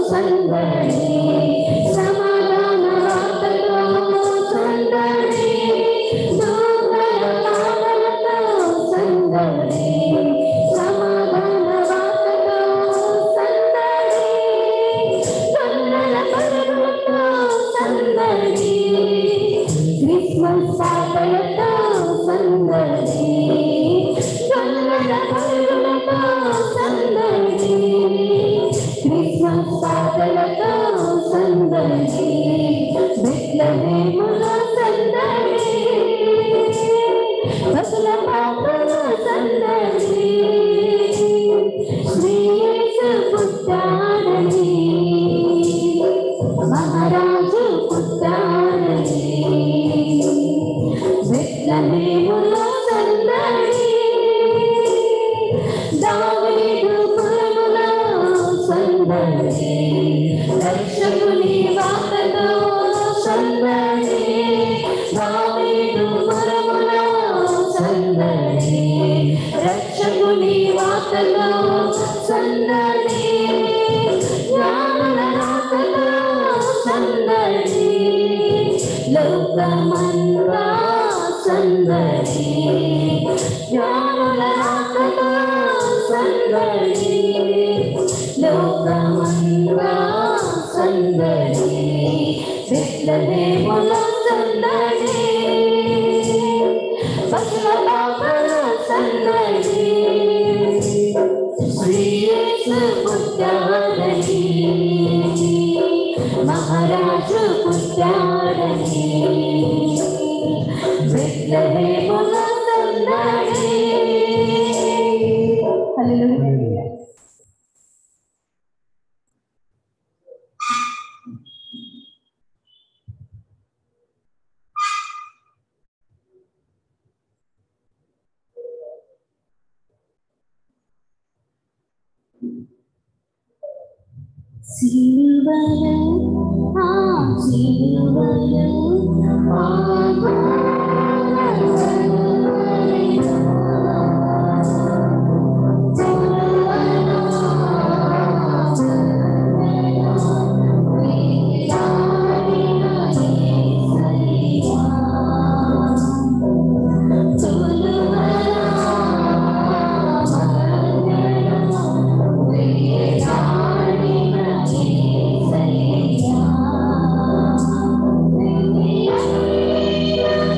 సందడి సమాధాన వార్తతో సందడి దూతల పాటలతో సందడి సమాధాన వార్తతో సందడి కన్నుల పరుగులతో సందడి క్రిస్మస్ పాటలతో సందడి కన్నుల పరుగులతో సందడి క్రిస్మస్ పాటలతో సందడి బెత్లహేములో సందడి బతుల పాటల సందడి శ్రీయేసు పుట్టాడని మహారాజు పుట్టాడని బెత్లహేములో సందడి దావీదు పురములో సందడి రక్షకుని వార్తతో సందడి దావీదు పురములో సందడి రక్షకుని వార్తతో సందడి జ్ఞానుల రాకతో సందడి లోకమంతా సందడి జ్ఞానుల రాకతో సందడి లోకమంతా సందడి విప్లవేముల సందడి పశుల పాపల సందడి శ్రీయేసు పుట్టాడని మహారాజు పుట్టాడని విప్లవేముల సందడి హల్లెలూయా సిలువలో ఆ సిలువలో Yeah.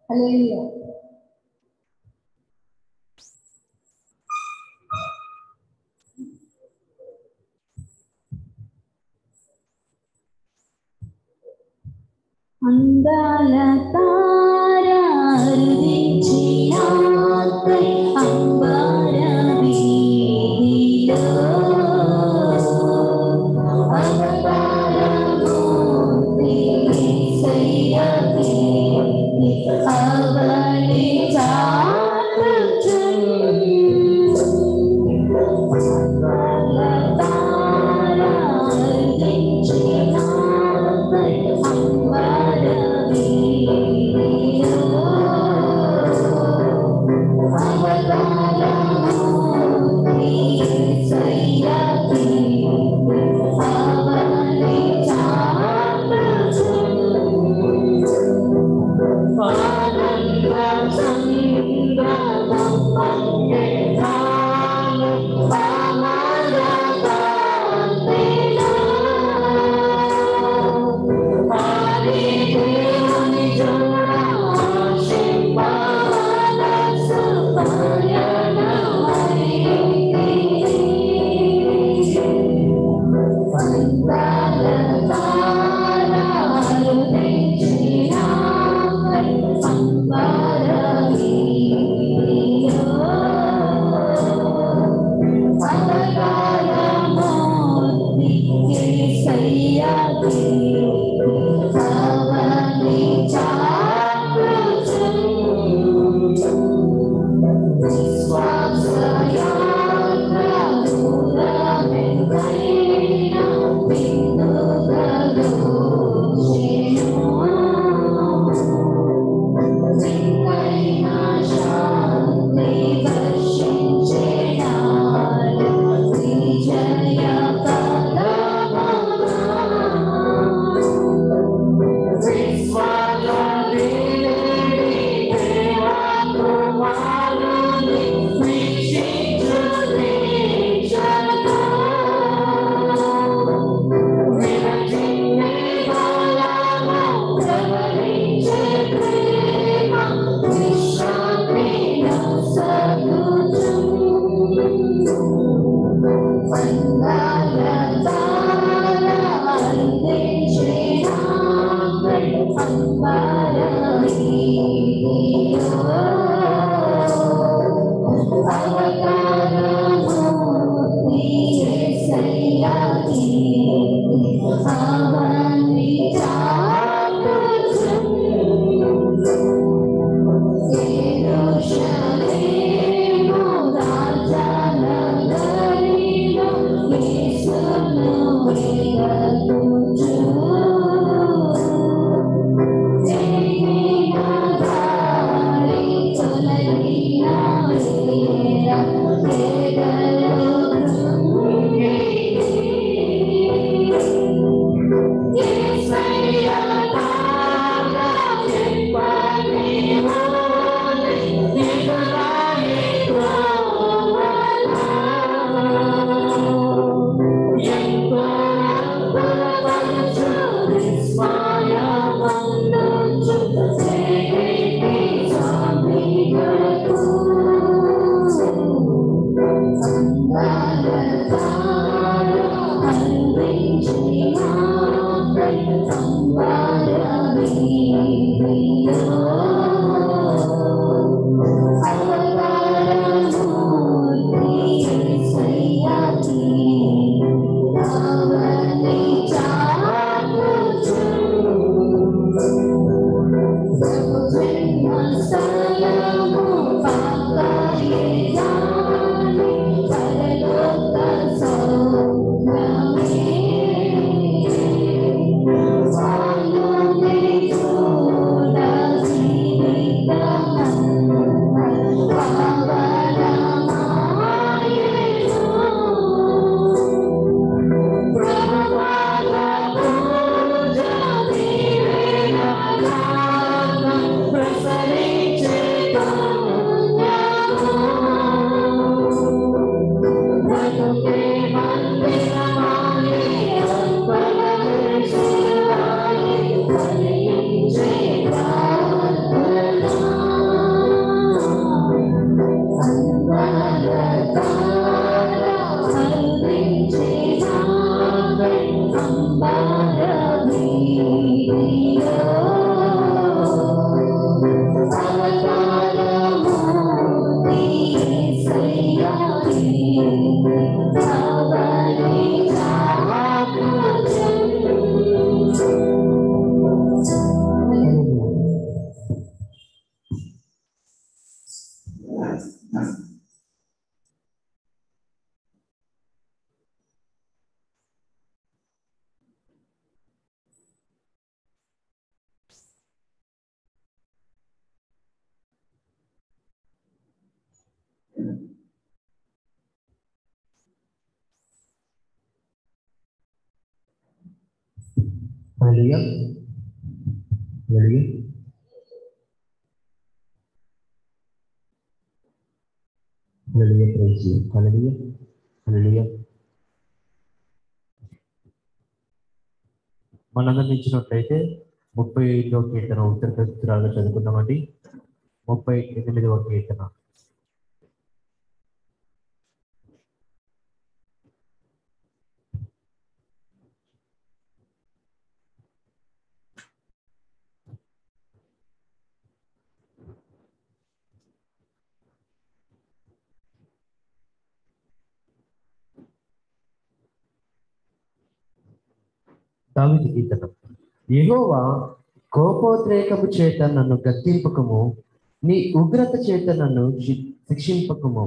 హల్లెలూయా అందాల తారారుదించి నాకై అంబర వీధిలో అవతారమూర్తి యేసయ్యకి అవని చాటుచున్ హల్లెలూయా హల్లెలూయా హల్లెలూయా ప్రైజ్ యు హల్లెలూయా హల్లెలూయా మనందరం ఇచ్చినట్లయితే ముప్పై ఐదో కీర్తన ఉత్తర ప్రస్తురాలుగా చదువుకుందామండి ముప్పై ఎనిమిదవ కీర్తన దావిది కీర్తన యెహోవా కోపోద్రేకము చేత నన్ను గద్దింపకము నీ ఉగ్రత చేత నన్ను శి- శిక్షింపకము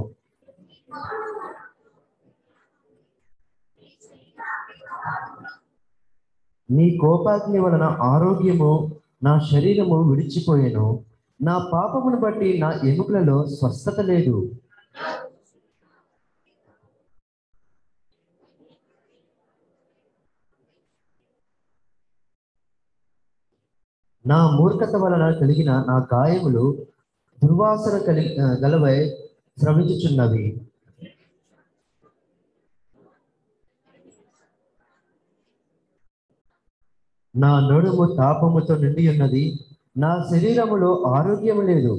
నీ కోపాగ్ని వలన ఆరోగ్యము నా శరీరము విడిచిపోయెను నా పాపమును బట్టి నా ఎముకలలో స్వస్థత లేదు నా మూర్ఖత వలన కలిగిన నా గాయములు దుర్వాసన కలి ఆ, గలవై స్రవించుచున్నవి నా నడుము తాపముతో నిండి ఉన్నది నా శరీరములో ఆరోగ్యం లేదు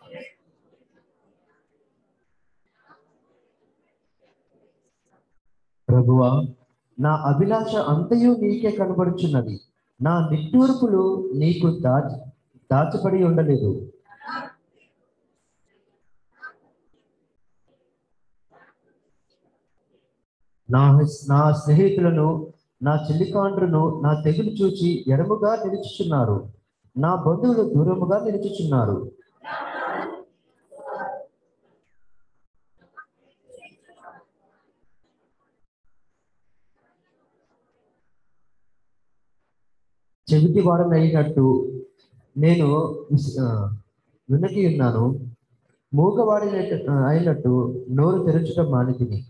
ప్రభువా నా అభిలాష అంతయు నీకే కనబడుచున్నది నా నిట్టూర్పులు నీకు దాచి దాచబడి ఉండలేదు నా నా స్నేహితులను నా చెల్లికాండ్రును నా తెగులు చూచి ఎడముగా నిలుచుచున్నారు నా బంధువులు దూరముగా నిలుచుచున్నారు చెవిటి వాడని అయినట్టు నేను విస్- ఆ, వినకి ఉన్నాను మూగవాడినట్టు ఆ, అయినట్టు నోరు తెరచడం మానితిని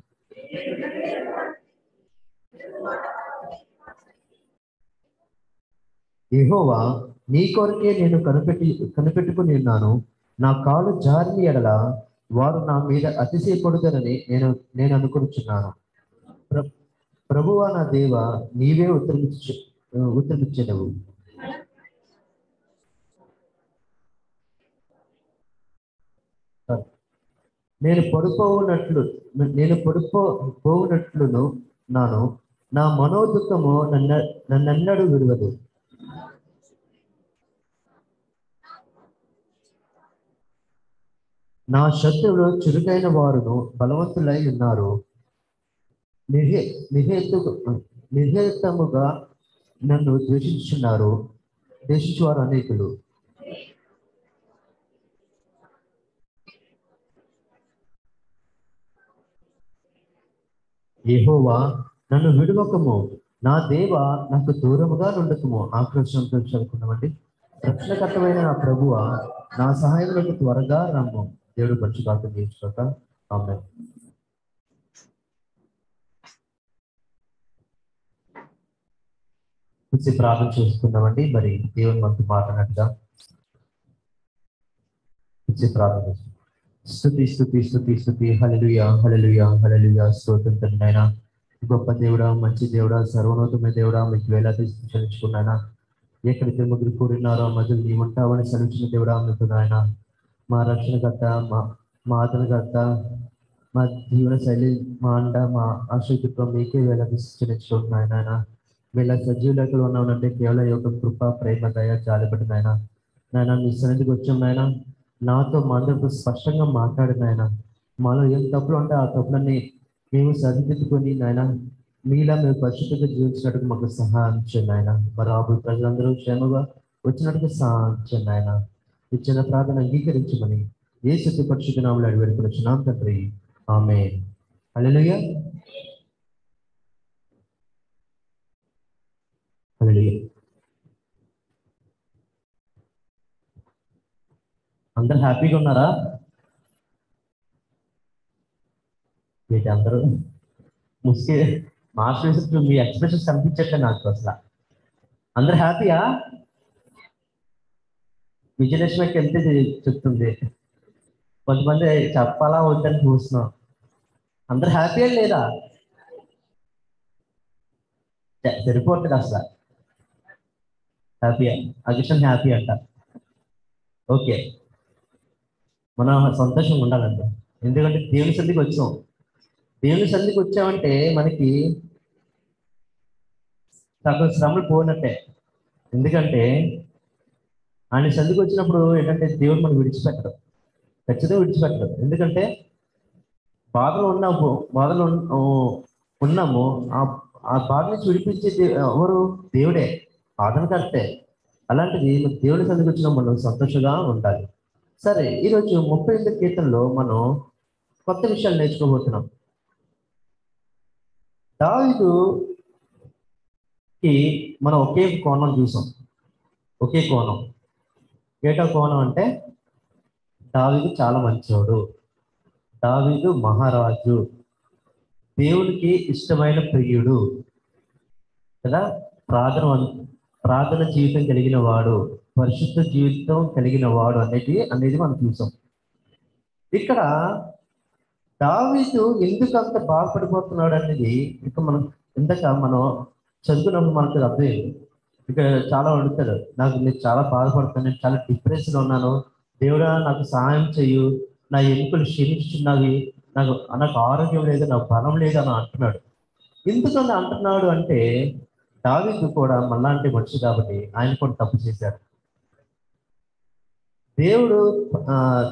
యెహోవా నీ కొరకే నేను కనిపెట్టి కనిపెట్టుకుని ఉన్నాను నా కాలు జారిని ఎడల వారు నా మీద అతిశయపడుతారని నేను నేను అనుకుంటున్నాను ప్ర ప్రభువా నా దేవ నీవే ఉత్తరమిచ్చు ఉత్తరమిచ్చేదవు నేను పడిపోవునట్లు నేను పడిపో పోవునట్లును నాను నా మనోదుఖము నన్న నన్నెన్నడు విడవదు నా శత్రువులు చురుకైన వారును బలవంతులై ఉన్నారు నిహే నిహేతు నిహేతముగా నన్ను ద్వేషించున్నారు ద్వేషించువారు అనేకులు యెహోవా నన్ను విడువకము నా దేవ నాకు దూరముగా నుండకము ఆక్రోశంతో చదువుకున్నామండి రక్షణకర్తమైన నా ప్రభువ నా సహాయంలోకి త్వరగా రమ్ము దేవుడు పరిశుభాతం చేయించుకోక ఆమె కొంచెం ప్రార్థన చేసుకుందామండి మరి దేవుని మనకు మాట్లాడినట్టుగా కొంచెం ప్రార్థన చేసుకుందాం. స్తుతి స్తుతి స్తుతి స్తుతి హల్లెలూయా హల్లెలూయా హల్లెలూయా స్తోత్రం తండ్రి నాయనా గొప్ప దేవుడా మంచి దేవుడా సర్వోన్నతమైన దేవుడా మీకు వేలాది చలించుకున్నానా ఎక్కడికి ముగ్గురు కూడినారో మధ్యలో నీ ఉంటావని సెలవించిన దేవుడా మీకు నాయన మా రక్షణకర్త మా మా ఆదరణకర్త మా జీవన శైలి మా అండ మా ఆశ్రయత్వం మీకే వేలాది చలించుకుంటున్నాయి నాయన వీళ్ళ సజీవ లెక్కలు ఉన్నామంటే కేవలం ఈ యొక్క కృప ప్రేమ దయ జాలిపడి నాయన నాయన మీ సన్నిధికి వచ్చాం నాయన నాతో మా అందరితో స్పష్టంగా మాట్లాడిన ఆయన మాలో ఏం తప్పులు ఉంటే ఆ తప్పులన్నీ మేము సరిదిద్దుకొని నాయన మీలా మేము పరిశుద్ధంగా జీవించినట్టుగా మాకు సహాయం చేయండి ఆయన మరి రాబు ప్రజలందరూ క్షేమగా వచ్చినట్టుగా సహాయం చేయండి ఆయన ఇచ్చిన ప్రార్థన అంగీకరించమని ఏ శక్తి పరిశుద్ధ నామలు అడిగి పెడుతున్నాం తండ్రి ఆమె హల్లెలూయా హల్లెలూయా అందరు హ్యాపీగా ఉన్నారా ఏంటి అందరూ ముస్కి మాస్టర్ మీ ఎక్స్ప్రెషన్స్ కనిపించట్లే నాకు అసలు అందరు హ్యాపీయా విజయలక్ష్మికి వెళ్తే చె- చెప్తుంది కొంతమంది చెప్పాలా వద్దని చూస్తున్నాం అందరు హ్యాపీయా లేదా స- సరిపోతుంది అసలు హ్యాపీయా అగిషన్ హ్యాపీ అంట ఓకే మనం సంతోషంగా ఉండాలండి ఎందుకంటే దేవుని సంధికి వచ్చాం దేవుని సంధికి వచ్చామంటే మనకి సగం శ్రమలు పోనట్టే ఎందుకంటే ఆయన సంధికి వచ్చినప్పుడు ఏంటంటే దేవుడు మనం విడిచిపెట్టడు ఖచ్చితంగా విడిచిపెట్టడు ఎందుకంటే బాధలో ఉన్నాము బాధలో ఉన్న- ఓ, ఉన్నాము ఆ ఆ బాధ నుంచి విడిపించే దే- ఎవరు దేవుడే ఆదరణ కరెక్టే అలాంటిది మన దేవుడి సంధికి వచ్చిన మనం సంతోషంగా ఉండాలి సరే ఈరోజు ముప్పై ఎనిమిది కీర్తనలో మనం కొత్త విషయాలు నేర్చుకోబోతున్నాం దావీదుకి మనం ఒకే కోణం చూసాం ఒకే కోణం ఏటో కోణం అంటే దావీదు చాలా మంచివాడు దావీదు మహారాజు దేవునికి ఇష్టమైన ప్రియుడు కదా ప్రార్థన వం- ప్రార్థన జీవితం కలిగిన వాడు పరిశుద్ధ జీవితం కలిగిన వాడు అనేది అనేది మనం చూసాం ఇక్కడ దావీదు ఎందుకు అంత బాధపడిపోతున్నాడు అనేది ఇక మనం ఇందాక మనం చదువుకున్నప్పుడు మనకు అర్థమైంది ఇక చాలా అడుగుతాడు నాకు నేను చాలా బాధపడుతున్నాను నేను చాలా డిప్రెషన్ ఉన్నాను దేవుడా నాకు సహాయం చెయ్యు నా ఎముకలు క్షీణిస్తున్నవి నాకు నాకు ఆరోగ్యం లేదు నాకు బలం లేదు అని అంటున్నాడు ఎందుకని అంటున్నాడు అంటే దావీదు కూడా మళ్ళాంటి మనిషి కాబట్టి ఆయన కూడా తప్పు చేశాడు దేవుడు ఆ,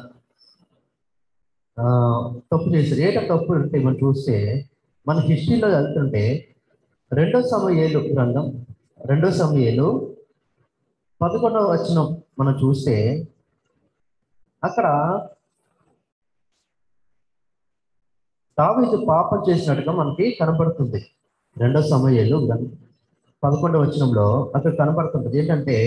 ఆ, తప్పు చేశారు ఏట తప్పు అంటే మనం చూస్తే మన హిస్టరీలో వెళ్తుంటే రెండో సమయేలు గ్రంథం రెండో సమయేలు పదకొండవ వచ్చిన మనం చూస్తే అక్కడ దావీదు పాపం చేసినట్టుగా మనకి కనబడుతుంది రెండో సమయాలు పదకొండవ వచనంలో అక్కడ కనబడుతుంది ఏంటంటే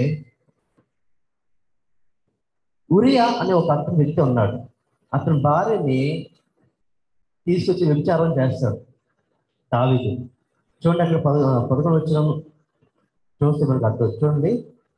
ఉరియా అనే ఒక అతని వ్యక్తి ఉన్నాడు అతని భార్యని తీసుకొచ్చి వ్యభిచారం చేస్తాడు దావీదు చూడండి అక్కడ పద పదకొండు వచ్చిన చూస్తే మనకు అర్థం చూడండి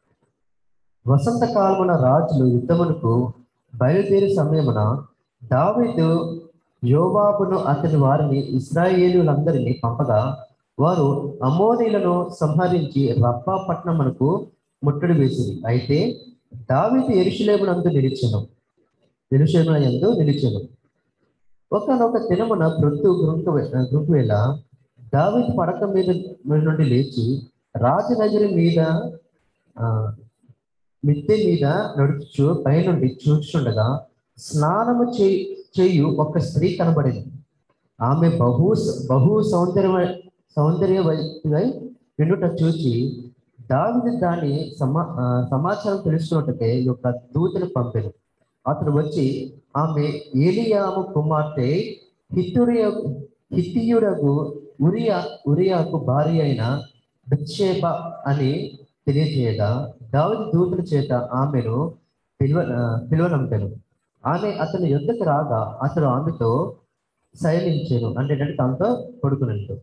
వసంత కాలమున రాజులు యుద్ధమునకు బయలుదేరి సమయమున దావీదు యోవాబును అతని వారిని ఇస్రాయేలులందరినీ పంపగా వారు అమోనీలను సంహరించి రప్పా పట్టణమునకు ముట్టడి వేసింది అయితే దావీదు ఎరుషులేమునందు నిలిచెను ఎరుషులేముల యందు నిలిచెను ఒకనొక దినమున ప్రొద్దు గృంక గృంకువేళ దావీదు పడక మీద మీద నుండి లేచి రాజనగరి మీద ఆ, మిద్దె మీద నడుచు పైనుండి చూచుండగా స్నానము చేయి చేయు ఒక స్త్రీ కనబడింది ఆమె బహు బహు సౌందర్య సౌందర్యవతివై వినుట చూచి దావిది దాని సమా ఆ, సమాచారం తెలుసుకున్నట్టుకే ఈ యొక్క దూతను పంపెను అతను వచ్చి ఆమె ఏలియాము కుమార్తె హిత్తురియ హిత్తియుడకు ఉరియా ఉరియాకు భార్య అయిన బత్షేబ అని తెలియజేయగా దావిది దూతుల చేత ఆమెను పిలువ ఆ, పిలువనంపెను ఆమె అతని యుద్ధకు రాగా అతడు ఆమెతో శయనించాను అంటే ఏంటంటే తనతో పడుకున్నట్టు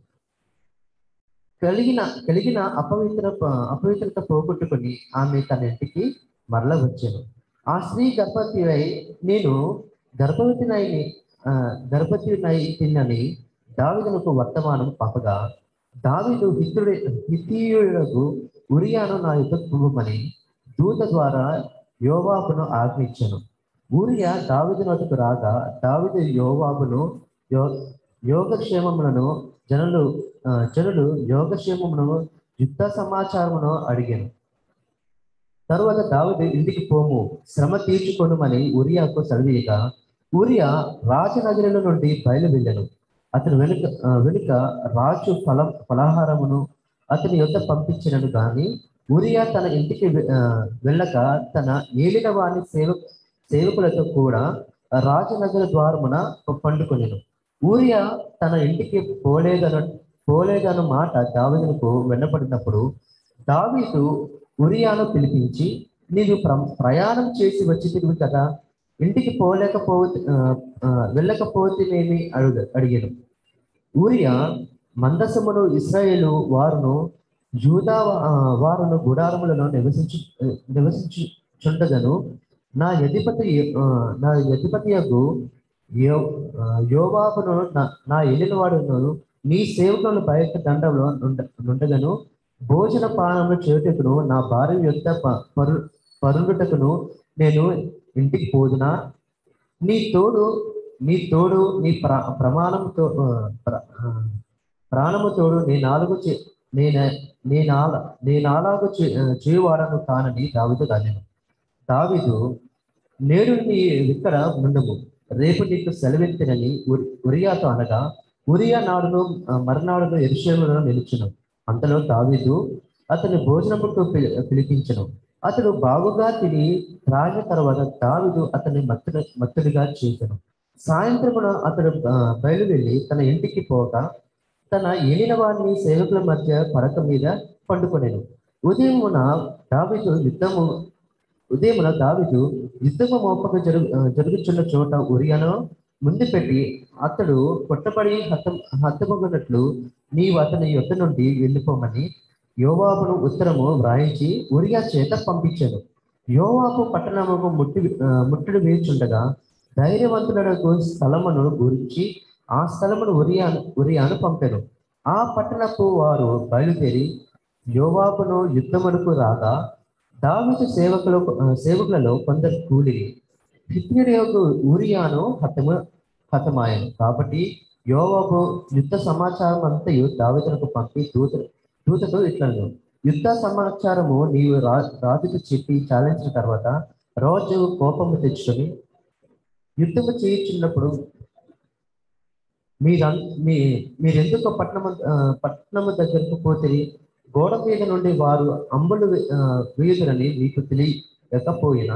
కలిగిన కలిగిన అపవిత్ర అపవిత్రత పోగొట్టుకొని ఆమె తన ఇంటికి మరల వచ్చాను ఆ స్త్రీ గర్భవతి అయి నేను గర్భవతినై ఆ, గర్భవతినై తిన్నని దావిదునకు వర్తమానం పంపగా దావిదు హితుడి హితీయుడకు ఉరియాను నా యొక్క కుటుంబమని దూత ద్వారా యోవాబును ఆజ్ఞించాను ఊరియా దావిదు నటుకు రాగా దావిదు యోవాబును యో యోగక్షేమములను జనులు ఆ, జనులు యోగక్షేమమును యుద్ధ సమాచారమును అడిగాను తరువాత దావిదు ఇంటికి పోము శ్రమ తీర్చుకొనుమని ఉరియాకు సెలవీయగా ఉరియా రాజనగరిలో నుండి బయలు వెళ్ళను అతను వెనుక ఆ, వెనుక రాజు ఫలం ఫలాహారమును అతని యొద్ద పంపించినను గాని ఉరియా తన ఇంటికి వె- ఆ, వెళ్ళక తన ఏలిన వాని సేవ సేవకులతో కూడా రాజనగర ద్వారమున పండుకొనెను ఊరియా తన ఇంటికి పోలేదన పోలేదన్న మాట దావీదునకు వెన్నపడినప్పుడు దావీదు ఉరియాను పిలిపించి నీవు ప్ర- ప్రయాణం చేసి వచ్చి తిరుగు కదా ఇంటికి పోలేకపోతే ఆ, ఆ, వెళ్ళకపోతేనేమి అడుగు అడిగాను ఊరియా మందసమును ఇస్రాయేలు వారును యూదా ఆ, వారును గుడారములను నివసించు నివసించుచుండగను నా అధిపతి ఆ, నా అధిపతి యొక్క యో ఆ, యోవాబును నా- నా ఎల్లిన వాడును నీ సేవకులను బయట దండంలో నుండ నుండగను భోజన పానములు చేటుకును నా భార్య యొక్క ప- పరు పరుండుటకును నేను ఇంటికి పోదునా నీ తోడు నీ తోడు నీ ప్ర ప్రమాణంతో ఆ, ప్ర- ఆ, ప్రాణము తోడు నీ నాలుగు చే- నేను నేనాల నేనాలాగు చే- ఆ, చేయువాడను కానని దావిదు కాలేను దావిదు నేడు నీ ఇక్కడ నుండము రేపు నీకు సెలవెత్తినని ఉరి- ఉరియాతో అనగా ఉరియా నాడును ఆ, మరునాడును ఎరుషేములను నిలుచును అంతలో దావీదు అతని భోజనముకు పిలి- పిలిపించను అతడు బాగుగా తిని త్రాగిన తర్వాత దావీదు అతన్ని మత్తుడు మత్తుడిగా చేసెను సాయంత్రమున అతడు ఆ, బయలువెళ్ళి తన ఇంటికి పోగా తన ఏలిన వారిని సేవకుల మధ్య పడక మీద పండుకొనెను ఉదయమున దావీదు యుద్ధము ఉదయమున దావీదు యుద్ధము మోపక జరుగు ఆ, జరుగుచున్న చోట ఉరియాను ముందు పెట్టి అతడు కొట్టబడి హతం హతమగునట్లు నీవు అతని యొద్ద నుండి వెళ్ళిపోమని యోవాబును ఉత్తరము వ్రాయించి ఉరియా చేత పంపించాను యోవాబు పట్టణముకు ముట్టి ఆ, ముట్టడి వేచుండగా ధైర్యవంతులకు స్థలమును గురించి ఆ స్థలమును ఉరియా ఉరియాను పంపాను ఆ పట్టణపు వారు బయలుదేరి యోవాబును యుద్ధమునకు రాగా దావిదు సేవకులు ఆ, సేవకులలో కొందరు కూలిరి హిత్యుడి యొక్క ఊరియాను హతము హతమాయను కాబట్టి యోవాబు యుద్ధ సమాచారం అంతయు దావిదులకు పంపి దూత దూతతో ఇట్లను యుద్ధ సమాచారము నీవు రా రాజుకు చెప్పి చాలించిన తర్వాత రాజు కోపము తెచ్చుకొని యుద్ధము చేయించున్నప్పుడు మీరం మీ మీరెందుకు పట్నము ఆ, పట్నము దగ్గరకు పోతే గోడ మీద నుండి వారు అంబులు వే- ఆ, వేయుదురని మీకు తెలియకపోయినా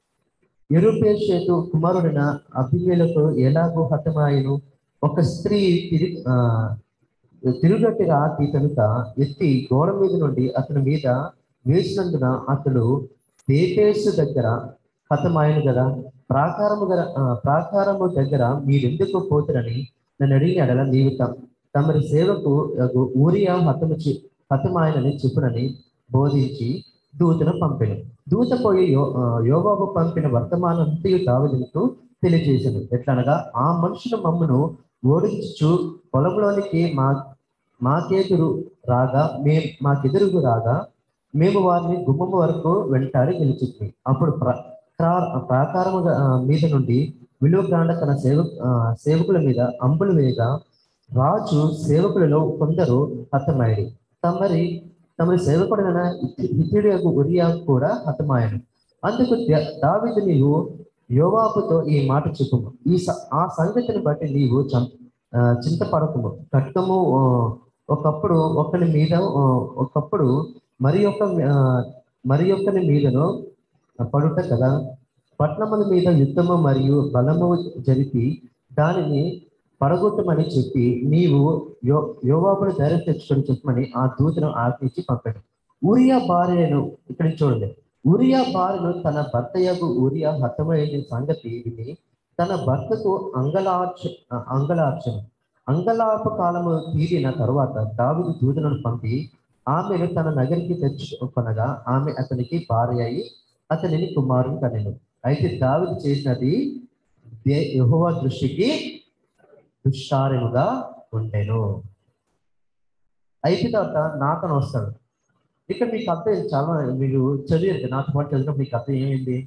ఎరుపేషేతు కుమారుడైన అభిమేలకు ఎలాగో హతమాయను ఒక స్త్రీ తిరి ఆ, తిరుగట్టిగా అతి కనుక ఎత్తి గోడ మీద నుండి అతని మీద వేసినందున అతడు దేపేసు దగ్గర హతమాయను కదా ప్రాకారము గల ఆ, ప్రాకారము దగ్గర మీరెందుకు పోతురని నన్ను అడిగిన ఎడల నీవు తమ- తమరి సేవకు యగు ఊరియా హతము చే- హతమాయనని చెప్పునని బోధించి దూతను పంపెను దూత పోయి యో ఆ, యోబాబు పంపిన వర్తమానంతయు దావీదుకు తెలియజేశాను ఎట్లనగా ఆ మనుషులు మమ్మను ఓడించు పొలంలోనికి మా మాకెదురు రాగా మే మాకెదురుగు రాగా మేము వారిని గుమ్మము వరకు వెంటాడి గెలిచింది అప్పుడు ప్ర ప్రా- ప్రాకారము ఆ, మీద నుండి విలువగ్రాండ తన సేవ ఆ, సేవకుల మీద అంబులు వేయగా రాజు సేవకులలో కొందరు హతమాయడు తమరి తమరి సేవకుడైన హితుడి యొక్క ఉరియా కూడా హతమాయను అందుకు ద- దావీదు నీవు యోవాబుతో ఈ మాట చెప్పుము ఈ స- ఆ సంగతిని బట్టి నీవు చం ఆ, చింతపడకము ఖడ్గము ఆ, ఒకప్పుడు ఒకని మీద ఆ, ఒకప్పుడు మరి ఒక ఆ, మరి ఒక్కని మీదను పడుట కదా పట్నముల మీద యుద్ధము మరియు బలము జరిపి దానిని పడగొట్టమని చెప్పి నీవు యో యోవాబును ధైర్యం తెచ్చుకొని చెప్పమని ఆ దూతను ఆజ్ఞించి పంపాడు ఊరియా భార్యను ఇక్కడ చూడండి ఊరియా భార్యను తన భర్త యొక్క ఊరియా హతమైన సంగతి విని తన భర్తకు అంగలార్చ అంగలార్చను అంగలార్ప కాలము తీరిన తరువాత దావిదు దూతలను పంపి ఆమెను తన నగరికి తెచ్చుకొనగా ఆమె అతనికి భార్య అయి అతనిని కుమారుని కనెను అయితే దావిదు చేసినది దే- యెహోవా దృష్టికి దుష్కార్యముగా ఉండెను అయిపోయిన తర్వాత నాతను వస్తాడు ఇక్కడ మీకు అర్థం చాలా మీరు చదివారు నాతో పాటు చదివినప్పుడు మీకు అర్థం ఏమైంది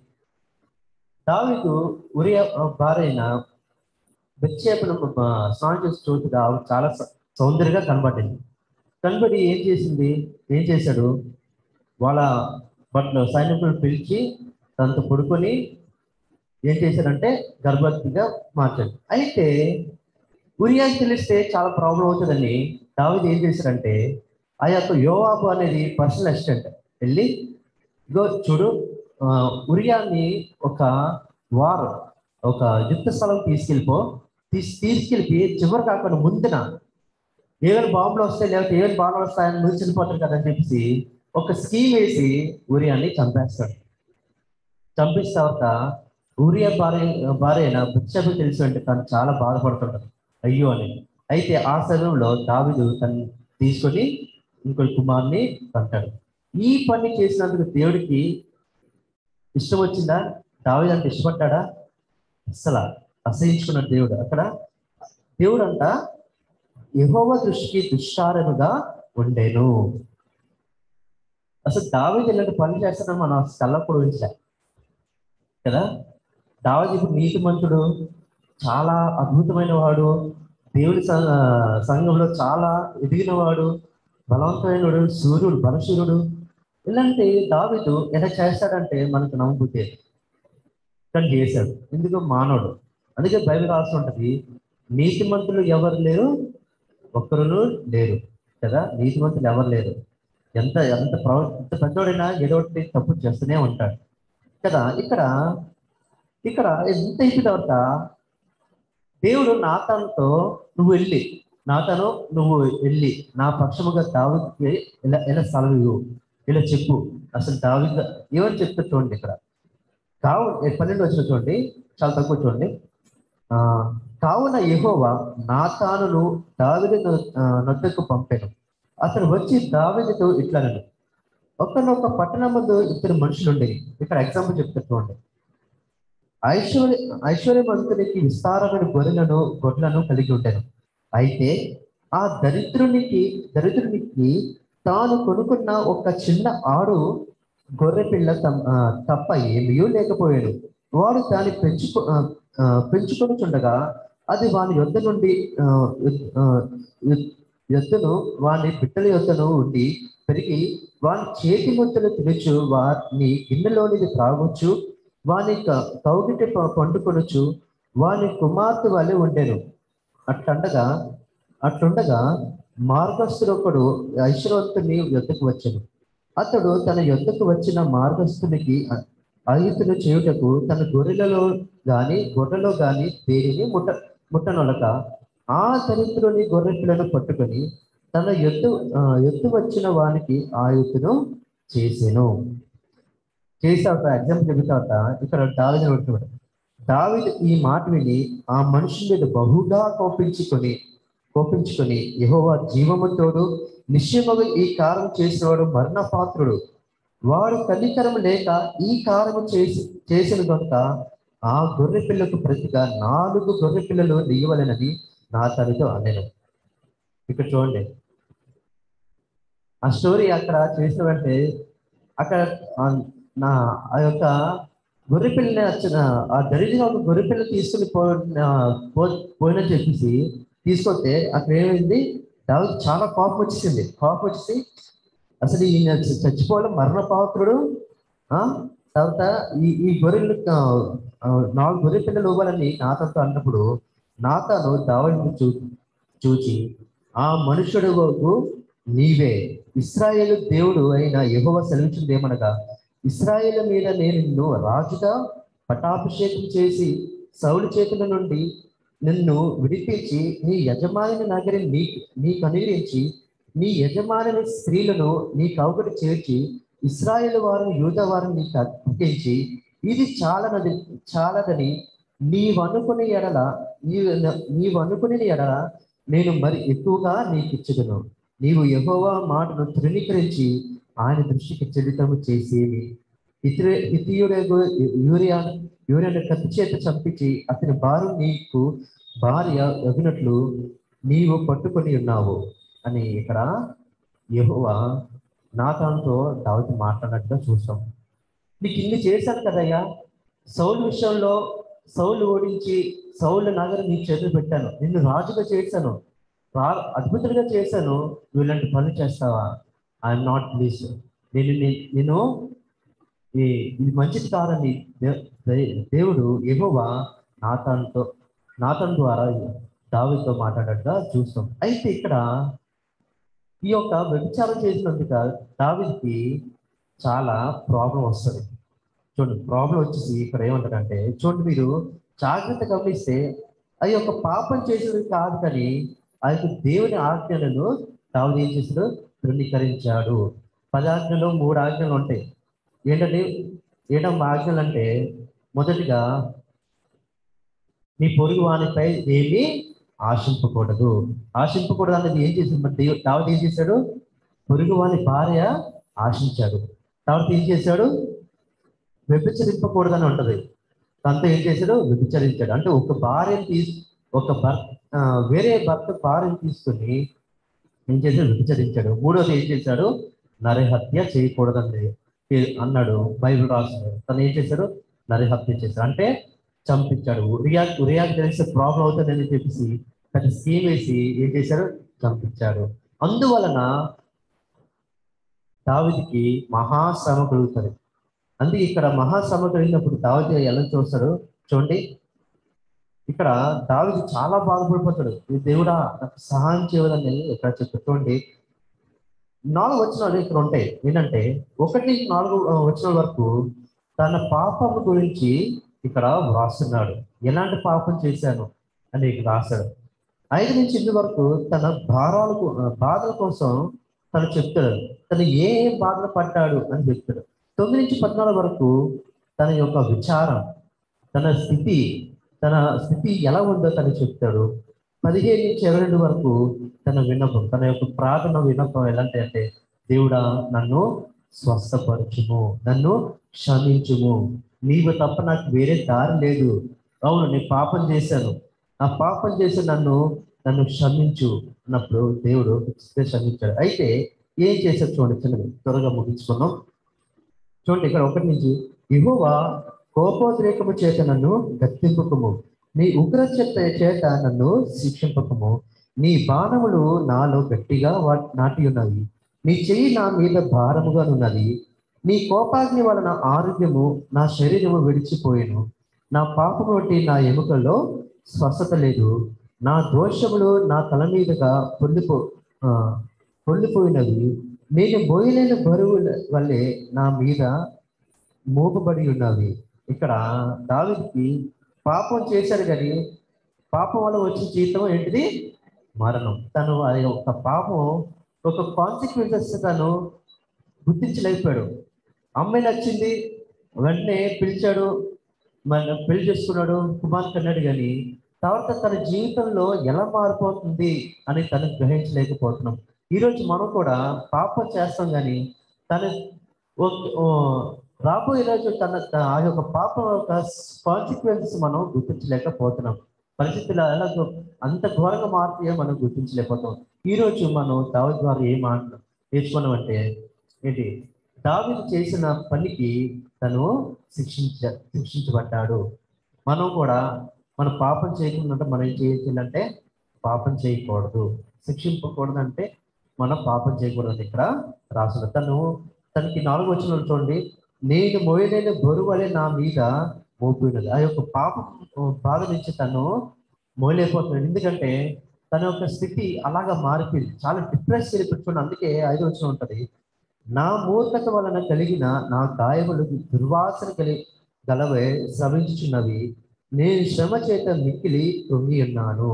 దావిదు ఉరియా భార్య అయిన బెత్షేపను ఆ, స్నానం చేసి చూడగా ఆవిడ చాలా స- సౌందర్యంగా కనబడింది కనబడి ఏం చేసింది ఏం చేశాడు వాళ్ళ బట్ సైనికులు పిలిచి తనతో పడుకొని ఏం చేశారంటే గర్భవతిగా మార్చాడు అయితే ఉరియాకి తెలిస్తే చాలా ప్రాబ్లం అవుతుందని దావిది ఏం చేశారంటే ఆ యొక్క యోవాబు అనేది పర్సనల్ అసిస్టెంట్ వెళ్ళి ఇగో చూడు ఆ, ఉరియాని ఒక వార్ ఒక యుద్ధ స్థలం తీసుకెళ్ళిపో తీసి తీసుకెళ్ళి చివరి కాకుండా ముందున ఏమైనా బాంబులు వస్తాయి లేకపోతే ఏమైనా బాంబులు వస్తాయని ముందు చనిపోతారు కదా అని చెప్పేసి ఒక స్కీమ్ వేసి ఉరియాన్ని చంపేస్తాడు చంపేసిన తర్వాత ఊరియా భార్య భార్య అయిన బుచ్చకు తెలిసి అంటే తను చాలా బాధపడుతుంటాడు అయ్యో అని అయితే ఆ సమయంలో దావిదు తను తీసుకొని ఇంకొక కుమార్ని కంటాడు ఈ పని చేసినందుకు దేవుడికి ఇష్టం వచ్చిందా దావీదు అంటే ఇష్టపడ్డా అసలు అసహించుకున్నాడు దేవుడు అక్కడ దేవుడు అంట యెహోవా దృష్టికి దుష్కారముగా ఉండేను అసలు దావీదు ఇలాంటి పనులు చేస్తానని మనం కళ్ళప్పుడు ఉంచలే కదా దావీదు ఇప్పుడు నీతిమంతుడు చాలా అద్భుతమైన వాడు దేవుడి స- సంఘంలో చాలా ఎదిగిన వాడు బలవంతమైన సూర్యుడు బలశూరుడు ఇలాంటి దావీదు ఎలా చేస్తాడంటే మనకు నమ్మబుద్ధి కానీ చేశాడు ఎందుకు మానవుడు అందుకే బైబిల్ రాసి ఉంటది నీతిమంతులు ఎవరు లేరు ఒక్కరును లేరు కదా నీతిమంతులు ఎవరు లేరు ఎంత ఎంత ప్రవ ఎంత పెద్దోడైనా ఏదో ఒకటి తప్పు చేస్తూనే ఉంటాడు కదా ఇక్కడ ఇక్కడ ఎంత అయిన తర్వాత దేవుడు నాతనుతో నువ్వు వెళ్ళి నాతను నువ్వు వెళ్ళి నా పక్షముగా దావికి ఇలా ఇలా సెలవు ఇలా చెప్పు అసలు దావి ఏమని చెప్తే చూడండి ఇక్కడ కావు ఏ పన్నెండు వచ్చిన చూడండి చాలా తక్కువ చూడండి ఆ కావున యెహోవా నాతానును దావిది నొద్దకు పంపాను అతను వచ్చి దావిదితో ఇట్లనను ఒకనొక పట్టణం ముందు ఇద్దరు మనుషులు ఉండేవి ఇక్కడ ఎగ్జాంపుల్ చెప్తే చూడండి ఐశ్వర్య ఐశ్వర్యవంతునికి విస్తారమైన గొర్రెలను గొడ్లను కలిగి ఉంటాను అయితే ఆ దరిద్రునికి దరిద్రునికి తాను కొనుక్కున్న ఒక చిన్న ఆడు గొర్రె పిల్ల తమ్- ఆ, తప్ప ఏమీ లేకపోయాడు వాడు దాన్ని పెంచుకు ఆ, ఆ, పెంచుకొనుచుండగా అది వాని యొద్ద నుండి ఆ, యొద్- ఆ, యొద్- యొద్దను వాని బిడ్డల యొద్దను ఉండి పెరిగి వాని చేతి ముద్దలు తినచ్చు వారిని గిన్నెలోనిది త్రాగొచ్చు వాని క- కౌగిటి ప- పండుకొనొచ్చు వాని కుమార్తె వలె ఉండెను అట్లండగా అట్లుండగా మార్గస్థుడొకడు ఐశ్వర్యవంతుని యొద్దకు వచ్చాను అతడు తన యొద్దకు వచ్చిన మార్గస్థునికి అయుతులు చేయుటకు తన గొర్రెలలో గాని గొర్రెలో గాని దేనిని ముట్ట ముట్టనొలక ఆ దరిద్రుని గొర్రె పిల్లను పట్టుకొని తన ఎత్తు ఆ, ఎత్తు వచ్చిన వానికి ఆయుతును చేసెను చేసిన ఒక ఎగ్జాంపుల్ చెప్పిన తర్వాత ఇక్కడ దావిని పెట్టుకున్నాడు దావిది ఈ మాట విని ఆ మనిషి మీద బహుగా కోపించుకొని కోపించుకొని యెహోవా జీవముతోడు నిశ్చయముగా ఈ కారం చేసినవాడు మరణపాత్రుడు వాడు కనికరం లేక ఈ కారము చేసి చేసిన కనుక ఆ గొర్రె పిల్లకు ప్రతిగా నాలుగు గొర్రె పిల్లలు నెయ్యవలెనని నా తనతో అనెను ఇక్కడ చూడండి ఆ స్టోరీ అక్కడ చేసిన వెంటనే అక్కడ ఆ- నా ఆ యొక్క గొర్రె పిల్లని వచ్చిన ఆ దరిద్ర ఒక గొర్రె పిల్ల తీసుకుని పోయిన పో- పోయినని చెప్పేసి తీసుకొస్తే అక్కడ ఏమైంది దానికి చాలా కోపం వచ్చేసింది కోపం వచ్చేసి అసలు ఈయన చ- చచ్చిపోవడం మరణ పాత్రుడు ఆ తర్వాత ఈ ఈ గొర్రెలు ఆ, ఆ, నాలుగు గొర్రె పిల్లలు ఇవ్వాలని నాతతో అన్నప్పుడు నాతను దావడిని చూ చూచి ఆ మనుషుడు నీవే ఇస్రాయేలు దేవుడు అయిన యెహోవ సెలవించింది ఏమనగా ఇస్రాయేల్ మీద నేను నిన్ను రాజుగా పటాభిషేకం చేసి సౌలు చేతుల నుండి నిన్ను విడిపించి నీ యజమాని నగరి నీ నీకు అనుగ్రహించి నీ యజమాని స్త్రీలను నీ కౌకటి చేర్చి ఇస్రాయేల్ వారిని యూద వారిని నీకు అప్పగించి ఇది చాలనది చాలదని నీవు అనుకునే ఎడల నీవు నీవు అనుకునే ఎడల నేను మరి ఎక్కువగా నీకు ఇచ్చుదును నీవు యెహోవా మాటను తృణీకరించి ఆయన దృష్టికి చెల్లితము చేసేవి ఇతర ఇతీయుడకు యూరియా యూరియాను కత్తి చేత చంపించి అతని భార్య నీకు భార్య ఎగినట్లు నీవు పట్టుకొని ఉన్నావు అని ఇక్కడ యెహోవా నాతాన్తో దావతి మాట్లాడినట్టుగా చూస్తాం నీకు ఇన్ని చేశాను కదయ్యా సౌలు విషయంలో సౌలు ఓడించి సౌలు నగరం నీ చేతులు పెట్టాను నిన్ను రాజుగా చేశాను రా- అద్భుతంగా చేశాను నువ్వు ఇలాంటి పనులు చేస్తావా ఐఎమ్ నాట్ ప్లీజ్ నేను నీ- నేను ఈ ఇది మంచిది కాదని దే- దే- దేవుడు ఎగోవా నాతన్తో నాతన్ ద్వారా దావితో మాట్లాడట్టుగా చూస్తాం అయితే ఇక్కడ ఈ యొక్క వ్యభిచారం చేసినందుక దావికి చాలా ప్రాబ్లం వస్తుంది చూడండి ప్రాబ్లం వచ్చేసి ఇక్కడ ఏమంటారంటే చూడండి మీరు జాగ్రత్త గమనిస్తే ఆ యొక్క పాపం చేసేది కాదు కానీ ఆ యొక్క దేవుని ఆజ్ఞలను దావుడు ఏం చేశాడు తృణీకరించాడు పదాజ్ఞలు మూడు ఆజ్ఞలు ఉంటాయి ఏంటంటే ఏడం ఆజ్ఞలు అంటే మొదటిగా నీ పొరుగు వానిపై ఏమీ ఆశింపకూడదు ఆశింపకూడదు అనేది ఏం చేసింది మరి దేవుడు దావది ఏం చేశాడు పొరుగు వాని భార్య ఆశించాడు తర్వాత ఏం చేశాడు వ్యభిచరింపకూడదని ఉంటది తనతో ఏం చేశాడు వ్యభిచరించాడు అంటే ఒక భార్యను తీసు ఒక భర్త ఆ, వేరే భర్త భార్యను తీసుకుని ఏం చేశాడు వ్యభిచరించాడు మూడోది ఏం చేశాడు నరహత్య చేయకూడదండి ఏ- అన్నాడు బైబిల్ రాస్తున్నాడు తను ఏం చేశాడు నరహత్య చేశాడు అంటే చంపించాడు ఉరియా ఉరియాకి తెలిస్తే ప్రాబ్లం అవుతుందని చెప్పేసి తన స్కీమ్ వేసి ఏం చేశాడు చంపించాడు అందువలన దావిదికి మహాశ్రమ కలుగుతుంది అందుకే ఇక్కడ మహాశ్రమ కలిగినప్పుడు దావిది ఎలా చూస్తాడు చూడండి ఇక్కడ దావిది చాలా బాధపడిపోతాడు ఈ దేవుడా నాకు సహాయం చేయదని ఇక్కడ చెప్తాడు చూడండి నాలుగు వచనాలు ఇక్కడ ఉంటాయి ఏంటంటే ఒకటి నుంచి నాలుగు ఆ, వచనాల వరకు తన పాపం గురించి ఇక్కడ వ్రాస్తున్నాడు ఎలాంటి పాపం చేశాను అని ఇక్కడ రాశాడు ఐదు నుంచి ఎనిమిది వరకు తన భారాలకు ఆ, బాధల కోసం తను చెప్తాడు తను ఏ ఏ బాధలు పడ్డాడు అని చెప్తాడు తొమ్మిది నుంచి పద్నాలుగు వరకు తన యొక్క విచారం తన స్థితి తన స్థితి ఎలా ఉందో తను చెప్తాడు పదిహేను నుంచి ఇరవై రెండు వరకు తన విన్నపం తన యొక్క ప్రార్థన విన్నపం ఎలాంటి అంటే దేవుడా నన్ను స్వస్థపరచుము నన్ను క్షమించుము నీవు తప్ప నాకు వేరే దారి లేదు అవును నేను పాపం చేశాను ఆ పాపం చేసి నన్ను నన్ను క్షమించు అన్నప్పుడు దేవుడు ఖచ్చితంగా క్షమించాడు అయితే ఏం చేశాడు చూడండి చిన్నది త్వరగా ముగించుకున్నాం చూడండి ఇక్కడ ఒకటి నుంచి ఇహోవా కోపోద్రేకము చేత నన్ను గత్తింపకము నీ ఉగ్ర చేత చేత నన్ను శిక్షింపకము నీ బాణములు నాలో గట్టిగా వా- నాటి ఉన్నవి నీ చెయ్యి నా మీద భారముగా ఉన్నది నీ కోపాగ్ని వలన ఆరోగ్యము నా శరీరము విడిచిపోయేను నా పాపము బట్టి నా ఎముకల్లో స్వస్థత లేదు నా దోషములు నా తల మీదుగా పొందిపో ఆ, పొందిపోయినవి నేను మోయలేని బరువు వల్లే నా మీద మోపబడి ఉన్నవి ఇక్కడ దావికి పాపం చేశాడు కానీ పాపం వల్ల వచ్చిన జీవితం ఏంటిది మరణం తను ఆ యొక్క పాపం ఒక కాన్సిక్వెన్సెస్ తను గుర్తించలేకపోయాడు అమ్మాయి నచ్చింది వెంటనే పిలిచాడు మన పెళ్లి చేసుకున్నాడు కుమార్ కన్నాడు కానీ తర్వాత తన జీవితంలో ఎలా మారిపోతుంది అని తను గ్రహించలేకపోతున్నాం ఈరోజు మనం కూడా పాపం చేస్తాం కానీ తన ఒక- ఓ, రాబోయే రోజు తన త- ఆ యొక్క పాపం యొక్క కాన్సిక్వెన్సెస్ మనం గుర్తించలేకపోతున్నాం పరిస్థితులు ఎలా ఘో- అంత ఘోరంగా మారుతాయో మనం గుర్తించలేకపోతాం ఈ రోజు మనం దావి ద్వారా ఏం మాట నేర్చుకున్నామంటే ఏంటి దావిది చేసిన పనికి తను శిక్షించ శిక్షించబడ్డాడు మనం కూడా మన పాపం చేయకుండా మనం ఏం చేయాలంటే పాపం చేయకూడదు శిక్షింపకూడదు అంటే మనం పాపం చేయకూడదు ఇక్కడ రాసిన తను తనకి నాలుగు వచ్చిన చూడండి నేను మోయలేని బరువు వలె నా మీద మోపినది ఆ యొక్క పాపం బాధ నుంచి తను మోయలేకపోతున్నాడు ఎందుకంటే తన యొక్క స్థితి అలాగా మారిపోయింది చాలా డిప్రెస్ వెళ్ళిపెట్టుకుని అందుకే ఐదు వచ్చిన ఉంటది నా మూర్ఖత వలన కలిగిన నా గాయములు దుర్వాసన కలి గలవే స్రవించుచున్నవి నేను శ్రమ చేత మిక్కిలి తొంగి ఉన్నాను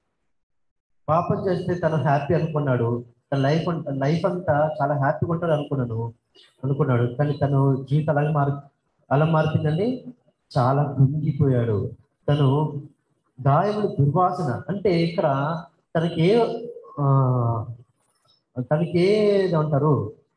పాపం చేస్తే తను హ్యాపీ అనుకున్నాడు తన లైఫ్ లైఫ్ అంతా చాలా హ్యాపీగా ఉంటాడు అనుకున్నాను అనుకున్నాడు కానీ తను జీవితం అలాగే మారి అలా మారిపోయిందండి చాలా కృంగిపోయాడు తను గాయములు దుర్వాసన అంటే ఇక్కడ తనకి ఏ ఆ, తనకి ఏది అంటారు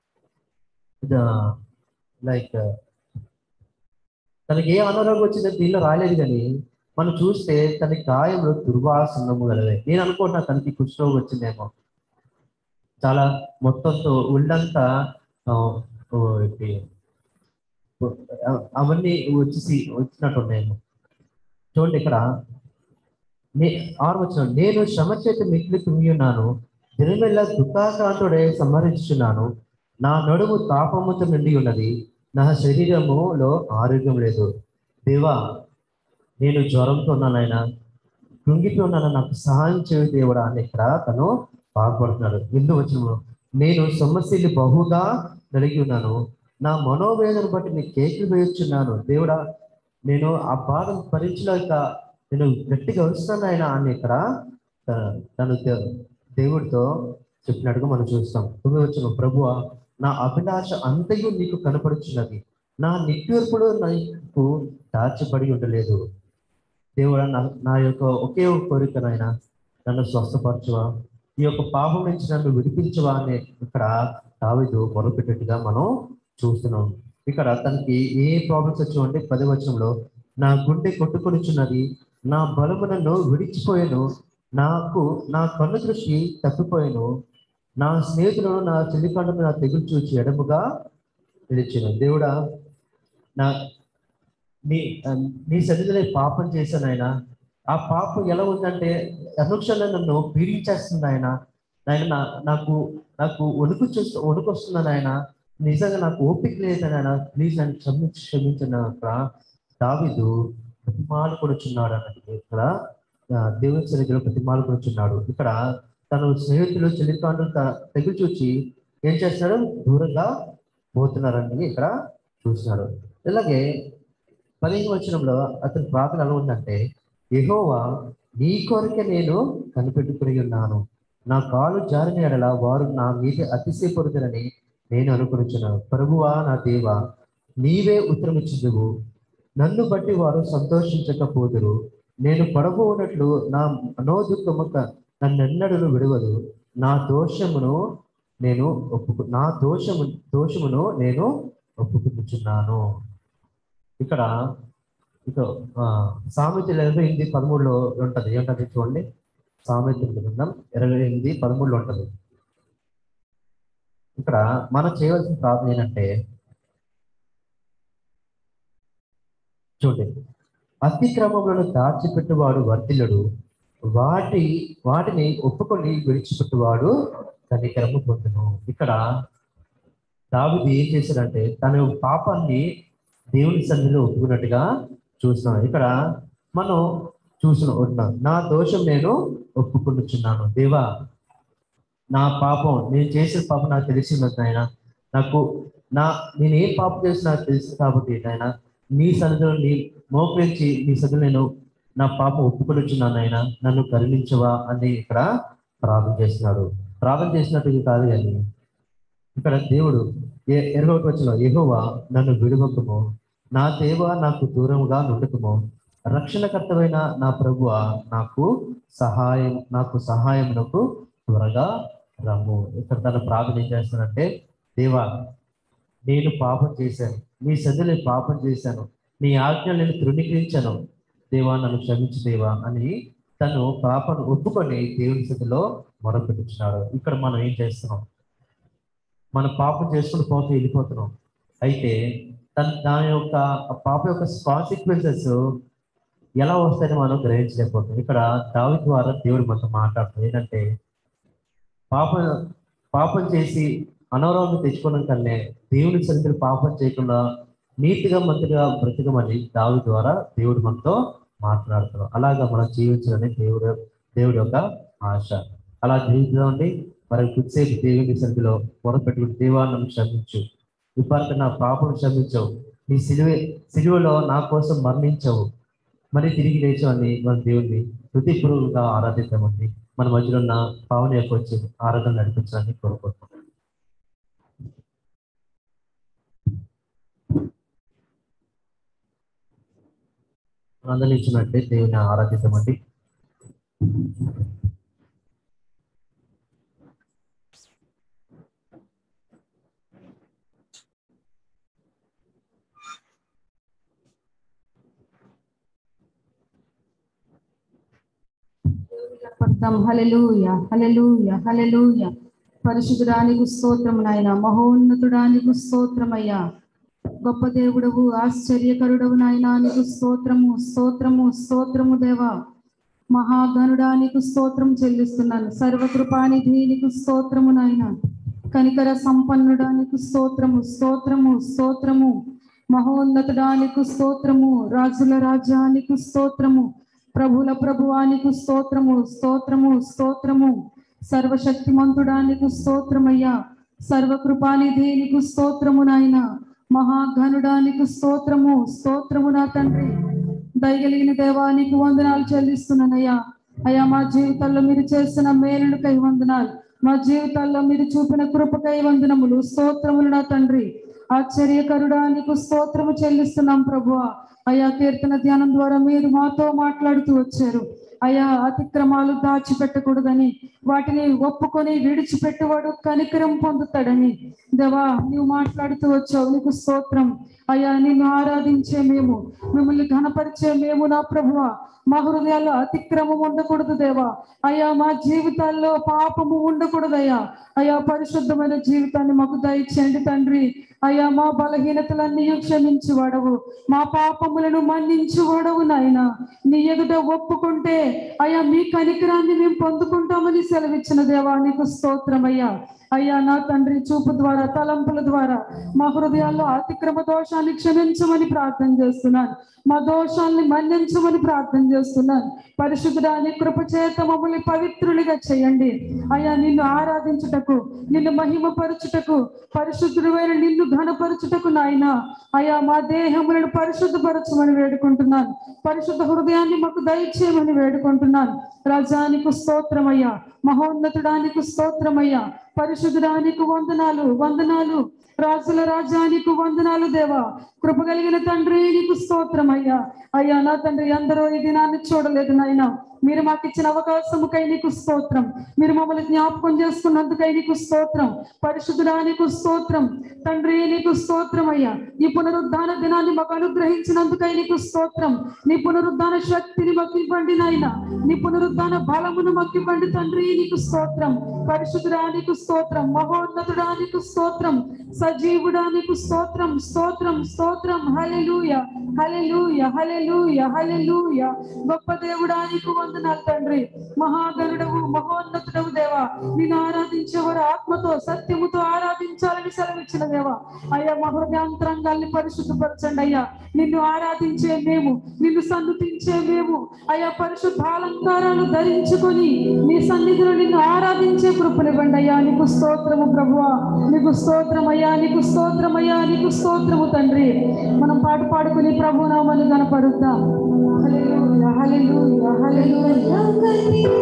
లైక్ తనకి ఏ అనారోగ్యం వచ్చిందో దీనిలో రాలేదు కానీ మనం చూస్తే తన గాయంలో దుర్వాసనము గలవే నేను అనుకుంటున్నా తనకి కుష్ఠరోగం వచ్చిందేమో చాలా మొత్తంతో ఒళ్ళంతా ఆ, ఓ, ఏంటి, ఓ, అవన్నీ వచ్చేసి వచ్చినట్టు ఉన్నాయేమో చూడండి ఇక్కడ నే ఆరు వచ్చిన నేను శ్రమ చేత మిగిలి తుంగి ఉన్నాను దినమెల్ల దుఃఖాకాంతుడే సంహరించుచున్నాను నా నడుము తాపముతో నిండి ఉన్నది నా శరీరములో ఆరోగ్యం లేదు దేవా నేను జ్వరంతో ఉన్నాను ఆయన కృంగిపోయి ఉన్నాను నాకు సహాయం చేయు దేవుడా అని ఇక్కడ తను బాధపడుతున్నాడు ఎందుకు వచ్చిన నేను సమస్యలు బహుగా కలిగి ఉన్నాను నా మనోవేదన బట్టి నేను కేకులు వేయొచ్చున్నాను దేవుడా నేను ఆ బాధను భరించలేక నేను గట్టిగా వస్తున్నాను ఆయన అని ఇక్కడ త- తను దే- దేవుడితో చెప్పినట్టుగా మనం చూస్తాం తొమ్మిది వచ్చిన ప్రభువ నా అభిలాష అంతయు నీకు కనపడుచున్నది నా నిట్టూర్పుడు నీకు దాచబడి ఉండలేదు దేవుడా నా నా యొక్క ఒకే ఒక కోరిక నాయన నన్ను స్వస్థపరచువా ఈ యొక్క పాపం నుంచి నన్ను విడిపించవా అని ఇక్కడ దావీదు మొరపెట్టేట్టుగా మనం చూస్తున్నాం ఇక్కడ తనకి ఏ ప్రాబ్లమ్స్ వచ్చాయంటే పది వచనంలో నా గుండె కొట్టుకొనిచున్నది నా బలము నన్ను విడిచిపోయాను నాకు నా కన్ను దృష్టి తప్పిపోయాను నా స్నేహితులు నా చెల్లికండను నా తెగులు చూచి ఎడముగా నిలిచాను దేవుడా నా నీ ఆ, నీ సన్నిధిలో పాపం చేశాను ఆయన ఆ పాపం ఎలా ఉందంటే అనుక్షణం నన్ను పీడించేస్తుంది ఆయన ఆయన నా నాకు నాకు వణుకు చూస్తూ వణుకు వస్తున్నాను ఆయన నిజంగా నాకు ఓపిక లేదు ఆయన ప్లీజ్ నన్ను క్షమించి క్షమించిన అక్కడ దావిదు ప్రతిమాలు కొడుచున్నాడు అన్నది ఇక్కడ ఆ, దేవుని సన్నిధిలో ప్రతిమాలు కొడుచున్నాడు ఇక్కడ తన స్నేహితులు చెల్లికాండ్రు తెగులు చూచి ఏం చేస్తున్నాడు దూరంగా పోతున్నారని ఇక్కడ చూస్తున్నాడు ఇలాగే పదిహేను వచనంలో అతని ప్రార్థన ఎలా ఉందంటే యెహోవా నీ కొరకే నేను కనిపెట్టుకుని ఉన్నాను నా కాలు జారిన ఎడల వారు నా మీద అతిశయపడుతారని నేను అనుకునిచున్నాను ప్రభువా నా దేవా నీవే ఉత్తరమిచ్చుదువు నన్ను బట్టి వారు సంతోషించకపోదురు నేను పడబోనట్లు నా మనోదుఖము నన్నెన్నడను విడవదు నా దోషమును నేను ఒప్పుకు నా దోషము దోషమును నేను ఒప్పుకుంటున్నాను ఇక్కడ ఇక ఆ, సామెతలు ఇరవై ఎనిమిది పదమూడులో ఉంటది ఏంటది చూడండి సామెతల గ్రంథం ఇరవై ఎనిమిది పదమూడులో ఉంటది ఇక్కడ మనం చేయవలసిన ప్రార్థన ఏంటంటే చూడండి అతిక్రమములను దాచిపెట్టువాడు వర్తిల్లడు వాటి వాటిని ఒప్పుకొని విడిచిపెట్టువాడు కనికరము పొందును ఇక్కడ దావిది ఏం చేశాడంటే తన పాపాన్ని దేవుని సన్నిధిలో ఒప్పుకున్నట్టుగా చూస్తున్నాం ఇక్కడ మనం చూసిన ఉన్నాం నా దోషం నేను ఒప్పుకుంటున్నాను దేవా నా పాపం నేను చేసిన పాపం నాకు తెలిసింది ఆయన నాకు నా నేను ఏ పాపం చేసి నాకు తెలుసు కాబట్టి ఆయన నీ సన్నిధిలో నీ మోకరించి నీ సన్నిధిలో నేను నా పాపం ఒప్పుకొనిచున్నాను ఆయన నన్ను కరుణించవా అని ఇక్కడ ప్రార్థన చేస్తున్నాడు ప్రార్థన చేసినట్టు కాదు కానీ ఇక్కడ దేవుడు ఏ ఇరవై ఒకటి వచ్చిన యెహోవా నన్ను విడువకము నా దేవ నాకు దూరముగా నుండుకుము రక్షణకర్తమైన నా ప్రభువ నాకు సహాయం నాకు సహాయమునకు త్వరగా రమ్ము ఇక్కడ తన ప్రార్థన ఏం చేస్తానంటే దేవా నేను పాపం చేశాను నీ సన్నిధిలో పాపం చేశాను నీ ఆజ్ఞ నేను తృణీకరించాను దేవా నన్ను క్షమించు దేవా అని తను పాపను ఒప్పుకొని దేవుని స్థితిలో మొరపెట్టుచున్నాడు ఇక్కడ మనం ఏం చేస్తున్నాం మన పాపం చేసుకుని పోతూ వెళ్ళిపోతున్నాం అయితే తన దాని యొక్క ఆ పాప యొక్క కాన్సిక్వెన్సెస్ ఎలా వస్తాయని మనం గ్రహించలేకపోతున్నాం ఇక్కడ దావి ద్వారా దేవుడు మనతో మాట్లాడుతుంది ఏంటంటే పాపం పాపం చేసి అనారోగ్యం తెచ్చుకోవడం కన్నా దేవుని సన్నిధిలో పాపం చేయకుండా నీతిగా మంత్రిగా బ్రతకమని దావి ద్వారా దేవుడు మనతో మాట్లాడుతున్నాడు అలాగా మనం జీవించాలని దేవుడు దేవుడి యొక్క ఆశ అలా జీవించడండి మరి కొద్దిసేపు దేవుని సన్నిధిలో మొదలుపెట్టుకుని దేవా నన్ను క్షమించు ఇప్పటికి నా పాపం క్షమించవు నీ సిలువ సిలువలో నా కోసం మరణించవు మరి తిరిగి లేచావని మన దేవుణ్ణి హృదయపూర్వకంగా ఆరాధిద్దామండి మన మధ్యలో ఉన్న పావన యొక్క వచ్చి ఆరాధన నడిపించడానికి కోరుకుంటున్నాం అందరినీ ఇచ్చినట్టే దేవుని ఆరాధిద్దామండి పడతాం హలెలూయ హలెలూయ హలెలూయ పరిశుద్ధుడానికి స్తోత్రం నాయన మహోన్నతుడానికి స్తోత్రమయ్యా గొప్ప దేవుడవు ఆశ్చర్యకరుడవు నాయన నీకు స్తోత్రము స్తోత్రము స్తోత్రము దేవా మహాగణుడానికి స్తోత్రం చెల్లిస్తున్నాను సర్వకృపానిధి నీకు స్తోత్రము నాయన కనికర సంపన్నుడానికి స్తోత్రము స్తోత్రము స్తోత్రము మహోన్నతుడానికి స్తోత్రము రాజుల రాజ్యానికి స్తోత్రము ప్రభుల ప్రభువానికి స్తోత్రము స్తోత్రము స్తోత్రము సర్వశక్తిమంతుడానికి స్తోత్రమయ్యా సర్వకృపానిధేనికి స్తోత్రము నాయన మహాఘనుడానికి స్తోత్రము స్తోత్రము నా తండ్రి దయగలిగిన దేవానికి వందనాలు చెల్లిస్తున్నానయ్యా అయ్యా మా జీవితాల్లో మీరు చేసిన మేలుకై వందనాలు మా జీవితాల్లో మీరు చూపిన కృపకై వందనములు స్తోత్రములు నా తండ్రి ఆశ్చర్యకరుడానికి స్తోత్రము చెల్లిస్తున్నాం ప్రభువా అయా కీర్తన ధ్యానం ద్వారా మీరు మాతో మాట్లాడుతూ వచ్చారు అయా అతిక్రమాలు దాచిపెట్టకూడదని వాటిని ఒప్పుకొని విడిచిపెట్టువాడు కనికరం పొందుతాడని దేవా నీవు మాట్లాడుతూ వచ్చావు నీకు స్తోత్రం అయ్యా నిన్ను ఆరాధించే మేము మిమ్మల్ని ఘనపరిచే మేము నా ప్రభువ మా హృదయాల్లో అతిక్రమం ఉండకూడదు దేవా అయ్యా మా జీవితాల్లో పాపము ఉండకూడదయ్యా అయ్యా పరిశుద్ధమైన జీవితాన్ని మాకు దయచేయండి తండ్రి అయ్యా మా బలహీనతలన్నీ క్షమించి వాడవు మా పాపములను మన్నించి వాడవు నాయన నీ ఎదుట ఒప్పుకుంటే అయ్యా మీ కనికరాన్ని మేము పొందుకుంటామని సెలవిచ్చిన దేవా నీకు స్తోత్రమయ్యా అయ్యా నా తండ్రి చూపు ద్వారా తలంపుల ద్వారా మా హృదయాల్లో అతిక్రమ దోషాన్ని క్షమించమని ప్రార్థన చేస్తున్నాను మా దోషాల్ని మన్నించమని ప్రార్థన చేస్తున్నాను పరిశుద్ధుడాన్ని కృప చేత మమ్మల్ని పవిత్రులుగా చేయండి అయ్యా నిన్ను ఆరాధించుటకు నిన్ను మహిమపరచుటకు పరిశుద్ధుడైన నిన్ను ఘనపరచుటకు నాయన అయ్యా మా దేహములను పరిశుద్ధపరచమని వేడుకుంటున్నాను పరిశుద్ధ హృదయాన్ని మాకు దయచేయమని వేడుకుంటున్నాను రజానికి స్తోత్రమయ్యా మహోన్నతుడానికి స్తోత్రమయ్యా పరిశుద్ధుడానికి వందనాలు వందనాలు రాజుల రాజానికి వందనాలు దేవా కృప కలిగిన తండ్రి నీకు స్తోత్రం అయ్యా అయ్యా నా తండ్రి అందరూ ఈ దినాన్ని చూడలేదు నాయన మీరు మాకు ఇచ్చిన అవకాశముకై నీకు స్తోత్రం మీరు మమ్మల్ని జ్ఞాపకం చేసుకున్నందుకై నీకు స్తోత్రం పరిశుద్ధుడానికి స్తోత్రం తండ్రి నీకు స్తోత్రం అయ్యా ఈ పునరుద్ధాన దినాన్ని మాకు అనుగ్రహించినందుకై నీకు స్తోత్రం నీ పునరుద్ధాన శక్తిని మాకు ఇవ్వండి నాయన నీ పునరుద్ధాన బలమును మాకు ఇవ్వండి తండ్రి నీకు స్తోత్రం పరిశుద్ధుడానికి స్తోత్రం మహోన్నతుడానికి స్తోత్రం సజీవుడానికి స్తోత్రం స్తోత్రం స్తోత్రం హలెలూయ హలెలూయ హలెలూయ హలెలూయ గొప్ప దేవుడానికి వందనాలు తండ్రి మహాగణుడవు మహోన్నతుడవు దేవా నిన్ను ఆరాధించేవారు ఆత్మతో సత్యముతో ఆరాధించాలని సెలవిచ్చిన దేవా అయ్యా మా హృదయాంతరంగాల్ని పరిశుద్ధపరచండి అయ్యా నిన్ను ఆరాధించే మేము నిన్ను సన్నుతించే మేము అయ్యా పరిశుద్ధ అలంకారాలు ధరించుకొని నీ సన్నిధిలో నిన్ను ఆరాధించే కృపనివ్వండి అయ్యా నీకు స్తోత్రము ప్రభువా నీకు స్తోత్రం అయ్యా నీకు స్తోత్రం అయ్యా నీకు స్తోత్రము తండ్రి మనం పాట పాడుకుని ప్రభు నామని కనపడుద్దాం హల్లెలూయా హల్లెలూయా హల్లెలూయా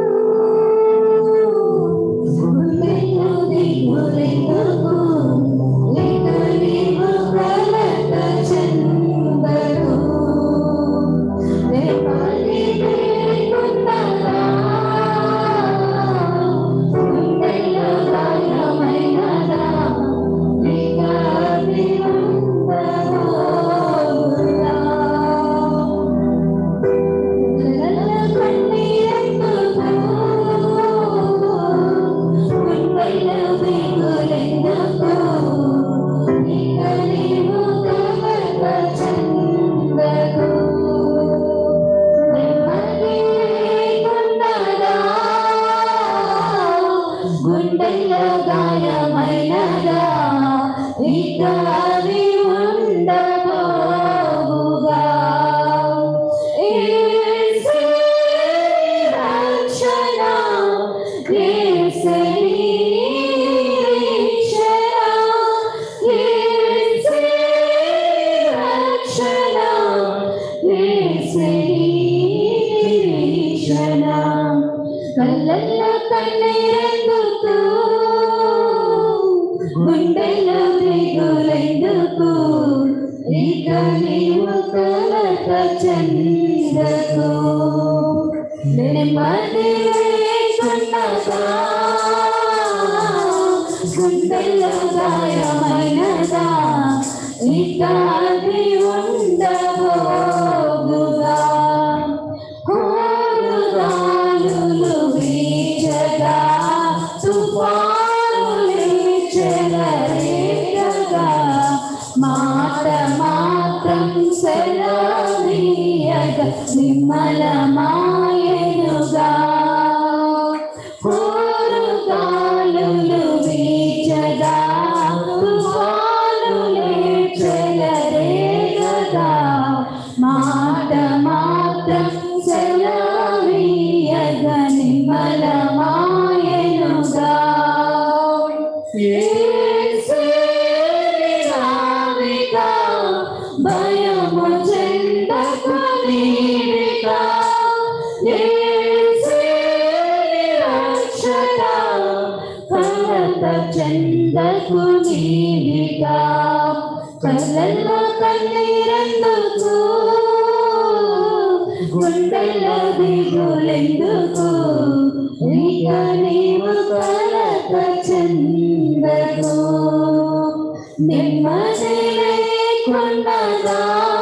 గుండెల్లో గాయమైనదా ఇక అది ఉండబోగా యేసే రక్షణ యేసే నిరీక్షణ యేసే రక్షణ యేసే నిరీక్షణ కళ్ళల్లో కన్నీరెందుకు గుండెల్లో దిగులెందుకు ఇక నీవు కలత చెందకు నెమ్మది లేకున్నదా గుండెల్లో గాయమైనదా ఇక అది ఉండబోగుగా కోరుగాలులు వీచగా తుఫానులు చెలరేగగా మాట మాత్రం సెలవీయగ నిమ్మలమాయనుగా కోరుగాలులు వీచగా తుఫానులు చెలరేగగా మాట మాత్రం సెలవీయగ నిమ్మలమాయనుగా యేసే నావిగా భయము చెందకు నీవిగా యేసే రక్షణ కలత చెందకు నీవిగా కళ్ళల్లో కన్నీరెందుకు గుండెల్లో దిగులెందుకు ఇక నీవు కలత చెందకు నెమ్మది లేకున్నదా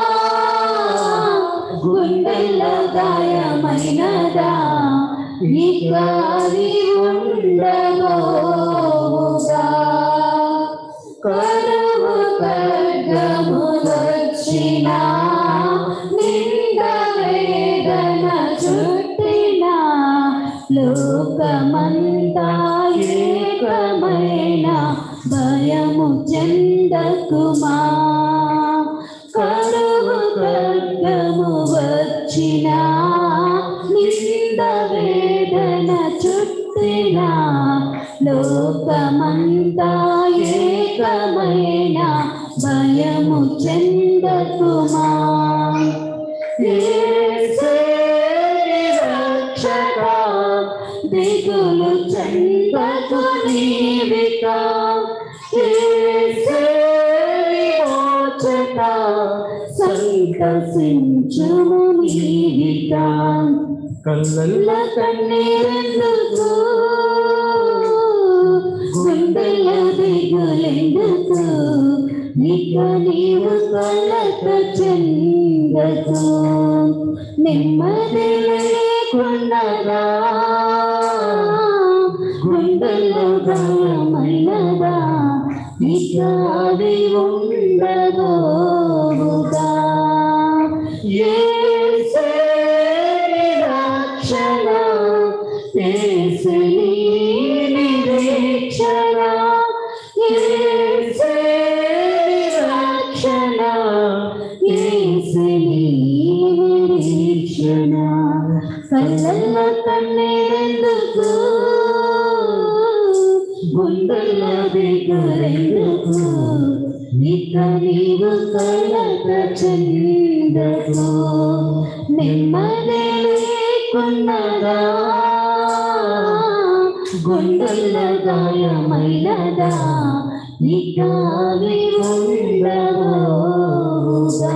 గుండెల్లో గాయమైనదా ఇక అది ఉండబోగా కరువు ఖడ్గము వచ్చిన నింద వేదన చుట్టిన లోకమంతా ఏకమైన భయము చెందకుమా కరువు ఖడ్గము వచ్చిన నింద వేదన చుట్టిన లోకమంతా ఏకమైన భయము చెందకుమా యేసే రక్షక దిగులు చెందకు నీవిక యేసే విమోచక సంతసించుము నీవిక కళ్ళల్లో కళ్ళ కన్నీరెందుకు గుండెల దిగులెందుకు ఇక నీవు కలత చెందకు నెమ్మది లేకుండగా గుండెల్లో గాయమైనదా ఇక అది ఉండబోగా యేసే రక్షణ యేసే నిరీక్షణ యేసే రక్షణ యేసే నిరీక్షణ కళ్ళల్లో కన్నీరెందుకు గుండెల్లో దిగులెందుకు ఇక నీవు కలత చెందకు నెమ్మది లేకున్నదా గుండెల్లో గాయమైనదా ఇక అవి ఉండబోగా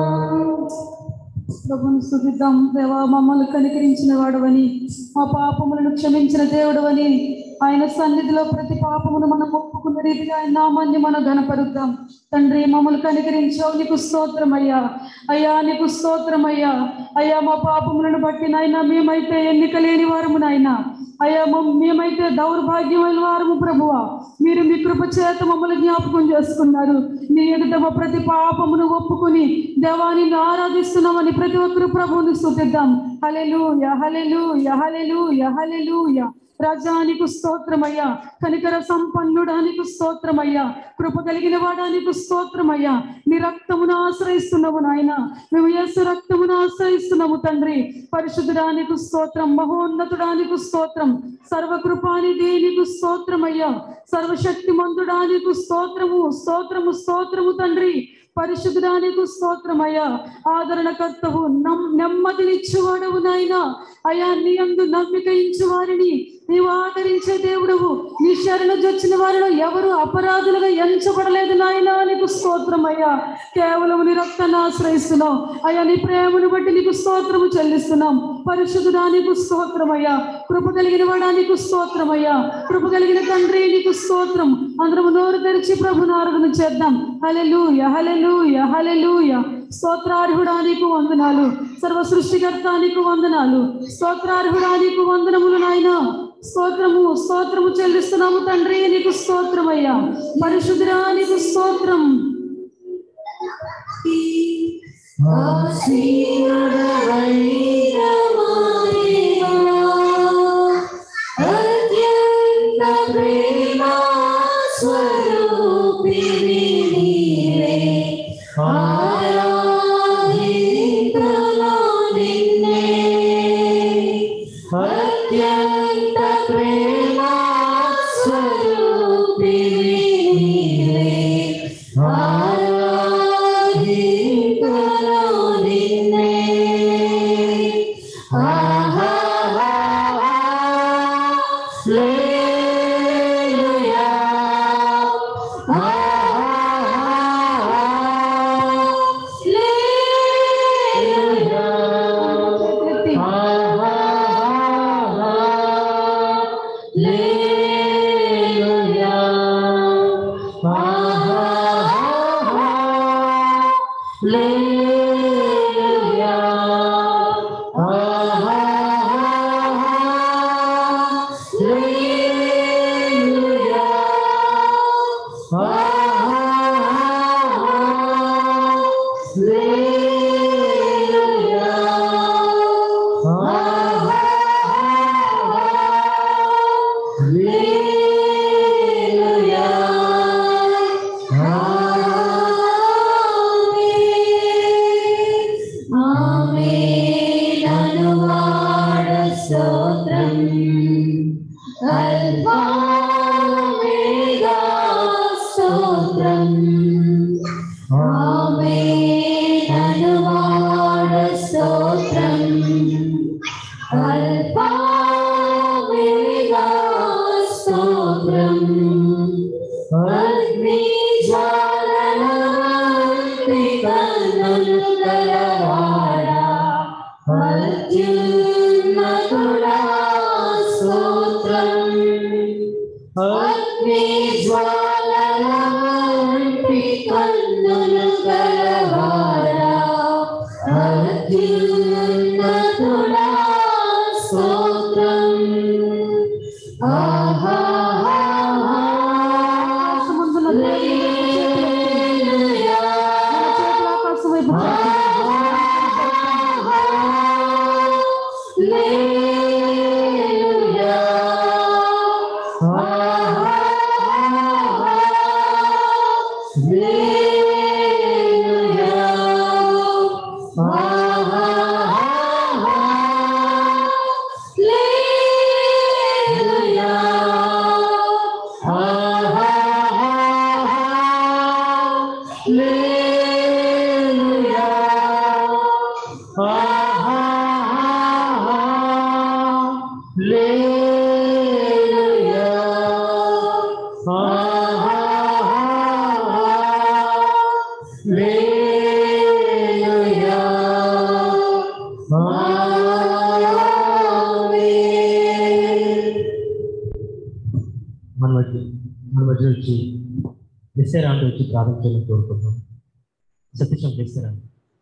ప్రభుని స్థుతిద్దాం దేవా మమ్మల్ని కనికరించిన వాడవని మా పాపములను క్షమించిన దేవుడవని ఆయన సన్నిధిలో ప్రతి పాపమును మనం ఒప్పుకున్న రీతిగా ఆయన నామాన్ని మనం ఘనపరుద్దాం తండ్రి మమ్మల్ని కనికరించావు నీకు స్తోత్రం అయ్యా అయ్యా నీకు స్తోత్రం అయ్యా అయ్యా మా పాపములను బట్టి నాయన మేమైతే ఎన్నిక లేని వారము నాయన అయ్యా మమ్- మేమైతే దౌర్భాగ్యమైన వారము ప్రభువా మీరు మీ కృప చేత మమ్మల్ని జ్ఞాపకం చేసుకున్నారు నీ ఎదుట మా ప్రతి పాపమును ఒప్పుకుని దేవాన్ని ఆరాధిస్తున్నామని ప్రతి ఒక్కరు ప్రభువుని స్థుతిద్దాం హలెలు యహలెలు యహలెలు యహలెలు రాజానికి స్తోత్రమయ్యా కనికర సంపన్నుడానికి స్తోత్రమయ్యా కృప కలిగిన వాడానికి స్తోత్రమయ్యా నీ రక్తమును ఆశ్రయిస్తున్నాము నాయన మేము యేసు రక్తమును ఆశ్రయిస్తున్నాము తండ్రి పరిశుద్ధుడానికి స్తోత్రం మహోన్నతుడానికి స్తోత్రం సర్వకృపాని దేనికి స్తోత్రమయ్యా సర్వశక్తి మంతుడానికి స్తోత్రము స్తోత్రము స్తోత్రము తండ్రి పరిశుద్ధానికి స్తోత్రమయ్యా ఆదరణకర్తవు నమ్ నెమ్మదినిచ్చువాడవు నాయనా అయా నీ అందు నమ్మిక ఇచ్చు వారిని నీవు ఆదరించే దేవుడవు నీ శరణ జొచ్చిన వారిలో ఎవరు అపరాధులుగా ఎంచబడలేదు నాయనా నీకు స్తోత్రం అయ్యా కేవలం నీ రక్తాన్ని ఆశ్రయిస్తున్నాం అయ్యా నీ ప్రేమను బట్టి నీకు స్తోత్రము చెల్లిస్తున్నాం పరిశుద్ధుడా నీకు స్తోత్రం అయ్యా కృప కలిగిన వాడా నీకు స్తోత్రం అయ్యా కృప కలిగిన తండ్రి నీకు స్తోత్రం అందరము నోరు తెరిచి ప్రభుని ఆరాధన చేద్దాం హలెలూయ హలెలూయ హలెలూయ స్తోత్రార్హుడా నీకు వందనాలు సర్వ సృష్టికర్త నీకు వందనాలు స్తోత్రార్హుడా నీకు వందనములు నాయన స్తోత్రము స్తోత్రము చెల్లిస్తున్నాము తండ్రి నీకు స్తోత్రమయ్యా పరిశుద్ధుడా నీకు స్తోత్రం అత్యంత ప్రేమ స్వరూపిణి నీవే ఆరాధింతును నిన్నే అత్యంత ప్రేమ స్వరూపిణి నీవే ఆరాధింతును నిన్నే ఆహా ముందున్న దేవుని చేతుల ఆకాశం వైపు మన మధ్య మన మధ్య వచ్చి దసరా అంటే వచ్చి ప్రారంభించాలని కోరుకుంటున్నాం సతీశం దసరా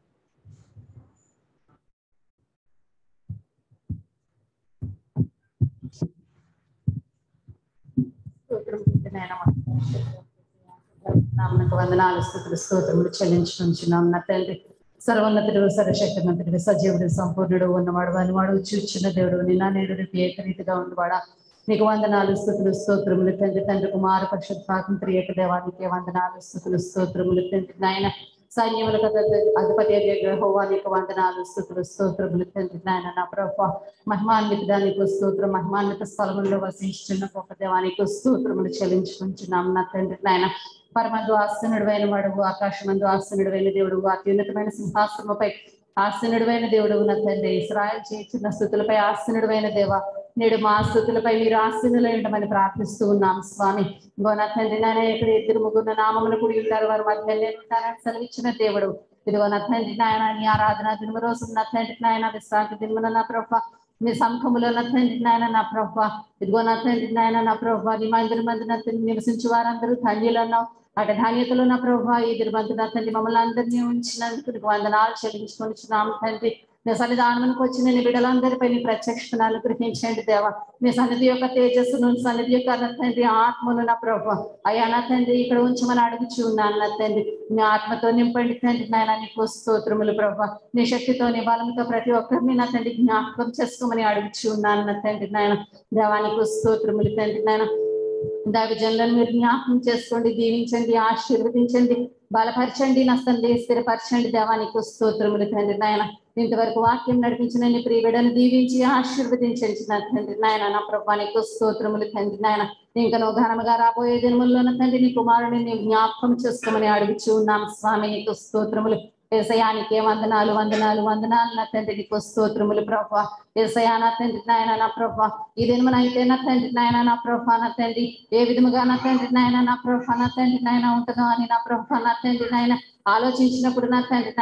నామకు వందనాలు స్థుతులు స్తోత్రములు చెల్లించుకుంటున్నాం నా తండ్రి సర్వోన్నతుడు సర్వశక్తిమంతుడు సజీవుడు సంపూర్ణుడు ఉన్నవాడు వనివాడు చూచిన దేవుడు నిన్న నేడు రేపు ఏకరీతిగా ఉన్నవాడా నీకు వందనాలు స్థుతులు స్తోత్రములు తండ్రి తండ్రి కుమార పరిశుద్ధాత్మ త్రియక దేవానికి వందనాలు స్థుతులు స్తోత్రములు తండ్రి నాయన సైన్యములకు అధిపతి హోవా నీకు వందనాలు స్థుతులు స్తోత్రములు తండ్రి నాయన నా ప్రభు మహిమాన్వితానికి స్తోత్రం మహిమాన్విత స్థలముల్లో వసించున్న గొప్ప దేవానికి స్తోత్రములు చెల్లించుకుంటున్నాం నా తండ్రి నాయన పరమందు ఆసనుడువైన వాడువు ఆకాశమందు ఆసనుడువైన దేవుడు అత్యున్నతమైన సింహాసనముపై ఆసనుడువైన దేవుడు నా తండ్రి ఇస్రాయల్ చేస్తున్న స్థుతులపై ఆసనుడువైన దేవ నేడు మా స్థుతులపై మీరు ఆసనులు ఉండమని ప్రార్థిస్తూ ఉన్నాం స్వామి ఇంకో నా తండ్రి నాయన ఇక్కడ ఇద్దరు ముగ్గురు నామములు కూడి ఉంటారు వారు మధ్య నేను ఉంటానని సెలవిచ్చిన దేవుడు ఇదిగో నా తండ్రి నాయన నీ ఆరాధన దినము రోజు నా తండ్రి నాయన విశ్రాంతి దినమున నా ప్రభ మీ సంఘములో నా తండ్రి నాయన నా ప్రభ ఇదిగో నా తండ్రి నాయన నా ప్రభ నీ మందిర మంది నా తండ్రి నివసించు వారందరూ ధన్యులు అన్నావు అటు ధాన్యతలో నా ప్రభు ఇద్దరు మంది నా తండ్రి మమ్మల్ని అందరినీ ఉంచినందుకు నీకు వందనాలు చెల్లించుకొని తండ్రి నీ సన్నిధానానికి వచ్చిన నీ బిడ్డలందరిపై నీ ప్రత్యక్షతను అనుగ్రహించండి దేవా నీ సన్నిధి యొక్క తేజస్సును నీ సన్నిధి యొక్క నా తండ్రి ఆత్మను నా ప్రభు అయ్యా నా తండ్రి ఇక్కడ ఉంచమని అడుగుచు ఉన్నాను నా తండ్రి నీ ఆత్మతో నింపండి తండ్రి నాయన నీకు స్తోత్రములు ప్రభు నీ శక్తితో నీ బలంతో ప్రతి ఒక్కరిని నా తండ్రి జ్ఞాపకం చేసుకోమని అడుగుచు ఉన్నాను నా తండ్రి నాయన దేవానికి స్తోత్రములు తండ్రి నాయన దైవజనులను మీరు జ్ఞాపకం చేసుకోండి దీవించండి ఆశీర్వదించండి బలపరచండి నష్టండి స్థిరపరచండి దేవానికి స్తోత్రములు తండ్రి నాయన ఇంతవరకు వాక్యం నడిపించిన నీ ప్రియబిడను దీవించి ఆశీర్వదించండి నా తండ్రి నాయన నా ప్రభానికి స్తోత్రములు తండ్రి నాయన ఇంకా నువ్వు ఘనముగా రాబోయే దినముల్లో నా తండ్రి నీ కుమారుని నీ జ్ఞాపకం చేసుకోమని అడుగుచూ ఉన్నాం స్వామి నీకు స్తోత్రములు ఏసయానికి వందనాలు వందనాలు వందనాలు నా తండ్రి నీకు స్తోత్రములు ప్రభా ఏసయా నా తండ్రి నాయన నా ప్రభా ఈ దినమునైతే నా తండ్రి నాయన నా ప్రభా నా తండ్రి ఏ విధముగా నా తండ్రి నాయన నా ప్రభా నా తండ్రి నాయన ఉంటుందో అని నా ప్రభా నా తండ్రి నాయన ఆలోచించినప్పుడు నా తండ్రి నాయన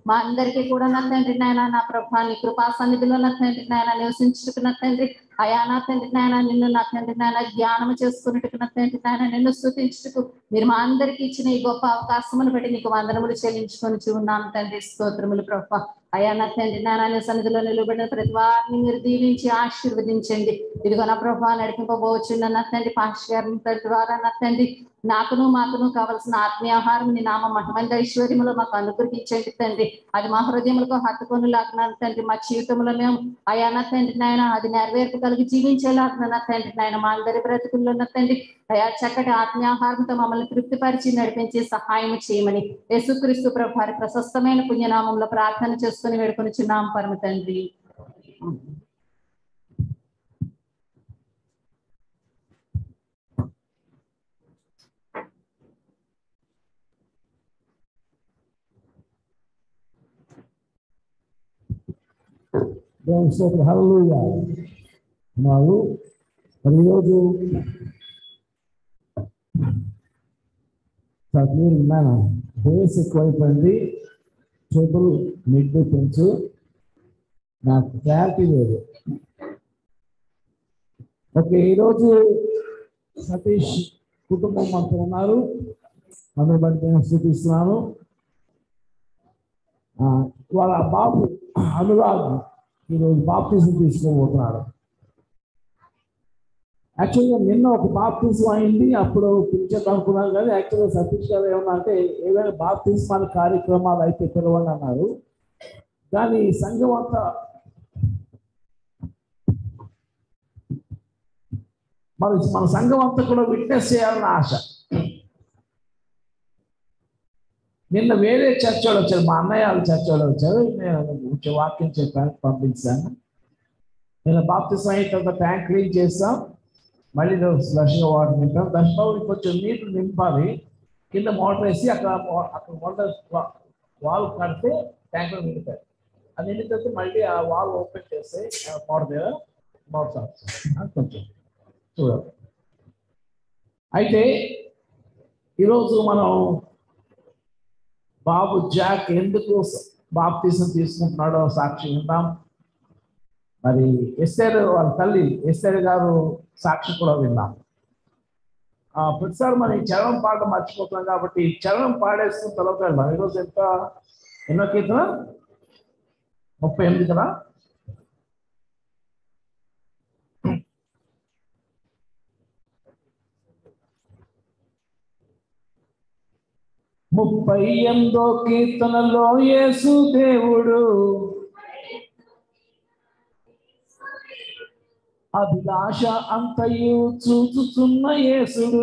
మా అందరికీ కూడా నా తండ్రి నాయన నా ప్రభా నీ కృపా సన్నిధిలో నా తండ్రి నాయన నివసించుటకు నా తండ్రి అయా నా తండ్రి నాయన నిన్ను నా తండ్రి నాయన ధ్యానం చేసుకున్నట్టుకు నా తండ్రి నాయన నిన్ను స్థుతించుటకు మీరు మా అందరికీ ఇచ్చిన ఈ గొప్ప అవకాశమును బట్టి నీకు వందనములు చెల్లించుకొని ఉన్నాను తండ్రి స్తోత్రములు ప్రభా అయా నా తండ్రి నాయన సన్నిధిలో నిలబడిన ప్రతి వారిని మీరు దీవించి ఆశీర్వదించండి ఇదిగో నా ప్రభా నడిపింపబోచున్న నా తండ్రి పాష్ గారిని ద్వారా నా తండ్రి నాకును మాకును కావలసిన ఆత్మీయ ఆహారం నీ నామ మహిమంద ఐశ్వర్యములో మాకు అనుగ్రహించండి తండ్రి అది మా హృదయములకు హత్తుకొని లాగిన తండ్రి మా జీవితంలో మేము అయా నా తండ్రి నాయన అది నెరవేర్పు కలిగి జీవించేలాగిన నా తండ్రి నాయన మా అందరి బ్రతుకుల్లో నా తండ్రి అయా చక్కటి ఆత్మీయాహారంతో మమ్మల్ని తృప్తిపరిచి నడిపించి సహాయం చేయమని యేసుక్రీస్తు ప్రభు వారి ప్రశస్తమైన పుణ్యనామంలో ప్రార్థన చేసుకుని వేడుకొని చిన్నాం పరమ తండ్రి దేవుని స్తోత్రం హల్లెలూయా మాకు మరి ఈరోజు మీరు విన్నాను బేస్ ఎక్కువైపోయింది చేతులు మిడ్డు పెంచు నాకు క్లారిటీ లేదు ఓకే ఈరోజు సతీష్ కుటుంబం అంతా ఉన్నారు అందరి బట్టి నేను స్థుతిస్తున్నాను ఆ, వాళ్ళ బాబు అనురాగ్ ఈరోజు బాప్తిజం తీసుకోబోతున్నాడు యాక్చువల్గా నిన్న ఒక బాప్తిజం అయింది అప్పుడు పిలిచేద్దాం అనుకున్నాను కానీ యాక్చువల్గా సతీష్ గారు ఏమన్నా అంటే ఏదైనా బాప్తిజమాల కార్యక్రమాలు అయితే పిలవండి అన్నారు కానీ సంఘం అంతా మరి మన సంఘం అంతా కూడా విట్నెస్ చేయాలని ఆశ నిన్న వేరే చర్చ వాళ్ళు వచ్చారు మా అన్నయ్య వాళ్ళ చర్చ వాళ్ళు వచ్చారు నేను కొంచెం వాక్యం చెప్పాను పంపించాను నేను బాప్తిసం అయిన తర్వాత ట్యాంక్ క్లీన్ చేస్తాం మళ్ళీ ఫ్లష్గా వాటర్ నింపాం దశబాబుని కొంచెం నీళ్లు నింపాలి కింద మోటార్ వేసి అక్కడ మో- అక్కడ మోటార్ వాల్ కడితే ట్యాంక్లో నిండుతాయి అది నిండిన తర్వాత మళ్ళీ ఆ వాల్ ఓపెన్ చేస్తే ఆ మోటార్ దగ్గర మోటార్ ఆఫ్ చేస్తాం. అది కొంచెం చూడాలి అయితే ఈరోజు మనం బాబు జాక్ ఎందుకు బాప్తీసం తీసుకుంటున్నాడో సాక్షి విందాం మరి ఎస్ఆర్ వాళ్ళ తల్లి ఎస్ఆర్ గారు సాక్షి కూడా విన్నాం ఆ, ప్రతిసారి మనం ఈ చరణం పాట మర్చిపోతున్నాం కాబట్టి ఈ చరణం పాడేస్తున్న తర్వాత మనం ఈరోజు ఎంత ఎన్నో కీర్తన ముప్పై ఎనిమిది కదా ముప్పై ఎనిమిదో కీర్తనలో యేసు దేవుడు అభిలాష అంతయు చూచుచున్న యేసుడు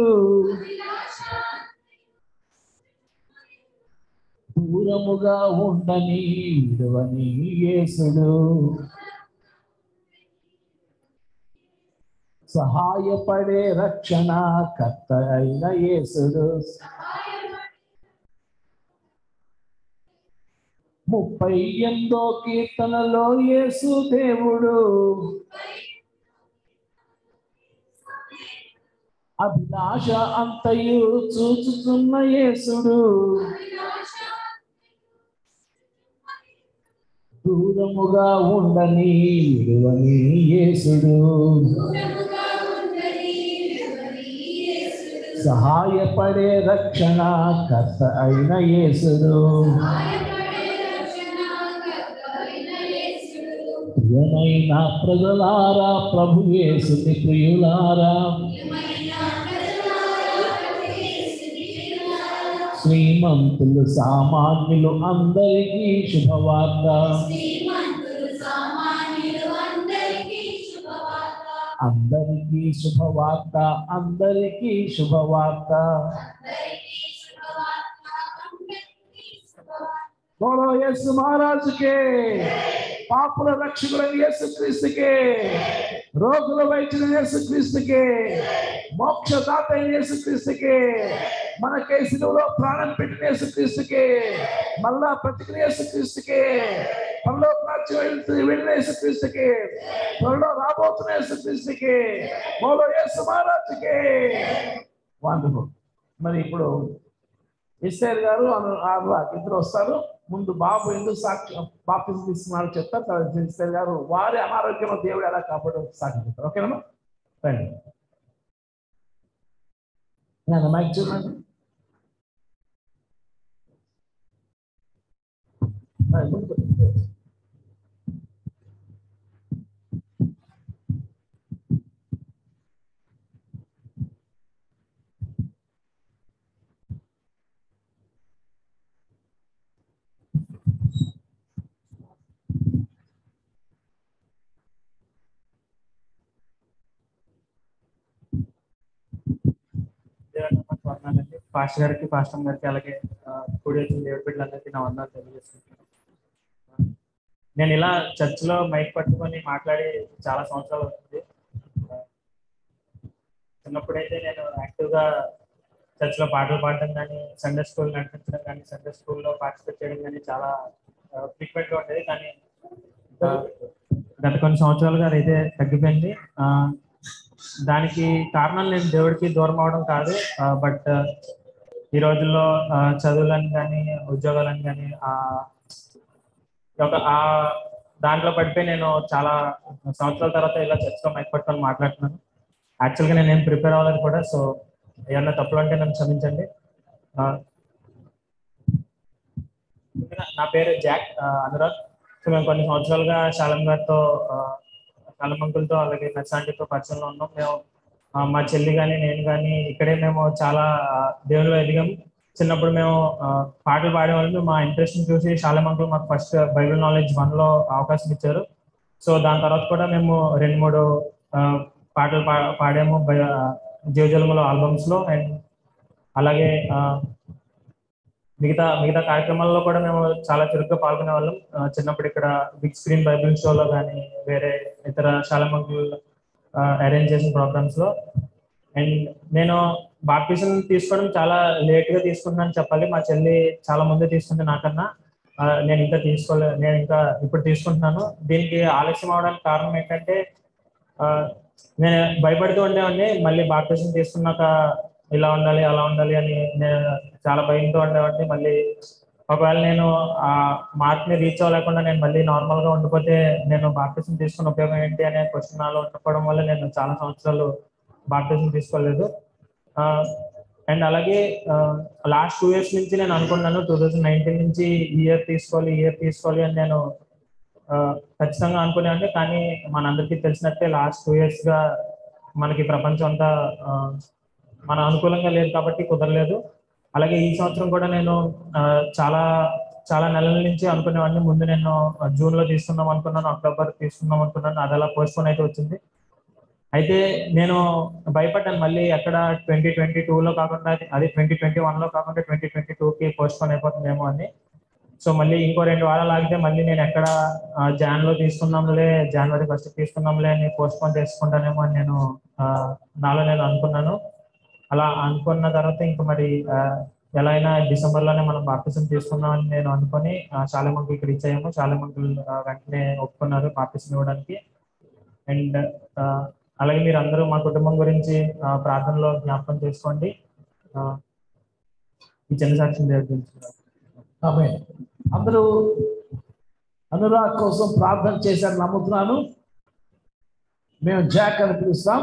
దూరముగా ఉండని విడువని యేసుడు సహాయపడే రక్షణ కర్త అయిన యేసుడు ముప్పై ఎనిమిదో కీర్తనలో యేసు దేవుడు అభిలాష అంతయు చూచుచున్న యేసుడు దూరముగా ఉండని విడువని యేసుడు సహాయపడే రక్షణ కర్త అయిన యేసుడు ప్రియమైన ప్రజలారా ప్రభు యేసుని ప్రియులారా శ్రీమంతులు సామాన్యులు అందరికీ శుభవార్త అందరికీ శుభవార్త అందరికీ శుభవార్త బోలో యేసు మహారాజుకే పాపుల రక్షకుడైన యేసు క్రీస్తుకే రోగుల వైద్యుల యేసు క్రీస్తుకే మోక్షదాత అయిన యేసు క్రీస్తుకే మన కేసులో ప్రాణం పెట్టిన యేసు క్రీస్తుకే మళ్ళా బ్రతికిన యేసు క్రీస్తుకే పనిలో రాజ్యం వెళ్తు- వెళ్ళిన యేసు క్రీస్తుకే త్వరలో రాబోతున్న యేసు క్రీస్తుకే బోలో యేసు మహారాజుకే వండర్ఫుల్ మరి ఇప్పుడు ఇస్రాయల్ గారు అను- అనురాగ్ ఇద్దరు వస్తారు ముందు బాబు ఎందుకు సాక్షి బాప్తిజం తీసుకున్నారో చెప్తారు తర్వాత ఇస్రాయల్ గారు వారి అనారోగ్యంలో దేవుడు ఎలా కాపాడు సాక్షి చెప్తారు ఓకేనా రండి నేను మైక్ చూడండి రైట్, ముందుకు. వందనాలండి పాస్టర్ గారికి పాస్టర్ గారికి అలాగే ఆ, కూడి వచ్చిన దేవుడి బిడ్డలందరికీ నా వందనాలు తెలియజేస్తున్నాను నేను ఇలా చర్చిలో మైక్ పట్టుకొని మాట్లాడి చాలా సంవత్సరాలు అవుతుంది ఆ, చిన్నప్పుడైతే నేను యాక్టివ్గా చర్చిలో పాటలు పాడడం కానీ సండే స్కూల్ నడిపించడం కానీ సండే స్కూల్లో పార్టిసిపేట్ చేయడం కానీ చాలా ఫ్రీక్వెంట్గా ఉండేది కానీ ఆ, గత కొన్ని సంవత్సరాలుగా అదైతే తగ్గిపోయింది ఆ, దానికి కారణం నేను దేవుడికి దూరం అవడం కాదు బట్ ఈ రోజుల్లో ఆ, చదువులని కానీ ఉద్యోగాలని కానీ ఆ ఒక ఆ దాంట్లో పడిపోయి నేను చాలా సంవత్సరాల తర్వాత ఇలా చర్చలో మైక్ పట్టుకొని మాట్లాడుతున్నాను యాక్చువల్గా నేను ఏం ప్రిపేర్ అవ్వలేదు కూడా సో ఏమన్నా తప్పులు అంటే నన్ను క్షమించండి ఆ, ముందుగా నా పేరు జాక్ ఆ, అనురాగ్ సో మేము కొన్ని సంవత్సరాలుగా శాలం గారితో ఆ, శాలం అంకుల్తో అలాగే నచ్చాంటితో పరిచయంలో ఉన్నాం మేము ఆ, మా చెల్లి కానీ నేను కానీ ఇక్కడే మేము చాలా ఆ, దేవుళ్ళు ఎదిగాం చిన్నప్పుడు మేము ఆ, పాటలు పాడేవాళ్ళు మా ఇంట్రెస్ట్ చూసి శాలం అంకుల్ మాకు ఫస్ట్ బైబిల్ నాలెడ్జ్ వన్ లో అవకాశం ఇచ్చారు సో దాని తర్వాత కూడా మేము రెండు మూడు ఆ, పాటలు పా పాడాము జీవజలములో ఆల్బమ్స్ లో అండ్ అలాగే ఆ, మిగతా మిగతా కార్యక్రమాల్లో కూడా మేము చాలా చురుగ్గా పాల్గొనే వాళ్ళం ఆ, చిన్నప్పుడు ఇక్కడ బిగ్ స్క్రీన్ బైబిల్ షోలో కానీ వేరే ఇతర శాలమంకులు అరేంజ్ చేసిన ప్రోగ్రామ్స్ లో అండ్ నేను బాప్టిజం తీసుకోవడం చాలా లేట్ గా తీసుకున్నాను చెప్పాలి మా చెల్లి చాలా ముందే తీసుకుంది నాకన్నా ఆ, నేను ఇంకా తీసుకోలే నేను ఇంకా ఇప్పుడు తీసుకుంటున్నాను దీనికి ఆలస్యం అవడానికి కారణం ఏంటంటే ఆ, నేను భయపడుతూ ఉండేవాడిని మళ్ళీ బాప్టిజం తీసుకున్నాక ఇలా ఉండాలి అలా ఉండాలి అని నేను చాలా భయంతో ఉండేవాడిని మళ్ళీ ఒకవేళ నేను ఆ మార్క్ ని రీచ్ అవ్వలేకుండా నేను మళ్ళీ నార్మల్ గా ఉండిపోతే నేను బాప్టిజం తీసుకున్న ఉపయోగం ఏంటి అనే క్వశ్చన్ నాలో ఉండకపోవడం వల్ల నేను చాలా సంవత్సరాలు బాప్టిజం తీసుకోలేదు అండ్ అలాగే లాస్ట్ టూ ఇయర్స్ నుంచి నేను అనుకున్నాను టూ థౌజండ్ నైన్టీన్ నుంచి ఈ ఇయర్ తీసుకోవాలి ఈ ఇయర్ తీసుకోవాలి అని నేను ఆ, ఖచ్చితంగా అనుకునేవాడిని కానీ మనందరికీ తెలిసినట్టే లాస్ట్ టూ ఇయర్స్ గా మనకి ప్రపంచం అంతా ఆ, మన అనుకూలంగా లేదు కాబట్టి కుదరలేదు అలాగే ఈ సంవత్సరం కూడా నేను ఆ, చాలా చాలా నెలల నుంచి అనుకునేవాడిని ముందు నేను జూన్ లో తీసుకుందాం అనుకున్నాను అక్టోబర్ తీసుకుందాం అనుకున్నాను అది అలా పోస్ట్పోన్ అయితే వచ్చింది అయితే నేను భయపడ్డాను మళ్ళీ ఎక్కడ ట్వంటీ ట్వంటీ లో కాకుండా అది ట్వంటీ ట్వంటీ లో కాకుండా ట్వంటీ ట్వంటీ కి పోస్ట్పోన్ అయిపోతుందేమో అని సో మళ్ళీ ఇంకో రెండు వారాలు ఆగితే మళ్ళీ నేను ఎక్కడ ఆ, జాన్ లో తీసుకుందాంలే జనవరి ఫస్ట్ తీసుకుందాంలే అని పోస్ట్పోన్ చేసుకుంటానేమో అని నేను ఆ, నాలో నేను అనుకున్నాను అలా అనుకున్న తర్వాత ఇంకా మరి ఆ, ఎలా అయినా డిసెంబర్ లోనే మనం బాప్టిజం తీసుకుందాం అని నేను అనుకొని శాలమంకుల్ ఇక్కడ ఇచ్చాము శాలమంకుల్ వెంటనే ఒప్పుకున్నారు బాప్టిజం ఇవ్వడానికి అండ్ అలాగే మీరు అందరూ మా కుటుంబం గురించి ఆ, ప్రార్థనలో జ్ఞాపకం చేసుకోండి ఆ, ఈ చిన్న సాక్ష్యం జరిగించుకున్నారు ఆమె అందరూ అనురాగ్ కోసం ప్రార్థన చేశారు నమ్ముతున్నాను మేము జాక్ అని పిలుస్తాం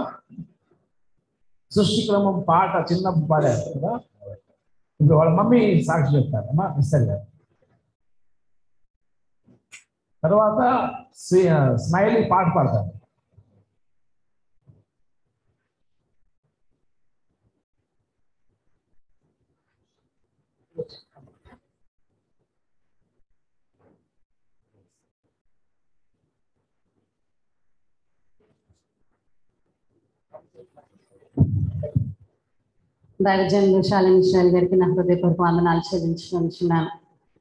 సృష్టిక్రమం పాట చిన్న పాడారు కదా ఇప్పుడు వాళ్ళ మమ్మీ సాక్షి చెప్తారమ్మా మిస్టర్ గారు తర్వాత స్మైలీ పాట పాడతారు దైవజనులు శాలిమిశ్రాలి గారికి నా హృదయపూర్వక వందనాలు చెల్లించుకుంటున్నాను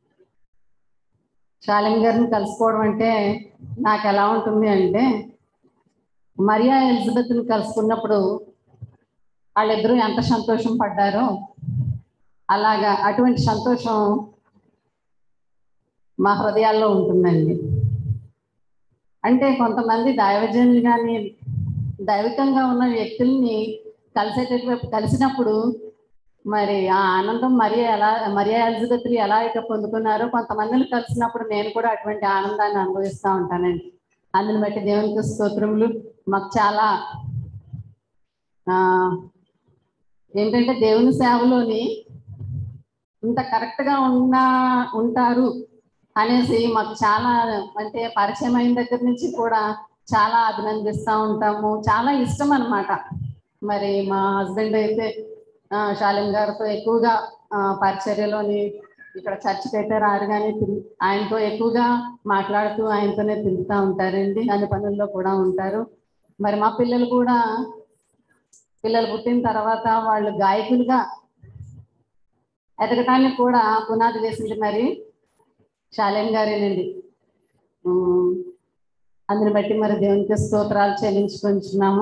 శాలిం గారిని కలుసుకోవడం అంటే నాకు ఎలా ఉంటుంది అంటే మరియా ఎలిజబెత్ని కలుసుకున్నప్పుడు వాళ్ళిద్దరూ ఎంత సంతోషం పడ్డారో అలాగా అటువంటి సంతోషం మా హృదయాల్లో ఉంటుందండి అంటే కొంతమంది దైవజనులు కానీ దైవికంగా ఉన్న వ్యక్తుల్ని కలిసేటటువంటి కలిసినప్పుడు మరి ఆ ఆనందం మరి ఎలా మరియా ఎలిజబెత్లు ఎలా అయితే పొందుకున్నారో కొంతమందిని కలిసినప్పుడు నేను కూడా అటువంటి ఆనందాన్ని అనుభవిస్తూ ఉంటానండి అందుని బట్టి దేవునికి స్తోత్రములు మాకు చాలా ఆ ఏంటంటే దేవుని సేవలోని ఇంత కరెక్ట్ గా ఉన్నా ఉంటారు అనేసి మాకు చాలా అంటే పరిచయం అయిన దగ్గర నుంచి కూడా చాలా అభినందిస్తూ ఉంటాము చాలా ఇష్టం అన్నమాట మరి మా హస్బెండ్ అయితే ఆ, శాలిం గారితో ఎక్కువగా ఆ, పరిచర్యలోని ఇక్కడ చర్చికి అయితే రారు కానీ తిరు- ఆయనతో ఎక్కువగా మాట్లాడుతూ ఆయనతోనే తిరుగుతూ ఉంటారండి అన్ని పనుల్లో కూడా ఉంటారు మరి మా పిల్లలు కూడా పిల్లలు పుట్టిన తర్వాత వాళ్ళు గాయకులుగా ఎదగటానికి కూడా పునాది వేసింది మరి శాలేం గారేనండి ఉమ్, అందుని బట్టి మరి దేవునికి స్తోత్రాలు చెల్లించుకుంటున్నాము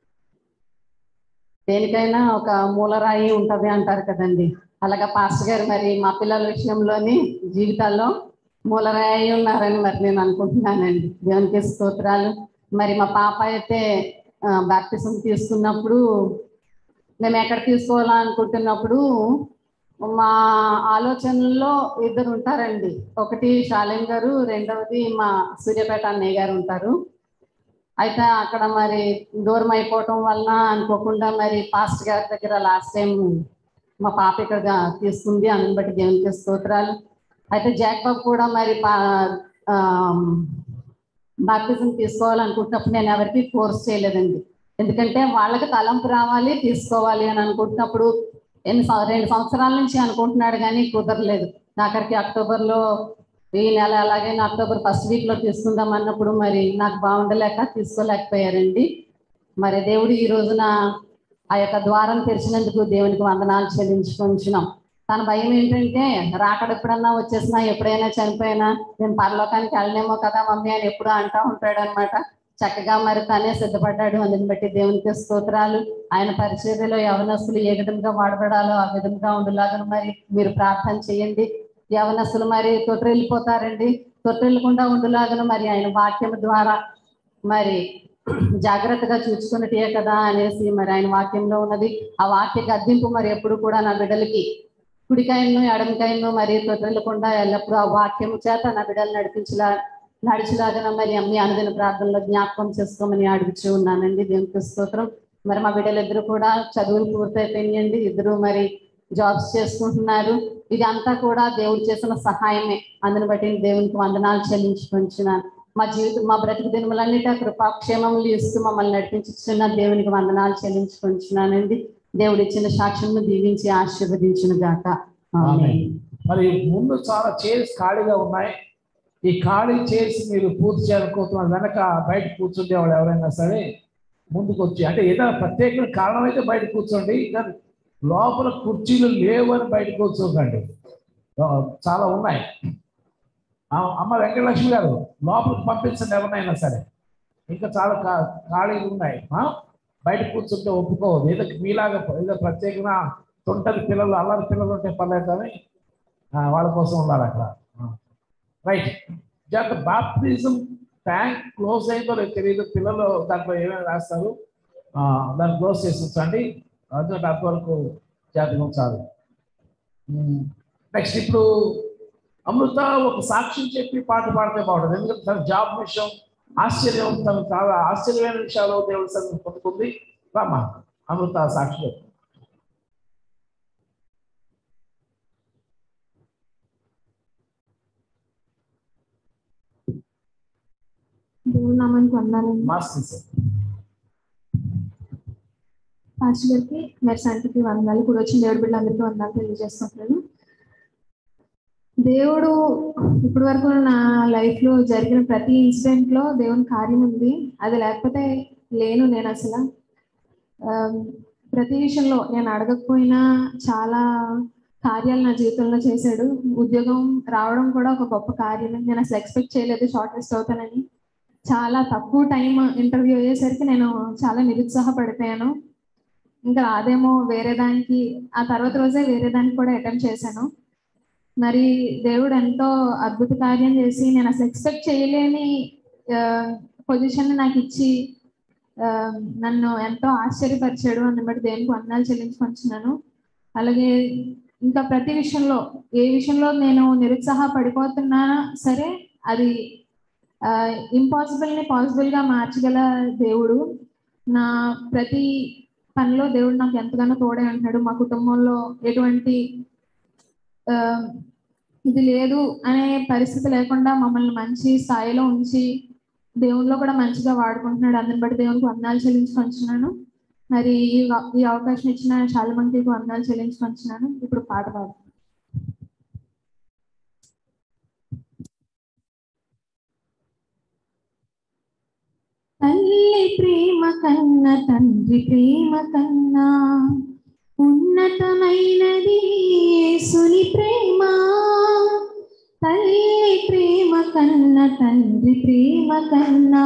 దేనికైనా ఒక మూలరాయి ఉంటది అంటారు కదండి అలాగా పాస్టర్ గారు మరి మా పిల్లల విషయంలోని జీవితాల్లో మూలరాయి అయి ఉన్నారని మరి నేను అనుకుంటున్నానండి దేవునికి స్తోత్రాలు మరి మా పాప అయితే బాప్తిసం తీసుకున్నప్పుడు మేము ఎక్కడ తీసుకోవాలా అనుకుంటున్నప్పుడు మా ఆలోచనల్లో ఇద్దరు ఉంటారండి ఒకటి శాలేం గారు రెండవది మా సూర్యాపేట అన్నయ్య గారు ఉంటారు అయితే అక్కడ మరి దూరం అయిపోవటం వలన అనుకోకుండా మరి పాస్ట్ గారి దగ్గర లాస్ట్ టైం మా పాప ఇక్కడ తీసుకుంది అందుని బట్టి దేవునికి స్తోత్రాలు అయితే జాక్ బాబు కూడా మరి బాప్తిజం తీసుకోవాలనుకుంటున్నప్పుడు నేను ఎవరికి ఫోర్స్ చేయలేదండి ఎందుకంటే వాళ్ళకి తలంపు రావాలి తీసుకోవాలి అని అనుకుంటున్నప్పుడు ఎన్ని సం- రెండు సంవత్సరాల నుంచి అనుకుంటున్నాడు కానీ కుదరలేదు ఆఖరికి అక్టోబర్లో ఈ నెల అలాగే అక్టోబర్ ఫస్ట్ వీక్ లో తీసుకుందాం అన్నప్పుడు మరి నాకు బాగుండలేక తీసుకోలేకపోయారండి మరి దేవుడు ఈ రోజున ఆ యొక్క ద్వారం తెరిచినందుకు దేవునికి వందనాలు చెల్లించుకుంటున్నాం తన భయం ఏంటంటే రాకడ ఎప్పుడన్నా వచ్చేసినా ఎప్పుడైనా చనిపోయినా నేను పరలోకానికి వెళ్ళనేమో కదా మమ్మీ అని ఎప్పుడూ అంటా ఉంటాడు అనమాట చక్కగా మరి తనే సిద్ధపడ్డాడు అందుని బట్టి దేవునికి స్తోత్రాలు ఆయన పరిచర్యలో యవనస్తులు ఏ విధంగా వాడబడాలో ఆ విధంగా ఉండలాగా మరి మీరు ప్రార్థన చేయండి యవనస్తులు మరి తొట్రెళ్ళిపోతారండి తొట్రెళ్ళకుండా ఉండలాగను మరి ఆయన వాక్యం ద్వారా మరి జాగ్రత్తగా చూసుకున్నట్టే కదా అనేసి మరి ఆయన వాక్యంలో ఉన్నది ఆ వాక్య గద్దింపు మరి ఎప్పుడు కూడా నా బిడ్డలకి కుడికాయను ఎడమకాయను మరి తొట్రెళ్ళకుండా ఎల్లప్పుడూ ఆ వాక్యం చేత నా బిడ్డలు నడిపించలా నడిచిలాగా మరి అమ్మి అనుదిన ప్రార్థనలో జ్ఞాపకం చేసుకోమని అడుగుచూ ఉన్నానండి దేవునికి స్తోత్రం మరి మా బిడ్డలిద్దరు కూడా చదువులు పూర్తయిపోయినాయండి ఇద్దరు మరి జాబ్స్ చేసుకుంటున్నారు ఇది అంతా కూడా దేవుడు చేసిన సహాయమే అందుని బట్టి దేవునికి వందనాలు చెల్లించుకుంటున్నాను మా జీవితం మా బ్రతికి దినములన్నిటి కృపాక్షేమములు ఇస్తూ మమ్మల్ని నడిపించుతున్న దేవునికి వందనాలు చెల్లించుకుంటున్నానండి దేవుడు ఇచ్చిన సాక్ష్యం దీవించి ఆశీర్వదించిన గాక ఆమేన్. మరి ముందు చాలా చైర్స్ ఖాళీగా ఉన్నాయి ఈ ఖాళీ చైర్స్ మీరు పూర్తి చేయాలనుకుంటున్నారు వెనక బయట కూర్చుంటే వాళ్ళు ఎవరైనా సరే ముందుకు వచ్చి అంటే ఏదైనా ప్రత్యేకమైన కారణం అయితే బయట కూర్చోండి కానీ లోపల కుర్చీలు లేవు అని బయట కూర్చోకండి ఆ, చాలా ఉన్నాయి ఆ, అమ్మ వెంకటలక్ష్మి గారు లోపలికి పంపించండి ఎవరినైనా సరే ఇంకా చాలా ఖా- ఖాళీలు ఉన్నాయి ఆ? బయట కూర్చుంటే ఒప్పుకోవద్దు ఏదో మీలాగా ఏదో ప్రత్యేకంగా తొంటరి పిల్లలు అల్లరి పిల్లలు ఉంటే పర్లేదు కానీ ఆ, వాళ్ళ కోసం ఉండాలి అక్కడ రైట్ జాగ్రత్త బాప్టిజం ట్యాంక్ క్లోజ్ అయిందో లేదో తెలియదు పిల్లలు దాంట్లో ఏమేమి రాస్తారు ఆ, దాన్ని క్లోజ్ చేసి ఉంచండి అందులో అంతవరకు జాగ్రత్తగా ఉంచాలి నెక్స్ట్ ఇప్పుడు అమృత ఒక సాక్ష్యం చెప్పి పాట పాడితే బాగుంటుంది ఎందుకంటే తన జాబ్ విషయం ఆశ్చర్యం తను చాలా ఆశ్చర్యమైన విషయాలు దేవుడి సన్నిధి పొందుకుంది రామా అమృత సాక్షి చెప్పు. దేవుడి నామానికి వందాలండి మాస్టర్ సార్ పాస్టర్ గారికి మరి శాంతికి వందాలు కూడా వచ్చిన దేవుడి బిడ్డలందరికీ వందాలు తెలియజేస్తున్నాను దేవుడు ఇప్పటి వరకు నా లైఫ్ లో జరిగిన ప్రతి ఇన్సిడెంట్ లో దేవుని కార్యం ఉంది అది లేకపోతే లేను నేను అసలు ఆ, ప్రతి విషయంలో నేను అడగకపోయినా చాలా కార్యాలు నా జీవితంలో చేశాడు ఉద్యోగం రావడం కూడా ఒక గొప్ప కార్యమే నేను అసలు ఎక్స్పెక్ట్ చేయలేదు షార్ట్ లిస్ట్ అవుతానని చాలా తక్కువ టైం ఇంటర్వ్యూ అయ్యేసరికి నేను చాలా నిరుత్సాహపడిపోయాను ఇంకా అదేమో వేరే దానికి ఆ తర్వాత రోజే వేరే దానికి కూడా అటెంప్ట్ చేశాను మరి దేవుడు ఎంతో అద్భుత కార్యం చేసి నేను అసలు ఎక్స్పెక్ట్ చేయలేని పొజిషన్ నాకు ఇచ్చి ఆ, నన్ను ఎంతో ఆశ్చర్యపరిచాడు అని బట్టి దేవునికి వందనాలు చెల్లించుకుంటున్నాను అలాగే ఇంకా ప్రతి విషయంలో ఏ విషయంలో నేను నిరుత్సాహ పడిపోతున్నా సరే అది ఇంపాసిబుల్ ని పాసిబుల్ గా మార్చగల దేవుడు నా ప్రతి పనిలో దేవుడు నాకు ఎంతగానో తోడే అంటున్నాడు మా కుటుంబంలో ఎటువంటి ఆ, ఇది లేదు అనే పరిస్థితి లేకుండా మమ్మల్ని మంచి స్థాయిలో ఉంచి దేవునిలో కూడా మంచిగా వాడుకుంటున్నాడు అందరిని బట్టి దేవునికి వందనాలు చెల్లించుకొంచున్నాను మరి ఈ ఈ అవకాశం ఇచ్చిన శాలమంతికి వందనాలు చెల్లించుకొంచున్నాను ఇప్పుడు పాట పాడు తల్లి ప్రేమ కన్నా తండ్రి ప్రేమ కన్నా ఉన్నతమైనది యేసుని ప్రేమ తల్లి ప్రేమ కన్నా తండ్రి ప్రేమ కన్నా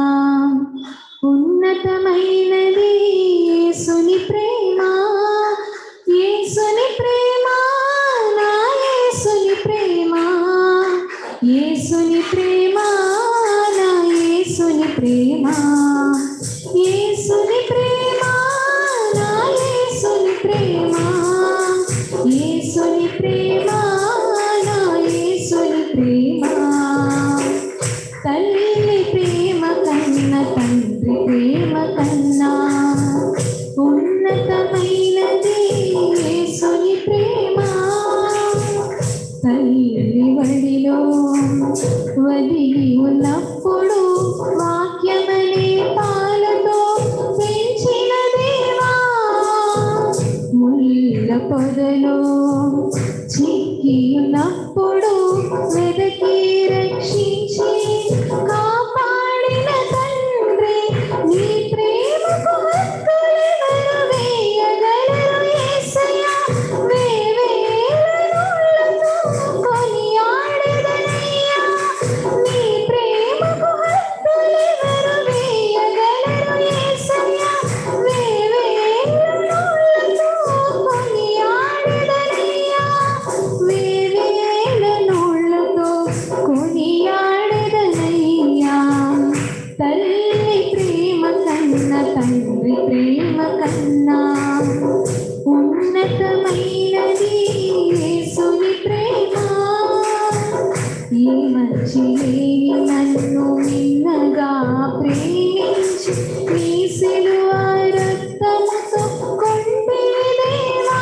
ఉన్నతమైనది యేసుని ప్రేమ యేసుని ప్రేమ నా యేసుని ప్రేమ యేసుని ప్రేమ నా యేసుని ప్రేమ యేసుని ప్రేమ నా యేసుని ప్రేమ యేసుని ప్రేమ నా యేసుని ప్రేమ తల్లి ప్రేమ కన్నా తండ్రి ప్రేమ కన్నా ఉన్నతమైనది యేసుని ప్రేమ తల్లి వడిలో వదిలి ఉన్నప్పుడు వాక్యమనే పాలతో పెంచిన దేవా ముళ్ళ పొదలో చిక్కి ఉన్నప్పుడు వెదకి రక్షించి కాపాడిన తండ్రి నీ ప్రేమకు హక్కులెవరు వేయగలరు యేసయ్యా వేవేలనులతో కొనియాడెదనయ్యా నీ ప్రేమకు హక్కులెవరు వేయగలరు యేసయ్యా వేవేలనులతో కొనియాడెదనయ్యా వేవేలనులతో కొనియాడెదనయ్యా తల్లి ప్రేమ కన్నా తండ్రి ప్రేమ కన్నా ఉన్నతమైనది యేసుని ప్రేమ ఈ మంచి లేని నన్ను నిన్నగా ప్రేమించి నీ సిలువ రక్తముతో కొంటే దేవా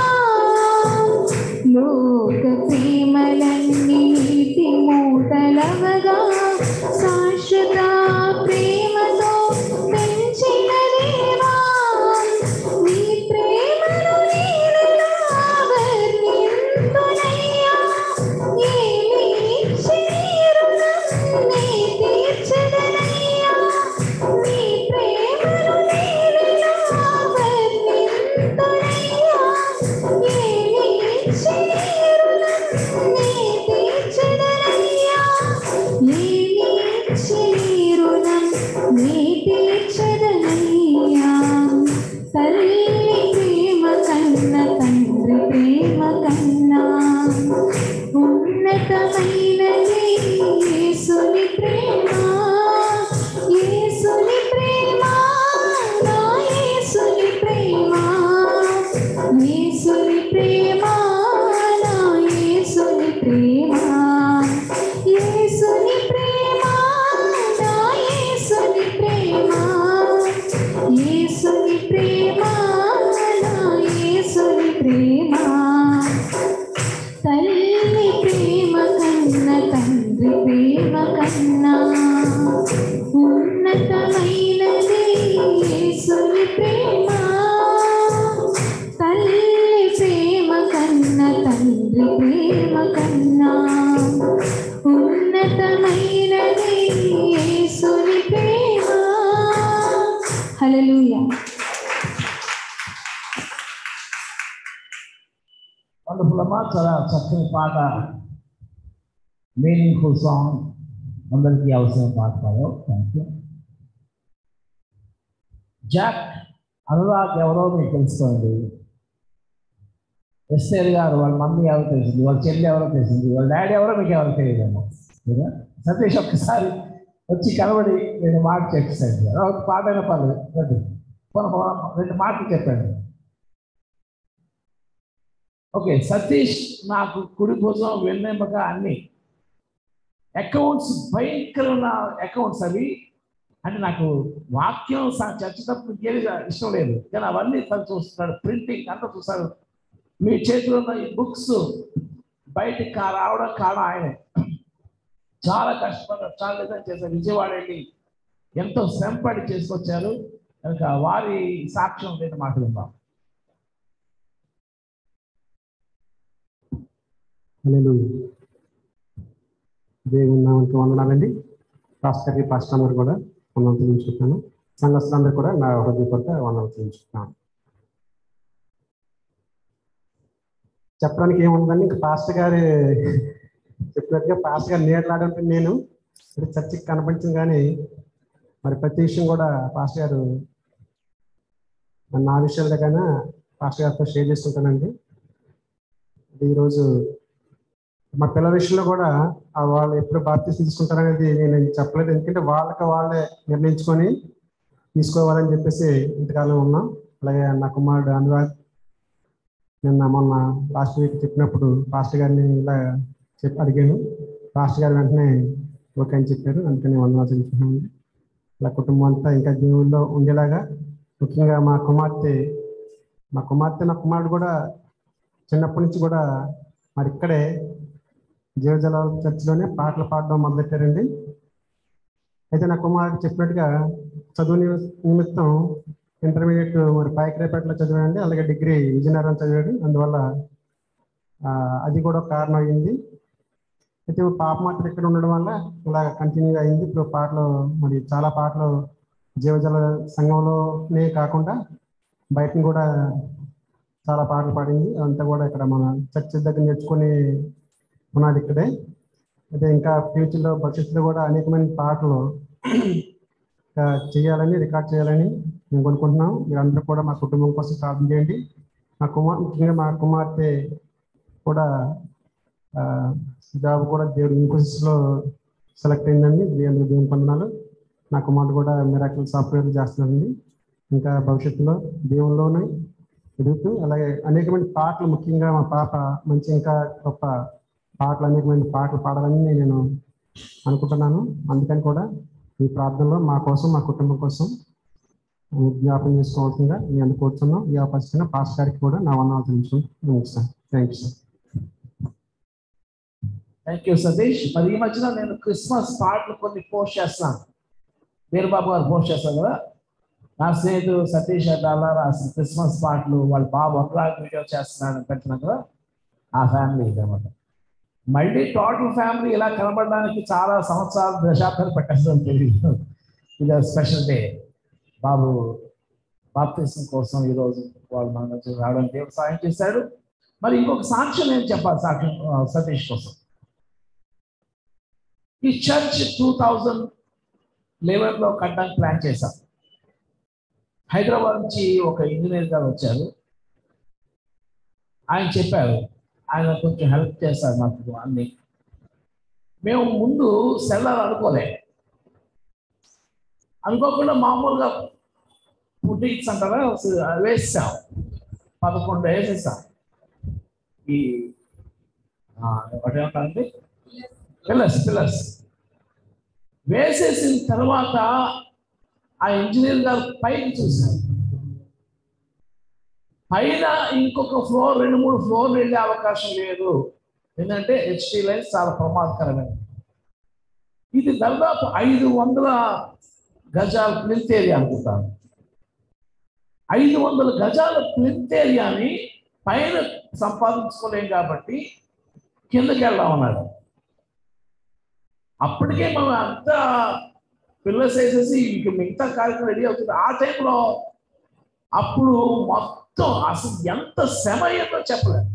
లోక ప్రేమలన్నీ నీటి మూటలవగా శాశ్వత ప్రేమతో పెంచిన దేవా నీ ప్రేమను నేనెలా వర్ణింతునయ్యా ఏమి ఇచ్చి నీ రుణం నీ తీర్చెదనయ్యా నీ ప్రేమను నేనెలా వర్ణింతునయ్యా ఏమి ఇచ్చి నీ రుణం నీ తీర్చెదనయ్యా ఏమి ఇచ్చి నీ రుణం నీ తీర్చెదనయ్యా తల్లి ప్రేమ కన్న తండ్రి ప్రేమ కన్నా ఉన్నతమైనది యేసుని ప్రేమ యేసుని ప్రేమ నా యేసుని ప్రేమ యేసుని ప్రేమ నా యేసుని ప్రేమ యేసుని ప్రేమ నా యేసుని ప్రేమ యేసుని ప్రేమ నా యేసుని ప్రేమ తల్లి ప్రేమ కన్నా తండ్రి ప్రేమ కన్నా ఉన్నతమైనది యేసుని ప్రేమ తల్లి ప్రేమ కన్నా తండ్రి ప్రేమ కన్నా ఉన్నతమైనది యేసుని ప్రేమ హల్లెలూయా వండర్ఫుల్ అమ్మా చాలా చక్కని పాట మీనింగ్ఫుల్ సాంగ్ అందరికీ అవసరం పాట పాడావు థ్యాంక్ యూ జాక్ అనురాగ్ ఎవరో మీకు తెలుసుకోండి ఎస్ఏల్ గారు వాళ్ళ మమ్మీ ఎవరో తెలిసింది వాళ్ళ చెల్లి ఎవరో తెలిసింది వాళ్ళ డాడీ ఎవరో మీకు ఎవరో తెలియదేమో కదా సతీష్ ఒక్కసారి వచ్చి కనబడి రెండు మాటలు చెప్పేసాడు ఒక పాట అయినా పర్లేదు రండి. పోనీ, పోనీ, రెండు మాటలు చెప్పండి ఓకే సతీష్ నాకు కుడి భుజం వెన్నెమ్మక అన్ని అకౌంట్స్ భయంకరమైన అకౌంట్స్ అవి అంటే నాకు వాక్యం స- చర్చటప్పుడు ఇంకేది ఇష్టం లేదు కానీ అవన్నీ తను చూస్తున్నాడు ప్రింటింగ్ అంతా చూస్తాడు మీ చేతిలో ఉన్న ఈ బుక్స్ బయటికి కా రావడం కారణం ఆయనే చాలా కష్టపడ్డారు చాలా డిజైన్ చేశారు విజయవాడ వెళ్ళి ఎంతో శ్రమపడి చేసుకొచ్చారు కనుక వారి సాక్ష్యం నేను మాట్లాడుతాం హల్లెలూయా దేవుని నామానికి వందనాలండి పాస్టర్కి పాస్టర్ అందరు కూడా వందలు తెలుసుకుంటున్నాను సంఘస్థులందరూ కూడా నా హృదయపూర్వక వందలు తెలుసుకుంటున్నాను చెప్పడానికి ఏముందండి ఇంకా పాస్టర్ గారు చెప్పినట్టుగా పాస్టర్ గారు నీడలాడంటే నేను మరి చర్చికి కనిపించింది కానీ మరి ప్రతి విషయం కూడా పాస్టర్ గారు నా విషయాల దగ్గర పాస్టర్ గారితో షేర్ చేసుకుంటానండి ఈరోజు మా పిల్లల విషయంలో కూడా ఆ వాళ్ళు ఎప్పుడు బాప్తీసం తీసుకుంటారనేది నేను చెప్పలేదు ఎందుకంటే వాళ్ళకి వాళ్ళే నిర్ణయించుకొని తీసుకోవాలని చెప్పేసి ఇంతకాలం ఉన్నాం అలాగే నా కుమారుడు అనురాగ్ నిన్న మొన్న లాస్ట్ వీక్ చెప్పినప్పుడు పాస్టర్ గారిని ఇలా చెప్పి అడిగాను పాస్టర్ గారు వెంటనే ఓకే అని చెప్పారు అందుకని వందనాలు తెలుసుకున్నాను ఇలా కుటుంబం అంతా ఇంకా దేవుల్లో ఉండేలాగా ముఖ్యంగా మా కుమార్తె మా కుమార్తె నా కుమారుడు కూడా చిన్నప్పటి నుంచి కూడా మరి ఇక్కడే జీవజల చర్చిలోనే పాటలు పాడడం మొదలెట్టారండి అయితే నా కుమారుడు చెప్పినట్టుగా చదువు నిమి- నిమిత్తం ఇంటర్మీడియట్ మరి పాయకరేపేటలో చదివాడండి అలాగే డిగ్రీ విజయనగరం చదివాడు అందువల్ల ఆ, అది కూడా ఒక కారణం అయింది అయితే పాప మాత్రం ఇక్కడ ఉండడం వల్ల ఇలా కంటిన్యూ అయింది ఇప్పుడు పాటలు మరి చాలా పాటలు జీవజల సంఘంలోనే కాకుండా బయట కూడా చాలా పాటలు పాడింది అంతా కూడా ఇక్కడ మన చర్చ్ దగ్గర నేర్చుకుని ఉన్నది ఇక్కడే అయితే ఇంకా ఫ్యూచర్లో భవిష్యత్తులో కూడా అనేకమైన పాటలు ఇంకా చేయాలని రికార్డ్ చేయాలని మేము కోరుకుంటున్నాం మీరందరూ కూడా మా కుటుంబం కోసం ప్రార్థన చేయండి మా కుమార్ ముఖ్యంగా మా కుమార్తె కూడా ఆ, జాబ్ కూడా దేవుడి ఇన్ఫోసిస్లో సెలెక్ట్ అయిందండి దేవుని దేవుని పొందనాలు నా కుమారుడు కూడా మిరాకిల్ సాఫ్ట్వేర్ చేస్తున్నారండి ఇంకా భవిష్యత్తులో దేవుల్లోనే ఎదుగుతూ అలాగే అనేకమైన పాటలు ముఖ్యంగా మా పాప మంచి ఇంకా గొప్ప పాటలు అనేకమైన పాటలు పాడాలని నేను అనుకుంటున్నాను అందుకని కూడా ఈ ప్రార్థనలో మా కోసం మా కుటుంబం కోసం జ్ఞాపకం చేసుకోవాల్సిందిగా మీ అందరు కూర్చున్నాం ఈ అవకాశం పాస్ గారికి కూడా నా వందనాలు తెలుసుకుంటాను sir thank you sir thank you Satish మరి ఈ మధ్యన నేను క్రిస్మస్ పాటలు కొన్ని పోస్ట్ చేస్తాను వీరబాబు గారు పోస్ట్ చేస్తారు కదా నా స్నేహితుడు సతీష్ అడ్డాల రాసిన క్రిస్మస్ పాటలు వాళ్ళ బాబు అనురాగ్ వీడియో చేస్తున్నాడు పెట్టినా కదా ఆ ఫ్యామిలీ ఇదన్నమాట మళ్ళీ టోటల్ ఫ్యామిలీ ఇలా కనబడడానికి చాలా సంవత్సరాలు దశాబ్దాలు పెట్టడం తెలియదు ఇది స్పెషల్ డే బాబు బాప్తిసం కోసం ఈరోజు వాళ్ళు మన మధ్య రావడానికి దేవుడు సాయం చేశాడు మరి ఇంకొక సాక్ష్యం నేను చెప్పాలి సాక్ష్యం ఆ, సతీష్ కోసం ఈ చర్చ్ టూ థౌజండ్ లెవెన్లో కట్టడానికి ప్లాన్ చేశాం హైదరాబాద్ నుంచి ఒక ఇంజనీర్ గారు వచ్చారు ఆయన చెప్పారు ఆయన కొంచెం హెల్ప్ చేస్తారు మాకు అన్ని మేము ముందు సెల్లర్ అనుకోలే అనుకోకుండా మామూలుగా పుట్టిక్స్ అంటారా వేసాం పదకొండు వేసేసాం ఈ ఒకటేమంటారండి పిల్లర్స్ పిల్లర్స్ వేసేసిన తర్వాత ఆ ఇంజనీర్ గారు పైకి చూశారు పైన ఇంకొక ఫ్లోర్ రెండు మూడు ఫ్లోర్ వెళ్ళే అవకాశం లేదు ఎందుకంటే హెచ్టీ లైన్స్ చాలా ప్రమాదకరమైనది ఇది దాదాపు ఐదు వందల గజాల ప్లింత్ ఏరియా అనుకుంటాను ఐదు వందల గజాల ప్లింత్ ఏరియాని పైన సంపాదించుకోలేం కాబట్టి కిందకి వెళ్దాం అన్నాడు అప్పటికే మనం అంతా పిల్లర్స్ వేసేసి ఇంక మిగతా కార్యక్రమం రెడీ అవుతుంది ఆ టైంలో అప్పుడు మొత్తం అసలు ఎంత శ్రమ అయ్యిందో చెప్పలేదు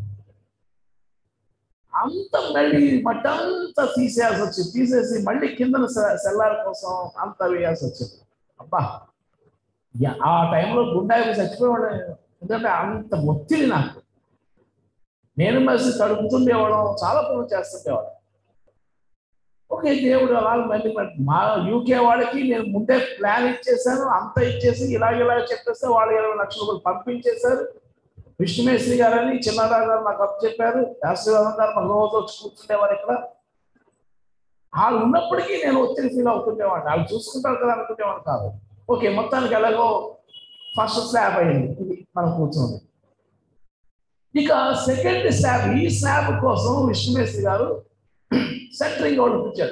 అంత మళ్ళీ మట్టంతా తీసేయాల్సి వచ్చింది తీసేసి మళ్ళీ కింద సెల్లార్ కోసం అంత వేయాల్సి వచ్చింది అబ్బా యా- ఆ టైంలో గుండాయి చచ్చిపోయేవాడు ఎందుకంటే అంత ఒత్తిడి నాకు నేను మసి తడుపుతుండేవాడు చాలా పనులు చేస్తుండేవాడు ఓకే దేవుడు అలా మళ్ళీ మరి మా యూకే వాళ్ళకి నేను ముందే ప్లాన్ ఇచ్చేసాను అంత ఇచ్చేసి ఇలాగ ఇలా చెప్పేస్తే వాళ్ళు ఇరవై లక్షల రూపాయలు పంపించేశారు విష్ణుమేశ్వరి గారని చిన్నారావు గారు నాకు అప్పు చెప్పారు శాస్త్రీవాదం గారు మాకు రోజు వచ్చి కూర్చుండేవారు ఇక్కడ వాళ్ళు ఉన్నప్పటికీ నేను ఒత్తిడి ఫీల్ అవుతుండేవాడిని వాళ్ళు చూసుకుంటారు కదా అనుకునేవాడు కాదు ఓకే మొత్తానికి ఎలాగో ఫస్ట్ స్లాబ్ అయింది ఇది మనం కూర్చోండి ఇక సెకండ్ స్లాబ్ ఈ స్లాబ్ కోసం విష్ణుమేశ్వరి గారు సెంటరింగ్ అవుట్ ఇచ్చారు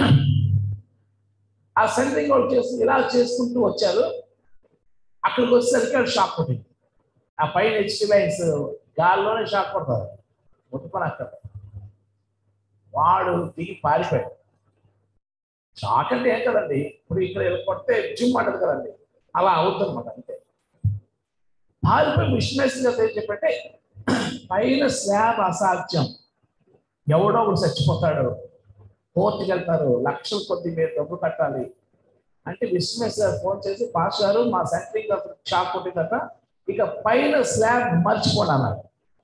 ఆ సెంటరింగ్ అవుట్ చేసి ఇలా చేసుకుంటూ వచ్చారు అక్కడికి వచ్చేసరికి అది షాక్ కొట్టింది ఆ పైన హెచ్డి లైన్స్ గాల్లోనే షాక్ కొడతారు ముట్టుకొని అక్కడ వాడు దిగి పారిపోయాడు షాక్ అంటే ఏం కదండి ఇప్పుడు ఇక్కడ ఇలా కొడితే జిమ్ అంటది కదండి అలా అవుతుందన్నమాట అంతే పారిపోయి విష్ణేశ్వరి గారు ఏం చెప్పంటే పైన స్లాబ్ అసాధ్యం ఎవడో ఒకడు చచ్చిపోతాడు కోర్టుకి వెళ్తారు లక్షల కొద్ది మీరు డబ్బు కట్టాలి అంటే విష్ణేశ్వర గారు ఫోన్ చేసి పాస్ గారు మా సెంట్రింగ్ షాక్ కొట్టిందట ఇక పైన స్లాబ్ మర్చిపోండి అన్నారు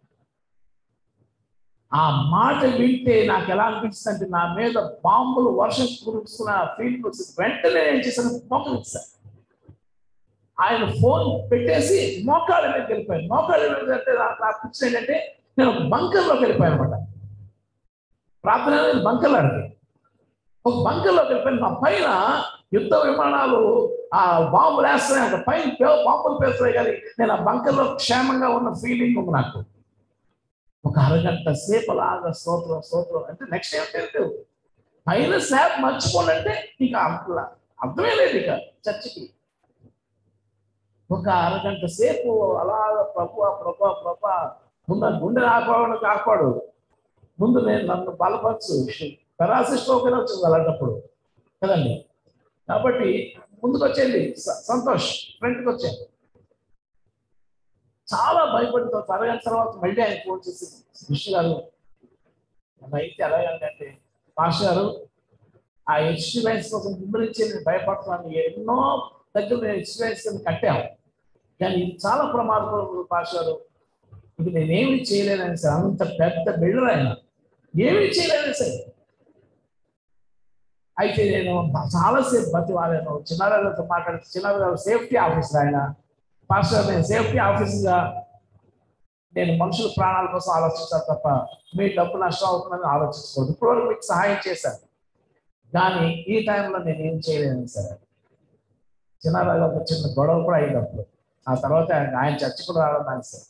ఆ మాట వింటే నాకు ఎలా అనిపిస్తుంది అంటే నా మీద బాంబులు వర్షం కురుస్తున్న ఫీల్ వెంటనే ఏం చేశాను మోకరిస్తాను ఆయన ఫోన్ పెట్టేసి మోకాళ్ళ మీద వెళ్ళిపోయాను మోకాళ్ళ మీద అంటే నా- నా పిచ్చి ఏంటంటే నేను ఒక బంకర్లోకి వెళ్ళిపోయాను అనమాట ప్రార్థన అనేది బంకర్లో అడిగి ఒక బంకర్లోకి వెళ్ళిపోయాను మా పైన యుద్ధ విమానాలు ఆ బాంబులు వేస్తున్నాయి అంట పైన పే- బాంబులు పేస్తున్నాయి కానీ నేను ఆ బంకర్లో క్షేమంగా ఉన్న ఫీలింగ్ ఉంది నాకు ఒక అరగంట సేపు అలాగా స్తోత్రం స్తోత్రం అంటే నెక్స్ట్ ఏం తెలియదు పైన స్లాబ్ మర్చిపోనంటే ఇక అర్థం అర్థమే లేదు ఇక చర్చికి ఒక అరగంట సేపు అలా ప్రభు ప్రభు ప్రభు ముందు గుండె ఆపాడు కాపాడు ముందు నేను నన్ను బలపరచు పెరాసిస్టోకనే వచ్చింది అలాంటప్పుడు కదండి కాబట్టి ముందుకు వచ్చేది స- సంతోష్ ఫ్రంట్కి వచ్చాను చాలా భయపడితో అరగంట తర్వాత మళ్ళీ ఆయన ఫోన్ చేసి విష్ణు గారు అలా అయితే ఎలాగంటే పాస్టర్ గారు ఆ ఎక్స్పీరియన్స్ కోసం ముందు నుంచి నేను భయపడుతున్నాను ఎన్నో దగ్గర నేను ఎక్స్పీరియన్స్ కట్టాము కానీ ఇది చాలా ప్రమాదకరం పాస్టర్ గారు ఇది నేనేమి చేయలేనని సార్ అంత పెద్ద బిల్డర్ ఆయన ఏమీ చేయలేను సార్ అయితే నేను చాలాసేపు బతి వాళ్ళను చిన్నారాలతో మాట్లాడితే చిన్నారాలు సేఫ్టీ ఆఫీసర్ ఆయన పాస్టర్ నేను సేఫ్టీ ఆఫీసర్గా నేను మనుషుల ప్రాణాల కోసం ఆలోచిస్తాను తప్ప మీ డబ్బు నష్టం అవుతుందని ఆలోచించకూడదు ఇప్పటివరకు మీకు సహాయం చేశాను కానీ ఈ టైంలో నేను ఏం చేయలేను సార్ చిన్నారాలు ఒక చిన్న గొడవ కూడా అయినప్పుడు ఆ తర్వాత ఆయన ఆయన చర్చ కూడా రావడం సార్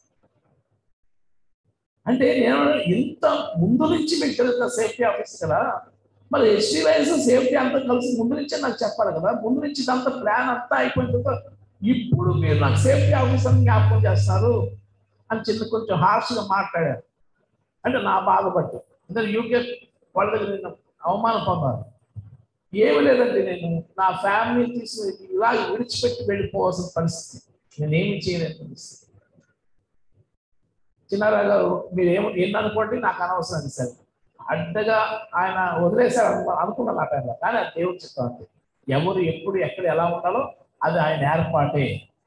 అంటే నేను ఇంత ముందు నుంచి మీకు తెలుగుతా సేఫ్టీ ఆఫీస్ కదా మరి ఎస్టీ వైఎస్ సేఫ్టీ అంతా కలిసి ముందు నుంచే నాకు చెప్పాలి కదా ముందు నుంచి ఇదంతా ప్లాన్ అంతా అయిపోయిన తర్వాత ఇప్పుడు మీరు నాకు సేఫ్టీ ఆఫీసర్ జ్ఞాపకం చేస్తారు అని చిన్న కొంచెం హార్ష్గా మాట్లాడారు అంటే నా బాధ బట్టి అంటే యూకే వాళ్ళ దగ్గర నేను అవమానం పొందాను ఏమి లేదండి నేను నా ఫ్యామిలీ తీసి ఇలా విడిచిపెట్టి వెళ్ళిపోవాల్సిన పరిస్థితి నేనేమి చేయలేని పరిస్థితి చిన్నారావు గారు మీరు ఏమో ఎన్ని అనుకోండి నాకు అనవసరం సార్ అడ్డగా ఆయన వదిలేశారు అనుకో అనుకున్నాను ఆ టైంలో కానీ అది దేవుడు చెప్తా అంతే ఎవరు ఎప్పుడు ఎక్కడ ఎలా ఉండాలో అది ఆయన ఏర్పాటే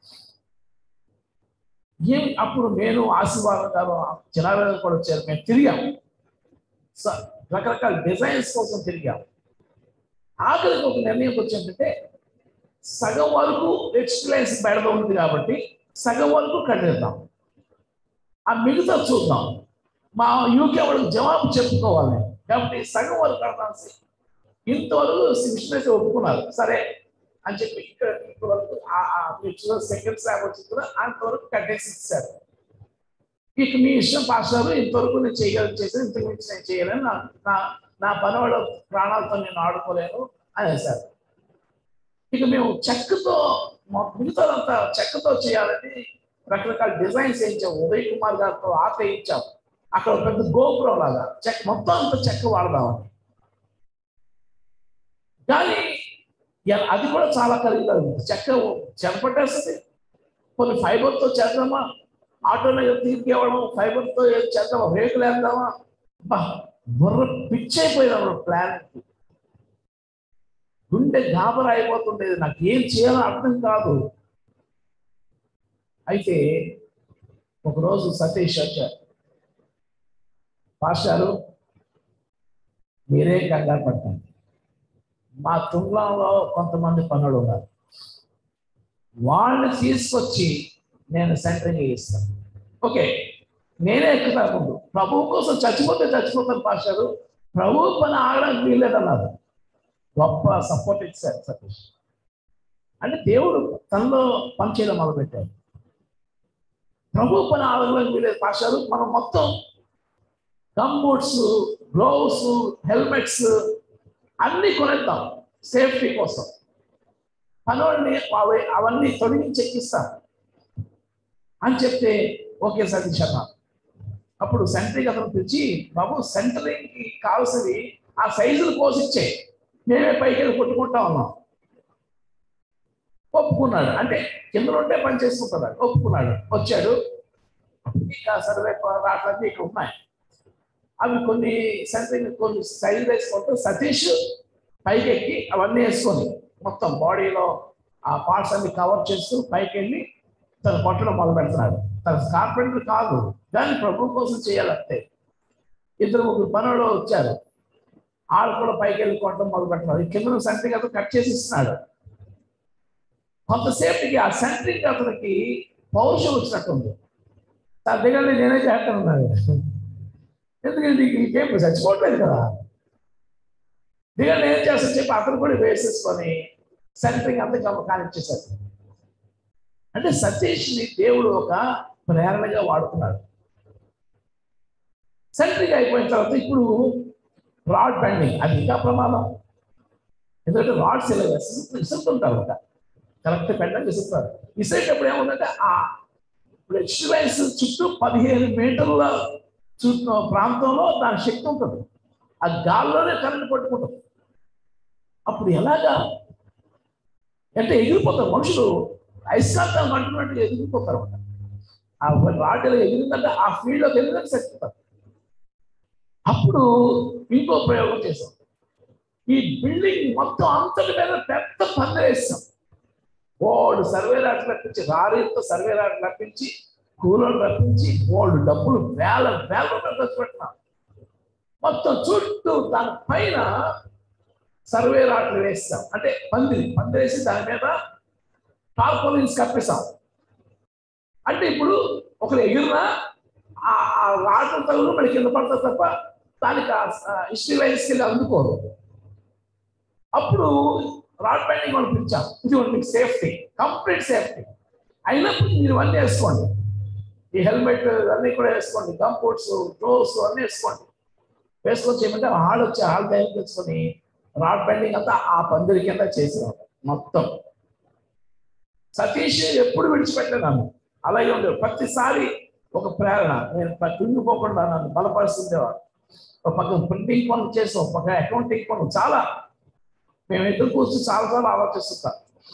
ఏమి అప్పుడు నేను ఆశీర్వాదం గారు చిన్నారావు గారు కూడా వచ్చారు మేము తిరిగాం స- రకరకాల డిజైన్స్ కోసం తిరిగాం ఆఖరికి ఒక నిర్ణయం వచ్చిందంటే సగం వరకు ఎక్స్పీరియన్స్ బెడద ఉంది కాబట్టి సగం వరకు కట్టేద్దాం ఆ మిగతా చూద్దాం మా యూకే వాళ్ళకి జవాబు చెప్పుకోవాలి కాబట్టి సగం వరకు కడతాం సార్. ఇంతవరకు విష్ణుస్ ఒప్పుకున్నారు సరే అని చెప్పి ఇక్కడ ఇంతవరకు సెకండ్ స్లాబ్ వచ్చింది కూడా అంతవరకు కట్టేసి ఇచ్చారు ఇక మీ ఇష్టం పాస్టర్ ఇంతవరకు నేను చేయగలను చేసి ఇంతకు మించి నేను చేయలేను నా నా నా పనివాళ్ళ ప్రాణాలతో నేను ఆడుకోలేను అనేసారు ఇక మేము చెక్కతో మా- మిగతాదంతా చెక్కతో చేయాలని రకరకాల డిజైన్స్ వేయించాం ఉదయ్ కుమార్ గారితో ఆట వేయించాం అక్కడ ఒక పెద్ద గోపురం లాగా చెక్క మొత్తం అంతా చెక్క వాడదామని కానీ ఎ- అది కూడా చాలా ఖరీదు చెక్క చెరపట్టేస్తుంది కొన్ని ఫైబర్తో చేద్దామా ఆటోలో తీసుకెళ్ళడం ఫైబర్తో ఏది చేద్దామా రేకులు వేద్దామా బా బుర్ర పిచ్చైపోయినా ప్లాన్ గుండె గాబరా అయిపోతుండేది నాకు ఏం చేయాలో అర్థం కాదు అయితే ఒకరోజు సతీష్ వచ్చారు పాస్టారు మీరే కంగారు పడతాను మా తుంగంలో కొంతమంది పనులు ఉన్నారు వాళ్ళని తీసుకొచ్చి నేను సెంటరింగ్ ఇస్తాను ఓకే నేనే ఎక్కుతాను ముందు ప్రభువు కోసం చచ్చిపోతే చచ్చిపోతాను పాశారు ప్రభువు పని ఆగడానికి వీల్లేదన్నారు గొప్ప సపోర్ట్ ఇచ్చారు సతీష్ అంటే దేవుడు తనలో పనిచేయడం మొదలుపెట్టాడు ప్రభు పని ఆగడానికి వీలేదు పాశారు మనం మొత్తం గమ్ బూట్స్ గ్లోవ్స్ హెల్మెట్స్ అన్నీ కొనేద్దాం సేఫ్టీ కోసం పనోడిని అవి అవన్నీ తొలగించి ఎక్కిస్తాం అని చెప్తే ఓకే సతీష్ అన్న అప్పుడు సెంటరింగ్ అతను పిలిచి బాబు సెంటరింగ్ కి కావాల్సినవి ఆ సైజులు కోసిచ్చే మేమే పైకి వెళ్ళి కొట్టుకుంటా ఉన్నాం ఒప్పుకున్నాడు అంటే కింద ఉంటే పని చేసుకుంటున్నాడు ఒప్పుకున్నాడు వచ్చాడు ఇంకా సర్వే రావట్లేదు ఇక్కడ ఉన్నాయి అవి కొన్ని సెంటరింగ్ కొన్ని సైజు వేసుకుంటూ సతీష్ పైకి ఎక్కి అవన్నీ వేసుకొని మొత్తం బాడీలో ఆ పార్ట్స్ అన్ని కవర్ చేస్తూ పైకి వెళ్ళి తను కొట్టడం మొదలు పెడుతున్నాడు తన కార్పెంటర్ కాదు కానీ ప్రభు కోసం చేయాలంతే ఇద్దరు ముగ్గురు పనులు వచ్చారు వాళ్ళు కూడా పైకి వెళ్ళి కొట్టడం మొదలు పెడుతున్నారు ఈ కింద సెంటరింగ్ అతను కట్ చేసి ఇస్తున్నాడు కొంతసేపటికి ఆ సెంటరింగ్ అతనికి పౌరుషం వచ్చినట్టుంది తన దగ్గర నేనే చేస్తానున్నాడు ఎందుకంటే నీకు ఇంకేం చచ్చిపోవట్లేదు కదా దిగండి ఏం చేస్తా చెప్పి అతను కూడా వేసేసుకొని సెంటరింగ్ అంతా కనెక్ట్ చేశారు అంటే సతీష్ని దేవుడు ఒక ప్రేరణగా వాడుతున్నాడు సెంటరింగ్ అయిపోయిన తర్వాత ఇప్పుడు రాడ్ బెండింగ్ అది ఇంకా ప్రమాదం ఎందుకంటే రాడ్స్ ఇలా విసురు విసురుతుంటారు ఒక కరెక్ట్ బెండింగ్ విసురుతారు విసిరేటప్పుడు ఏముందంటే ఆ ఇప్పుడు ఎక్స్ట్రైన్స్ చుట్టూ పదిహేను మీటర్ల చుట్టూ ప్రాంతంలో దాని శక్తి ఉంటుంది ఆ గాల్లోనే కరెంట్ పట్టుకుంటుంది అప్పుడు ఎలాగా అంటే ఎగిరిపోతారు మనుషులు అయస్కాంతం అంటున్నట్టు ఎగిరిపోతారు అన్నమాట. ఆ రాడ్లు ఎగిరిందంటే ఆ ఫీల్డ్లోకి వెళ్ళినట్టు చచ్చిపోతారు అప్పుడు ఇంకో ప్రయోగం చేసాం ఈ బిల్డింగ్ మొత్తం అంతటి మీద పెద్ద పందె వేస్తాం బోర్డు సర్వే రాట్లు రప్పించి రారీతో సర్వే రాట్లు రప్పించి కూలర్లు రప్పించి బోర్డు డబ్బులు వేల వేల రూపాయలు ఖర్చు పెట్టినాం మొత్తం చుట్టూ దాని పైన సర్వే రాట్లు వేస్తాం అంటే పందిరి పందిరి వేసి దాని మీద టార్పోలిన్స్ కప్పేస్తాం అంటే ఇప్పుడు ఒకరు ఎగిరినా ఆ ఆ రాట్లు తగులు మనకి కింద పడతా తప్ప దానికి హిస్టరీ లైన్స్కి వెళ్ళి అందుకోరు అప్పుడు రాడ్ బైండింగ్ మనం పిలిచాం ఇది మీకు సేఫ్టీ కంప్లీట్ సేఫ్టీ అయినప్పుడు మీరు అన్నీ వేసుకోండి ఈ హెల్మెట్ అన్నీ కూడా వేసుకోండి గంపూట్స్ గ్లోవ్స్ అన్నీ వేసుకోండి వేసుకొని చేయమంటే ఆడు వచ్చి ఆడు తయారు తెచ్చుకొని రాడ్ బెండింగ్ అంతా ఆ పందిరి కింద చేసినాం మొత్తం సతీష్ ఎప్పుడు విడిచిపెట్టలేదు నన్ను అలాగే ఉండేది ప్రతిసారి ఒక ప్రేరణ నేను కుంగిపోకుండా నన్ను బలపరుస్తుండేవాడు ఒక పక్కన ప్రింటింగ్ పనులు చేసాం ఒక పక్కన అకౌంటింగ్ పనులు చాలా మేము ఎదురు కూర్చొని చాలాసార్లు ఆలోచిస్తుంటాం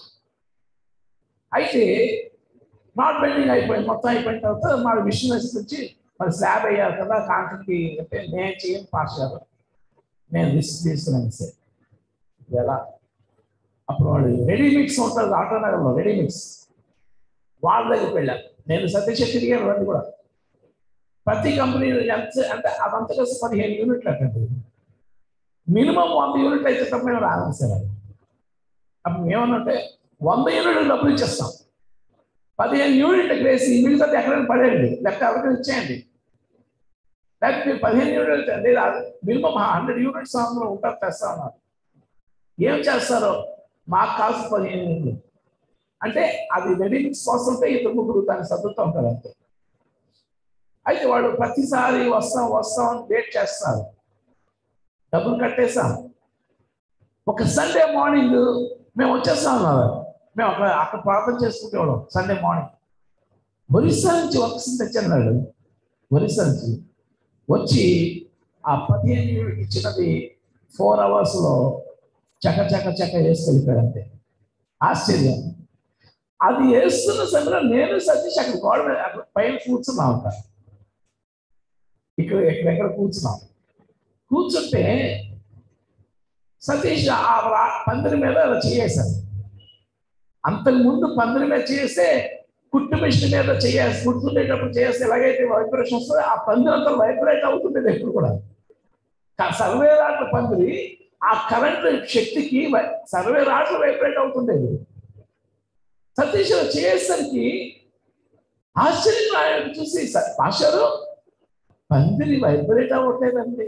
అయితే నాట్ బెండింగ్ అయిపోయింది మొత్తం అయిపోయిన తర్వాత మా మిషనరీస్ నుంచి మరి స్లాబ్ అయ్యారు కదా కాంట్రాక్ట్కి అంటే నేను చేయను పాస్ గారు నేను రిస్క్ తీసుకున్నాను సార్ ఎలా అప్పుడు వాడు రెడీ మిక్స్ ఉంటుంది ఆటోనగర్లో రెడీ మిక్స్ వాళ్ళ దగ్గరికి వెళ్ళాను నేను సతీష్ తిరిగాను వాళ్ళు కూడా ప్రతి కంపెనీ ఎంత అంటే అదంతా కలిసి పదిహేను యూనిట్లు అట్టండి మినిమం వంద యూనిట్లు అయితే తప్ప మేము రాదు సార్ అది అప్పుడు ఏమన్నంటే వంద యూనిట్లు డబ్బులు ఇచ్చేస్తాం పదిహేను యూనిట్లకు వేసి మిగతాది ఎక్కడైనా పడేయండి లెక్క ఎవరికైనా ఇచ్చేయండి లేకపోతే మీరు పదిహేను యూనిట్లు అంటే మినిమం హండ్రెడ్ యూనిట్స్ అందులో ఉంటారు తెస్తా ఉన్నారు ఏం చేస్తారో మాకు కావాల్సిన పదిహేను యూనిట్లు అంటే అది రెడీ మిక్స్ వస్తుంటే ఇద్దరు ముగ్గురు దాన్ని సర్దుతూ ఉంటారు అంతే అయితే వాడు ప్రతిసారి వస్తాం వస్తాం అని వెయిట్ చేస్తారు డబ్బులు కట్టేసాం ఒక సండే మార్నింగ్ మేము వచ్చేస్తాం అన్నారు మేము అక్కడ అక్కడ ప్రార్థన చేసుకుంటేవాళ్ళం సండే మార్నింగ్ ఒరిస్సా నుంచి వస్తుంది తెచ్చన్నాడు ఒరిస్సా నుంచి వచ్చి ఆ పదిహేను యూనిట్ ఇచ్చినది ఫోర్ అవర్స్లో చక చక చక వేసి వెళ్ళిపోయాడు అంతే ఆశ్చర్యం అది వేస్తున్న సమయంలో నేను సతీష్ అక్కడ గోడ మీద అక్కడ పైన కూర్చున్నాం అంట ఇక్కడ ఎక్కడెక్కడ కూర్చున్నాం కూర్చుంటే సతీష్ ఆ రా- పందిరి మీద అలా చేయేశాను అంతకు ముందు పందిరి మీద చేస్తే కుట్టు మిషన్ మీద చేయాలి కుట్టుకునేటప్పుడు చేస్తే ఎలాగైతే వైబ్రేషన్ వస్తుందో ఆ పందిరి అంతా వైబ్రేట్ అవుతుండేది ఎప్పుడు కూడా క- సర్వే రాట్ల పందిరి ఆ కరెంట్ శక్తికి వై- సర్వే రాట్లు వైబ్రేట్ అవుతుండేది సతీష్ అలా చేసేసరికి ఆశ్చర్యం ఆయన చూసి "స- పాస్టారు పందిరి వైబ్రేట్ అవ్వట్లేదండి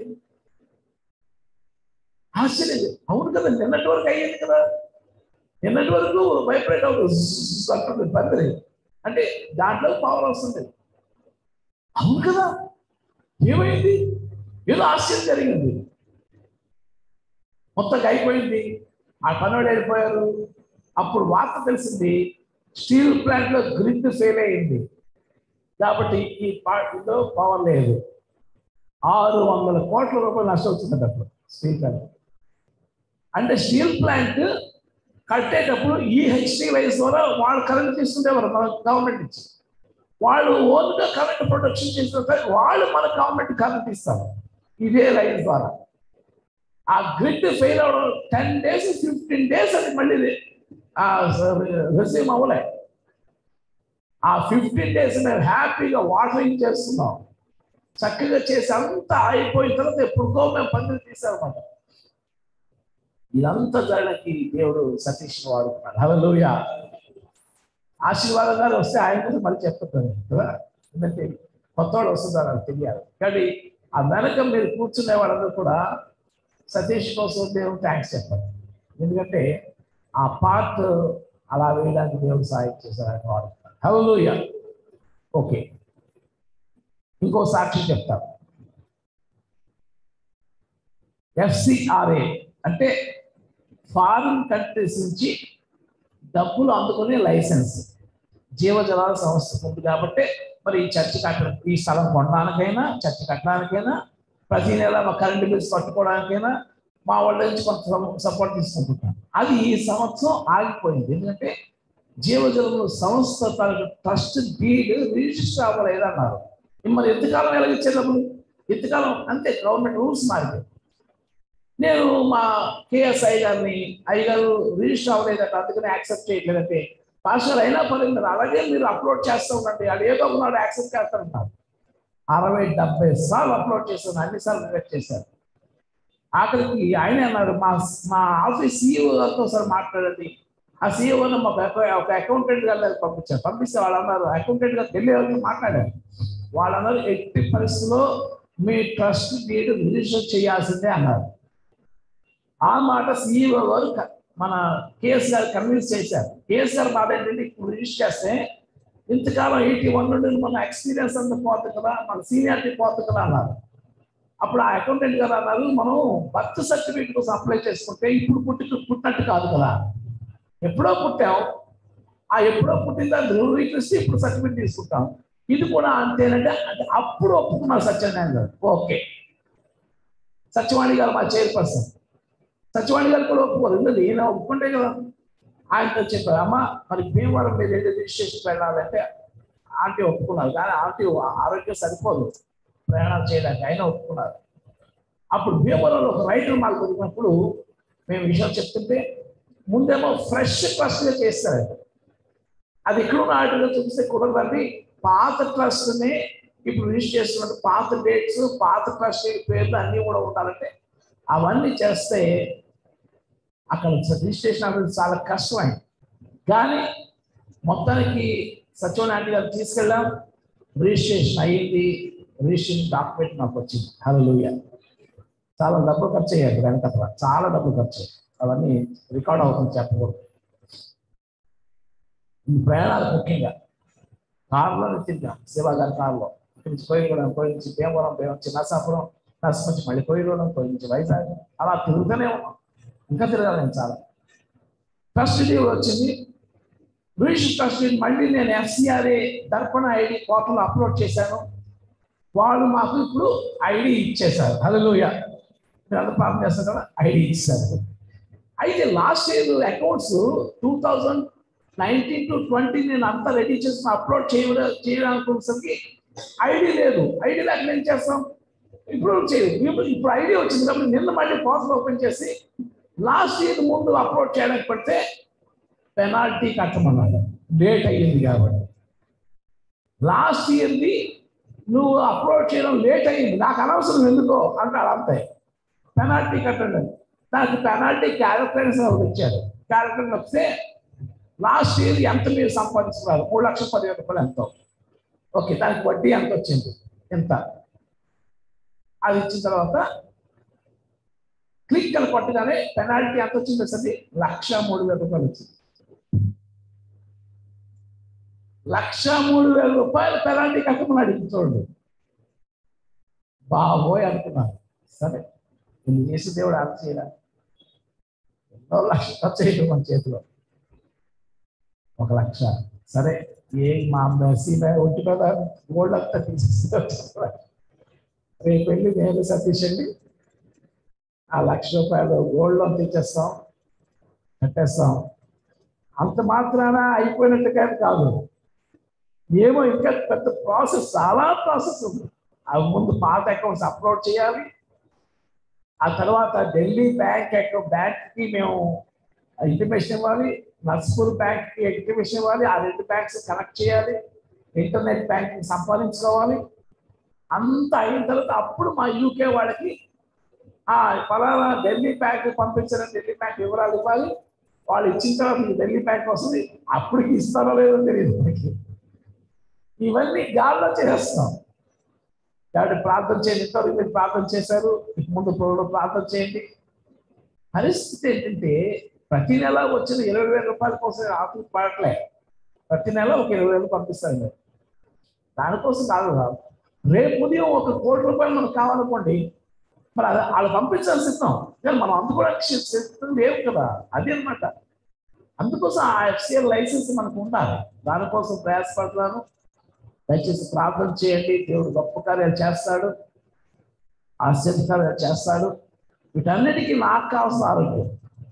ఆశ్చర్యం అవును కదా నిన్నటి వరకు అయ్యేది కదా నిన్నటి వరకు వైబ్రేట్ అవుతుంది zzz అంటుంది పందిరి అంటే దాంట్లో పవర్ వస్తుంది అవును కదా ఏమైంది ఏదో ఆశ్చర్యం జరిగింది మొత్తం అయిపోయింది ఆ పనులు వెళ్ళిపోయారు అప్పుడు వార్త తెలిసింది స్టీల్ ప్లాంట్ లో గ్రిడ్ ఫెయిల్ అయింది కాబట్టి ఈ పార్టీలో పవర్ లేదు ఆరు వందల కోట్ల రూపాయలు నష్టం వచ్చింది అప్పుడు స్టీల్ ప్లాంట్ అంటే స్టీల్ ప్లాంట్ కట్టేటప్పుడు ఈ హెచ్టీ లైన్స్ ద్వారా వాళ్ళు కరెంట్ తీసుకునేవారు మన గవర్నమెంట్ నుంచి వాళ్ళు ఓన్గా కరెంట్ ప్రొడక్షన్ చేసిన తర్వాత వాళ్ళు మన గవర్నమెంట్ కరెంట్ ఇస్తారు ఇదే లైన్ ద్వారా ఆ గ్రిడ్ ఫెయిల్ అవడం టెన్ డేస్ ఫిఫ్టీన్ డేస్ అది మళ్ళీ రిసీవ్ అవ్వలే ఆ ఫిఫ్టీన్ డేస్ మేము హ్యాపీగా వాటరింగ్ చేస్తున్నాం చక్కగా చేసి అంతా అయిపోయిన తర్వాత ఎప్పుడుకో మేము పందులు తీసామన్నమాట ఇదంతా జరగడానికి దేవుడు సతీష్ వాడుకున్నాడు హలోయ ఆశీర్వాదాలు వస్తే ఆయన కోసం మళ్ళీ చెప్తాను కదా ఎందుకంటే కొత్త వాళ్ళు వస్తుందని నాకు తెలియాలి కానీ ఆ వెనక మీరు కూర్చునే వాళ్ళందరూ కూడా సతీష్ కోసం దేవుడు థ్యాంక్స్ చెప్పాలి ఎందుకంటే ఆ పార్ట్ అలా వేయడానికి దేవుడు సాయం చేశారని వాడుకున్నాడు హలోయ ఓకే ఇంకో సాక్షి చెప్తాను ఎఫ్సిఆర్ఏ అంటే ఫారిన్ కంట్రీస్ నుంచి డబ్బులు అందుకునే లైసెన్స్ జీవజలాల సంస్థ ఉంది కాబట్టి మరి ఈ చర్చ్ కట్టడం ఈ స్థలం కొనడానికైనా చర్చ్ కట్టడానికైనా ప్రతి నెల మా కరెంటు బిల్స్ కట్టుకోవడానికైనా మా వాళ్ళ నుంచి కొంత సపోర్ట్ తీసుకుంటున్నాం అది ఈ సంవత్సరం ఆగిపోయింది ఎందుకంటే జీవజలములు సంస్థ తనకు ట్రస్ట్ డీడ్ రిజిస్టర్ అవ్వలేదన్నారు మరి ఎంతకాలం ఎలాగిచ్చారు డబ్బులు ఎంతకాలం అంతే గవర్నమెంట్ రూల్స్ మారిపోయి నేను మా కేఎస్ఐ గారిని అయ్యగారు రిజిస్టర్ అవ్వలేదట అందుకని యాక్సెప్ట్ చేయట్లేదంటే పాస్టర్ అయినా పర్లేదు మీరు అలాగే మీరు అప్లోడ్ చేస్తూ ఉండండి అది ఏదో ఉన్నాడు యాక్సెప్ట్ చేస్తారంటారు అరవై డెబ్బై సార్లు అప్లోడ్ చేశాను అన్నిసార్లు రిజెక్ట్ చేశారు ఆఖరికి ఆయన అన్నాడు మా మా ఆఫీస్ సీఈఓ గారితో ఒకసారి మాట్లాడండి ఆ సీఈఓని మాకు ఒక- ఒక అకౌంటెంట్ గారి దగ్గర పంపించారు పంపిస్తే వాళ్ళు అన్నారు అకౌంటెంట్ గారు తెలియ వాళ్ళకి మాట్లాడారు వాళ్ళు అన్నారు ఎట్టి పరిస్థితుల్లో మీ ట్రస్ట్ డీడ్ రిజిస్టర్ చేయాల్సిందే అన్నారు ఆ మాట సీఈఓ గారు క- మన కేఎస్ గారు కన్విన్స్ చేశారు కేఎస్ గారు మాట ఏంటంటే ఇప్పుడు రిజిస్టర్ చేస్తే ఇంతకాలం ఎయిటీ వన్ నుండి మన ఎక్స్పీరియన్స్ అంతా పోతుంది కదా మన సీనియారిటీ పోతుంది కదా అన్నారు అప్పుడు ఆ అకౌంటెంట్ గారు అన్నారు మనం బర్త్ సర్టిఫికేట్ కోసం అప్లై చేసుకుంటే ఇప్పుడు పుట్టి పుట్టినట్టు కాదు కదా ఎప్పుడో పుట్టాం ఆ ఎప్పుడో పుట్టిన దాన్ని ధృవీకరిస్తే ఇప్పుడు సర్టిఫికేట్ తీసుకుంటాం ఇది కూడా అంతేనంటే అంటే అప్పుడు ఒప్పుకున్నారు సత్యనారాయణ గారు ఓకే సత్యవాణి గారు మా చైర్పర్సన్ సత్యవాణి గారు కూడా ఒప్పుకోరు ఎందుకంటే ఈయన ఒప్పుకుంటే కదా ఆయనతో చెప్పారు అమ్మ మరి భీమవరం మీరు ఏదో రిజిస్ట్రేషన్ వెళ్ళాలంటే ఆంటీ ఒప్పుకున్నారు కానీ ఆంటీ ఆరోగ్యం సరిపోదు ప్రయాణాలు చేయడానికి ఆయన ఒప్పుకున్నారు అప్పుడు భీమవరంలో ఒక రైటర్ మాకు దొరికినప్పుడు మేము విషయం చెప్తుంటే ముందేమో ఫ్రెష్ ట్రస్ట్గా చేస్తారంట అది ఇక్కడ ఉన్న ఆర్టికల్ చూపిస్తే కుదరదండి పాత ట్రస్ట్ని ఇప్పుడు రిజిస్టర్ చేస్తున్నట్టు పాత డేట్స్ పాత ట్రస్ట్ పేర్లు అన్నీ కూడా ఉండాలంటే అవన్నీ చేస్తే అక్కడ రిజిస్ట్రేషన్ అనేది చాలా కష్టమైంది కానీ మొత్తానికి సత్యనారాయణ గారు తీసుకెళ్ళాం రిజిస్ట్రేషన్ అయ్యింది రిజిస్ట్రేషన్ డాక్యుమెంట్ నాకు వచ్చింది హలోయ చాలా డబ్బులు ఖర్చు అయ్యాయి వెనకట్ల చాలా డబ్బులు ఖర్చు అయ్యాయి అవన్నీ రికార్డ్ అవుతుంది చెప్పకూడదు ఈ ప్రయాణాలు ముఖ్యంగా కారులోనే తిరిగాం శివ గారి కారులో ఇక్కడి నుంచి కోయిగూడెం కోయి నుంచి భీమవరం భీమవరం నుంచి నరసాపురం నర్సం నుంచి మళ్ళీ కోయిగూడెం కోయి నుంచి వైజాగ్ అలా తిరుగుతూనే ఉన్నాం ఇంకా తిరగాలి నేను చాలా ట్రస్ట్ డీవ్ వచ్చింది బ్రిటిష్ ట్రస్ట్ డీవ్ మళ్ళీ నేను FCRA Darpan ID portal upload చేశాను వాళ్ళు మాకు ఇప్పుడు ఐడి ఇచ్చేశారు హలోయ మీరు అంత ప్రాబ్లం చేస్తారు కదా ఐడి ఇచ్చారు అయితే last year accounts two thousand nineteen to twenty నేను అంతా రెడీ చేసుకుని అప్లోడ్ చేయ చేయాలనుకునేసరికి ఐడి లేదు ఐడి లేక ఏం చేస్తాం ఇప్పుడు చేయలేదు ఇప్పుడు ఇప్పుడు ఐడి వచ్చింది కాబట్టి నిన్న మళ్ళీ పోర్టల్ ఓపెన్ చేసి లాస్ట్ ఇయర్ ముందు అప్లోడ్ చేయడానికి పడితే పెనాల్టీ కట్టమన్నాడు డేట్ అయ్యింది కాబట్టి లాస్ట్ ఇయర్ది నువ్వు అప్లోడ్ చేయడం లేట్ అయ్యింది నాకు అనవసరం ఎందుకో అంటాడు అంతే పెనాల్టీ కట్టండి నాకు పెనాల్టీ క్యాలిక్యులేషన్ ఒకటి ఇచ్చారు క్యాలిక్యులేషన్ వస్తే లాస్ట్ ఇయర్ ఎంత మీరు సంపాదిస్తున్నారు మూడు లక్షల పదివేల రూపాయలు ఎంతో ఓకే దానికి వడ్డీ ఎంత వచ్చింది ఎంత అది ఇచ్చిన తర్వాత క్లిక్ అని కొట్టగానే పెనాల్టీ ఎంత వచ్చింది సరి లక్ష మూడు వేల రూపాయలు వచ్చింది లక్ష మూడు వేల రూపాయలు పెనాల్టీ కట్టమన్నాడు ఇప్పుడు చూడండి బాబోయ్ అనుకున్నాను సరే నేను చేసి దేవుడు ఆఫ్ చేయరా ఎన్నో లక్ష ఖర్చు అయ్యింది మన చేతిలో ఒక లక్ష సరే ఏ మా మెస్సీ మీద ఒంటి మీద గోల్డ్ అంతా తీసేస్తారు రేపు వెళ్ళి నేను సతీష్ అండి ఆ లక్ష రూపాయలు గోల్డ్ లోన్ తెచ్చేస్తాం కట్టేస్తాం అంత మాత్రాన అయిపోయినట్టుగా కాదు ఏమో ఇంకా పెద్ద ప్రాసెస్ చాలా ప్రాసెస్ ఉంది అవి ముందు పాత అకౌంట్స్ అప్లోడ్ చేయాలి ఆ తర్వాత ఢిల్లీ బ్యాంక్ అకౌంట్ బ్యాంక్కి మేము ఇంటిమేషన్ ఇవ్వాలి నర్స్పూర్ బ్యాంక్కి ఇంటిమేషన్ ఇవ్వాలి ఆ రెండు బ్యాంక్స్ కనెక్ట్ చేయాలి ఇంటర్నెట్ బ్యాంకింగ్ సంపాదించుకోవాలి అంత అయిన తర్వాత అప్పుడు మా యూకే వాళ్ళకి ఆ ఫలానా ఢిల్లీ బ్యాంక్ పంపించిన ఢిల్లీ బ్యాంక్ వివరాలు ఇవ్వాలి వాళ్ళు ఇచ్చిన తర్వాత ఈ ఢిల్లీ బ్యాంక్ వస్తుంది అప్పటికి ఇస్తారో లేదో తెలియదు మనకి ఇవన్నీ గాల్లో చేస్తున్నాం కాబట్టి ప్రార్థన చేయండి ఇంతవరకు మీరు ప్రార్థన చేశారు ఇక ముందు ప్రభుత్వం ప్రార్థన చేయండి పరిస్థితి ఏంటంటే ప్రతి నెల వచ్చిన ఇరవై వేల రూపాయల కోసం ఆఫీస్ పడట్లే ప్రతి నెల ఒక ఇరవై వేలు పంపిస్తారు మీరు దానికోసం కాదు కాదు రేపు ఉదయం ఒక కోటి రూపాయలు మనకు కావాలనుకోండి మరి అది వాళ్ళు పంపించాల్సి ఇస్తాం కానీ మనం అందుకోవడానికి సిద్ధం లేవు కదా అది అనమాట అందుకోసం ఆ ఎఫ్సిఎల్ లైసెన్స్ మనకు ఉండాలి దానికోసం ప్రయాసపడుతున్నాను దయచేసి ప్రార్థన చేయండి దేవుడు గొప్ప కార్యాలు చేస్తాడు ఆశ్చర్య కార్యాలు చేస్తాడు వీటన్నిటికీ నాకు కావాల్సిన ఆరోగ్యం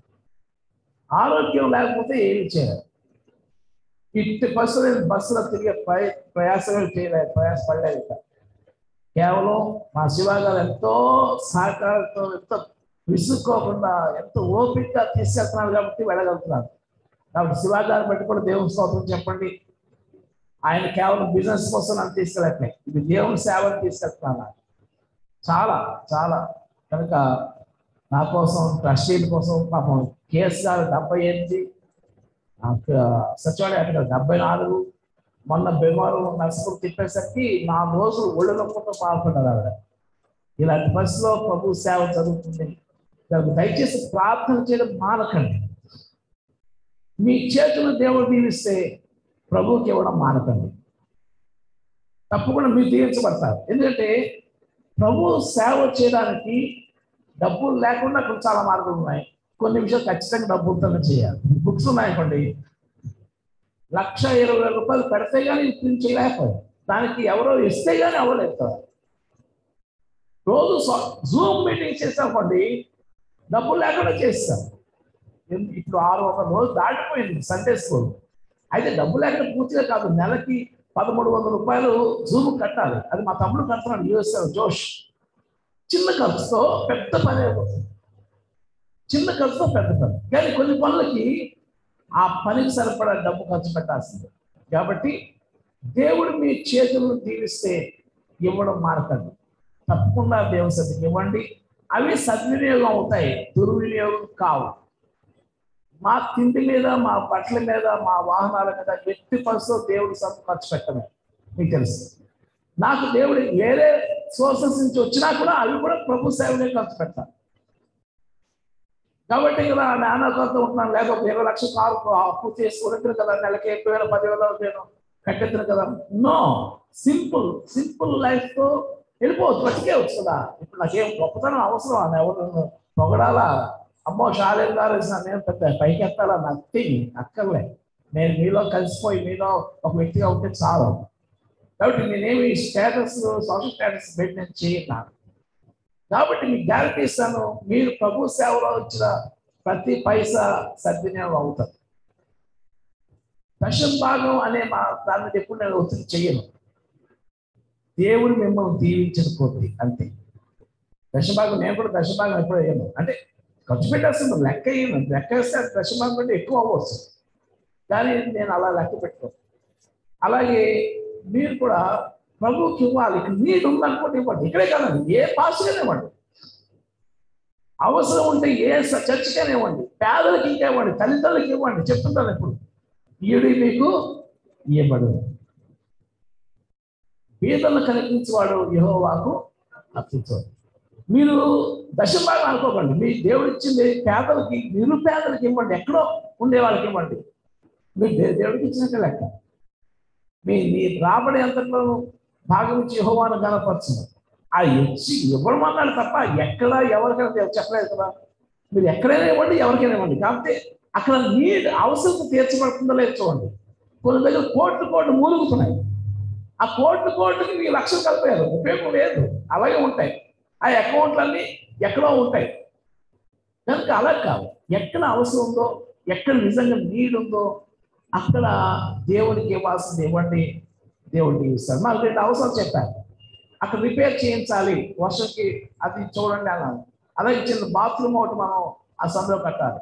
ఆరోగ్యం లేకపోతే ఏమి చేయాలి ఇట్టి బస్సులు నేను బస్సులో తిరిగే ప్రయ ప్రయాసమే చేయలేదు ప్రయాసపడలేదు ఇక. కేవలం మా శివాగారు ఎంతో సహకారంతో ఎంతో విసుక్కోకుండా ఎంతో ఓపికగా తీసుకెళ్తున్నారు కాబట్టి వెళ్ళగలుగుతున్నారు కాబట్టి శివాగారు బట్టి కూడా దేవుని స్తోత్రం చెప్పండి ఆయన కేవలం బిజినెస్ కోసం నన్ను తీసుకెళ్ళట్లే ఇది దేవుని సేవను తీసుకెళ్తున్నాను చాలా చాలా కనుక నా కోసం ట్రస్టీల కోసం పాపం కేఎస్ గారు డెబ్బై ఎనిమిది సచివాలయం అక్కడ డెబ్బై నాలుగు మొన్న భీమవరం నర్సుకు తిప్పేసరికి నా రోజు ఒళ్ళు నొప్పుతో పాల్పడ్డారు ఆవిడ ఇలాంటి బస్సులో ప్రభు సేవ జరుగుతుంది దానికి దయచేసి ప్రార్థన చేయడం మానకండి మీ చేతులు దేవుడు దీవిస్తే ప్రభువుకి ఇవ్వడం మానకండి తప్పకుండా మీరు దీవించబడతారు ఎందుకంటే ప్రభు సేవ చేయడానికి డబ్బులు లేకుండా కొన్ని చాలా మార్గాలు ఉన్నాయి కొన్ని విషయాలు ఖచ్చితంగా డబ్బులతోనే చేయాలి బుక్స్ ఉన్నాయనుకోండి లక్ష ఇరవై వేల రూపాయలు పెడితే కానీ ప్రింట్ చేయలేకపోయాం దానికి ఎవరో ఇస్తే కానీ అవ్వలేదు కదా రోజు జూమ్ మీటింగ్ చేసామండి డబ్బులు లేకుండా చేస్తాం ఎందు- ఇప్పుడు ఆరు ఒక రోజు దాటిపోయింది సండే స్కూల్ అయితే డబ్బు లేకుండా పూర్తిగా కాదు నెలకి పదమూడు వందల రూపాయలు జూమ్ కట్టాలి అది మా తమ్ముడు కడుతున్నాడు యూఎస్ జోష్ చిన్న ఖర్చుతో పెద్ద పని అయిపోతుంది చిన్న ఖర్చుతో పెద్ద పని కానీ కొన్ని పనులకి ఆ పనికి సరిపడా డబ్బు ఖర్చు పెట్టాల్సిందే కాబట్టి దేవుడు మీ చేతులను దీవిస్తే ఇవ్వడం మారకండి తప్పకుండా దేవుని సతికి ఇవ్వండి అవి సద్వినియోగం అవుతాయి దుర్వినియోగం కావు మా తిండి మీద మా బట్టల మీద మా వాహనాల మీద వ్యక్తి పరిస్థితిలో దేవుడు సొంత ఖర్చు పెట్టమే మీకు తెలుసు నాకు దేవుడు వేరే సోర్సెస్ నుంచి వచ్చినా కూడా అవి కూడా ప్రభు సేవనే ఖర్చు పెడతాను కాబట్టి కదా నాన్న కొంత ఉంటున్నాను లేకపోతే ఇరవై లక్షల కారు అప్పు చేసి ఉడతారు కదా నెలకి ఎక్కువ వేల పదివేల నేను కట్టెత్తును కదా నో సింపుల్ సింపుల్ లైఫ్ తో వెళ్ళిపోవచ్చు బతికేవచ్చు కదా ఇప్పుడు నాకేం గొప్పతనం అవసరం ఎవరు పొగడాలా అమ్మో షాలేం గారు నేను పెద్ద పైకి ఎత్తాలా నథింగ్ అక్కర్లే నేను మీలో కలిసిపోయి మీలో ఒక వ్యక్తిగా ఉంటే చాలు కాబట్టి నేనేమి స్టేటస్ సోషల్ స్టేటస్ పెట్టి నేను చేయను కాబట్టి మీకు గ్యారంటీ ఇస్తాను మీరు ప్రభు సేవలో వచ్చిన ప్రతి పైసా సద్వినియోగం అవుతుంది దశం భాగం అనే మా దాని మీద ఎప్పుడు నేను ఒత్తిడి చేయను దేవుడు మిమ్మల్ని దీవించిన కొద్ది అంతే దశభాగం నేను కూడా దశభాగం ఎప్పుడు వేయను అంటే ఖర్చు పెట్టేస్తాను లెక్క వేయను లెక్క వేస్తే అది దశభాగం కంటే ఎక్కువ అవ్వచ్చు కానీ నేను అలా లెక్క పెట్టుకోను అలాగే మీరు కూడా ప్రభుకి ఇవ్వాలి ఇక్కడ నీడు ఉందనుకోండి ఇవ్వండి ఇక్కడే కాదండి ఏ పాస్ట్గానే ఇవ్వండి అవసరం ఉంటే ఏ స- చర్చికైనా ఇవ్వండి పేదలకు ఇంకా ఇవ్వండి తల్లిదండ్రులకు ఇవ్వండి చెప్తుంటాను ఇప్పుడు ఈడు మీకు ఇవ్వబడు పేదలను కనిపించేవాడు యెహోవాకు అర్పించవాడు మీరు దశభాగం అనుకోకండి మీ దేవుడు ఇచ్చింది పేదలకి నిరుపేదలకి ఇవ్వండి ఎక్కడో ఉండే వాళ్ళకి ఇవ్వండి మీరు దే- దేవుడికి ఇచ్చినట్టే లెక్క మీ మీ రాబడి అంతట్లో భాగం ఇచ్చి యెహోవాను గనపరచండి ఆ ఇచ్చి ఇవ్వడం అన్నాడు తప్ప ఎక్కడ ఎవరికైనా దేవుడు చెప్పలేదు కదా మీరు ఎక్కడైనా ఇవ్వండి ఎవరికైనా ఇవ్వండి కాకపోతే అక్కడ నీడ్ అవసరం తీర్చబడుతుందో లేదు చూడండి కొన్ని దగ్గర కోట్లు కోట్లు మూలుగుతున్నాయి ఆ కోట్లు కోట్లకి మీ లక్షలు కలిపారు ఉపయోగం లేదు అలాగే ఉంటాయి ఆ అకౌంట్లన్నీ ఎక్కడో ఉంటాయి కనుక అలా కాదు ఎక్కడ అవసరం ఉందో ఎక్కడ నిజంగా నీడ్ ఉందో అక్కడ దేవునికి ఇవ్వాల్సింది ఇవ్వండి దేవుడికి ఇస్తాడు నాకు రెండు అవసరం చెప్పాను అక్కడ రిపేర్ చేయించాలి వర్షంకి అది చూడండి అన్నాను అలాగే చిన్న బాత్రూమ్ ఒకటి మనం ఆ సందులో కట్టాలి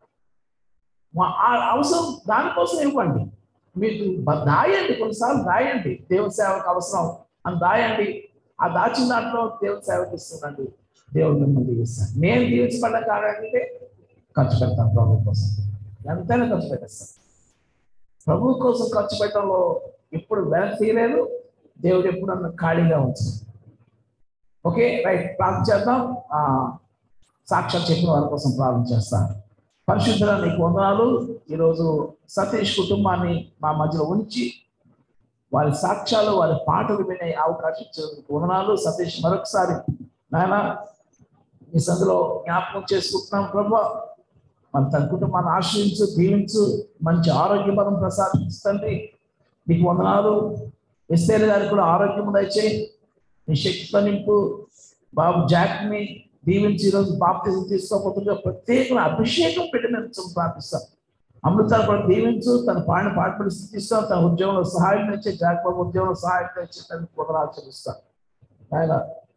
మా- ఆ అవసరం దానికోసం ఇవ్వండి మీకు బ- దాయండి కొన్నిసార్లు దాయండి దేవుని సేవకు అవసరం అని దాయండి ఆ దాచిన దాంట్లో దేవుని సేవకి ఇస్తుందండి దేవుడు మిమ్మల్ని దీవిస్తాను నేను దీవించబడ్డ కారణంటే ఖర్చు పెడతాను ప్రభు కోసం ఎంతైనా ఖర్చు పెట్టేస్తాను ప్రభు కోసం ఖర్చు పెట్టడంలో ఎప్పుడు వెనక్కి తీయలేదు దేవుడు ఎప్పుడు నన్ను ఖాళీగా ఉంచాడు ఓకే రైట్ ప్రార్థన చేద్దాం ఆ, సాక్షాత్ చెప్పిన వారి కోసం ప్రార్థన చేస్తాను పరిశుద్ధుల నీకు వందనాలు ఈరోజు సతీష్ కుటుంబాన్ని మా మధ్యలో ఉంచి వారి సాక్ష్యాలు వారి పాటలు వినే అవకాశం ఇచ్చినందుకు వందనాలు సతీష్ మరొకసారి నాయన మీ సందులో జ్ఞాపకం చేసుకుంటున్నాం ప్రభా మన తన కుటుంబాన్ని ఆశ్రయించు దీవించు మంచి ఆరోగ్యపరం ప్రసాదించండి నీకు వందనాలు ఎస్ఏల్ గారికి కూడా ఆరోగ్యం దయచేయి నీ శక్తితో నింపు బాబు జాక్ని దీవించి ఈరోజు బాప్తిజం తీసుకోకపోతుంటే ప్రత్యేక అభిషేకం పెట్టి నేను ప్రార్థిస్తాను అమృతాలు కూడా దీవించు తన పాడిన పాట పరిస్థితి ఇస్తాం తన ఉద్యోగంలో సహాయం ఇచ్చే జాక్ బాబు ఉద్యోగంలో సహాయం ఇచ్చే తన కుదరాలు చెల్లిస్తాను ఆయన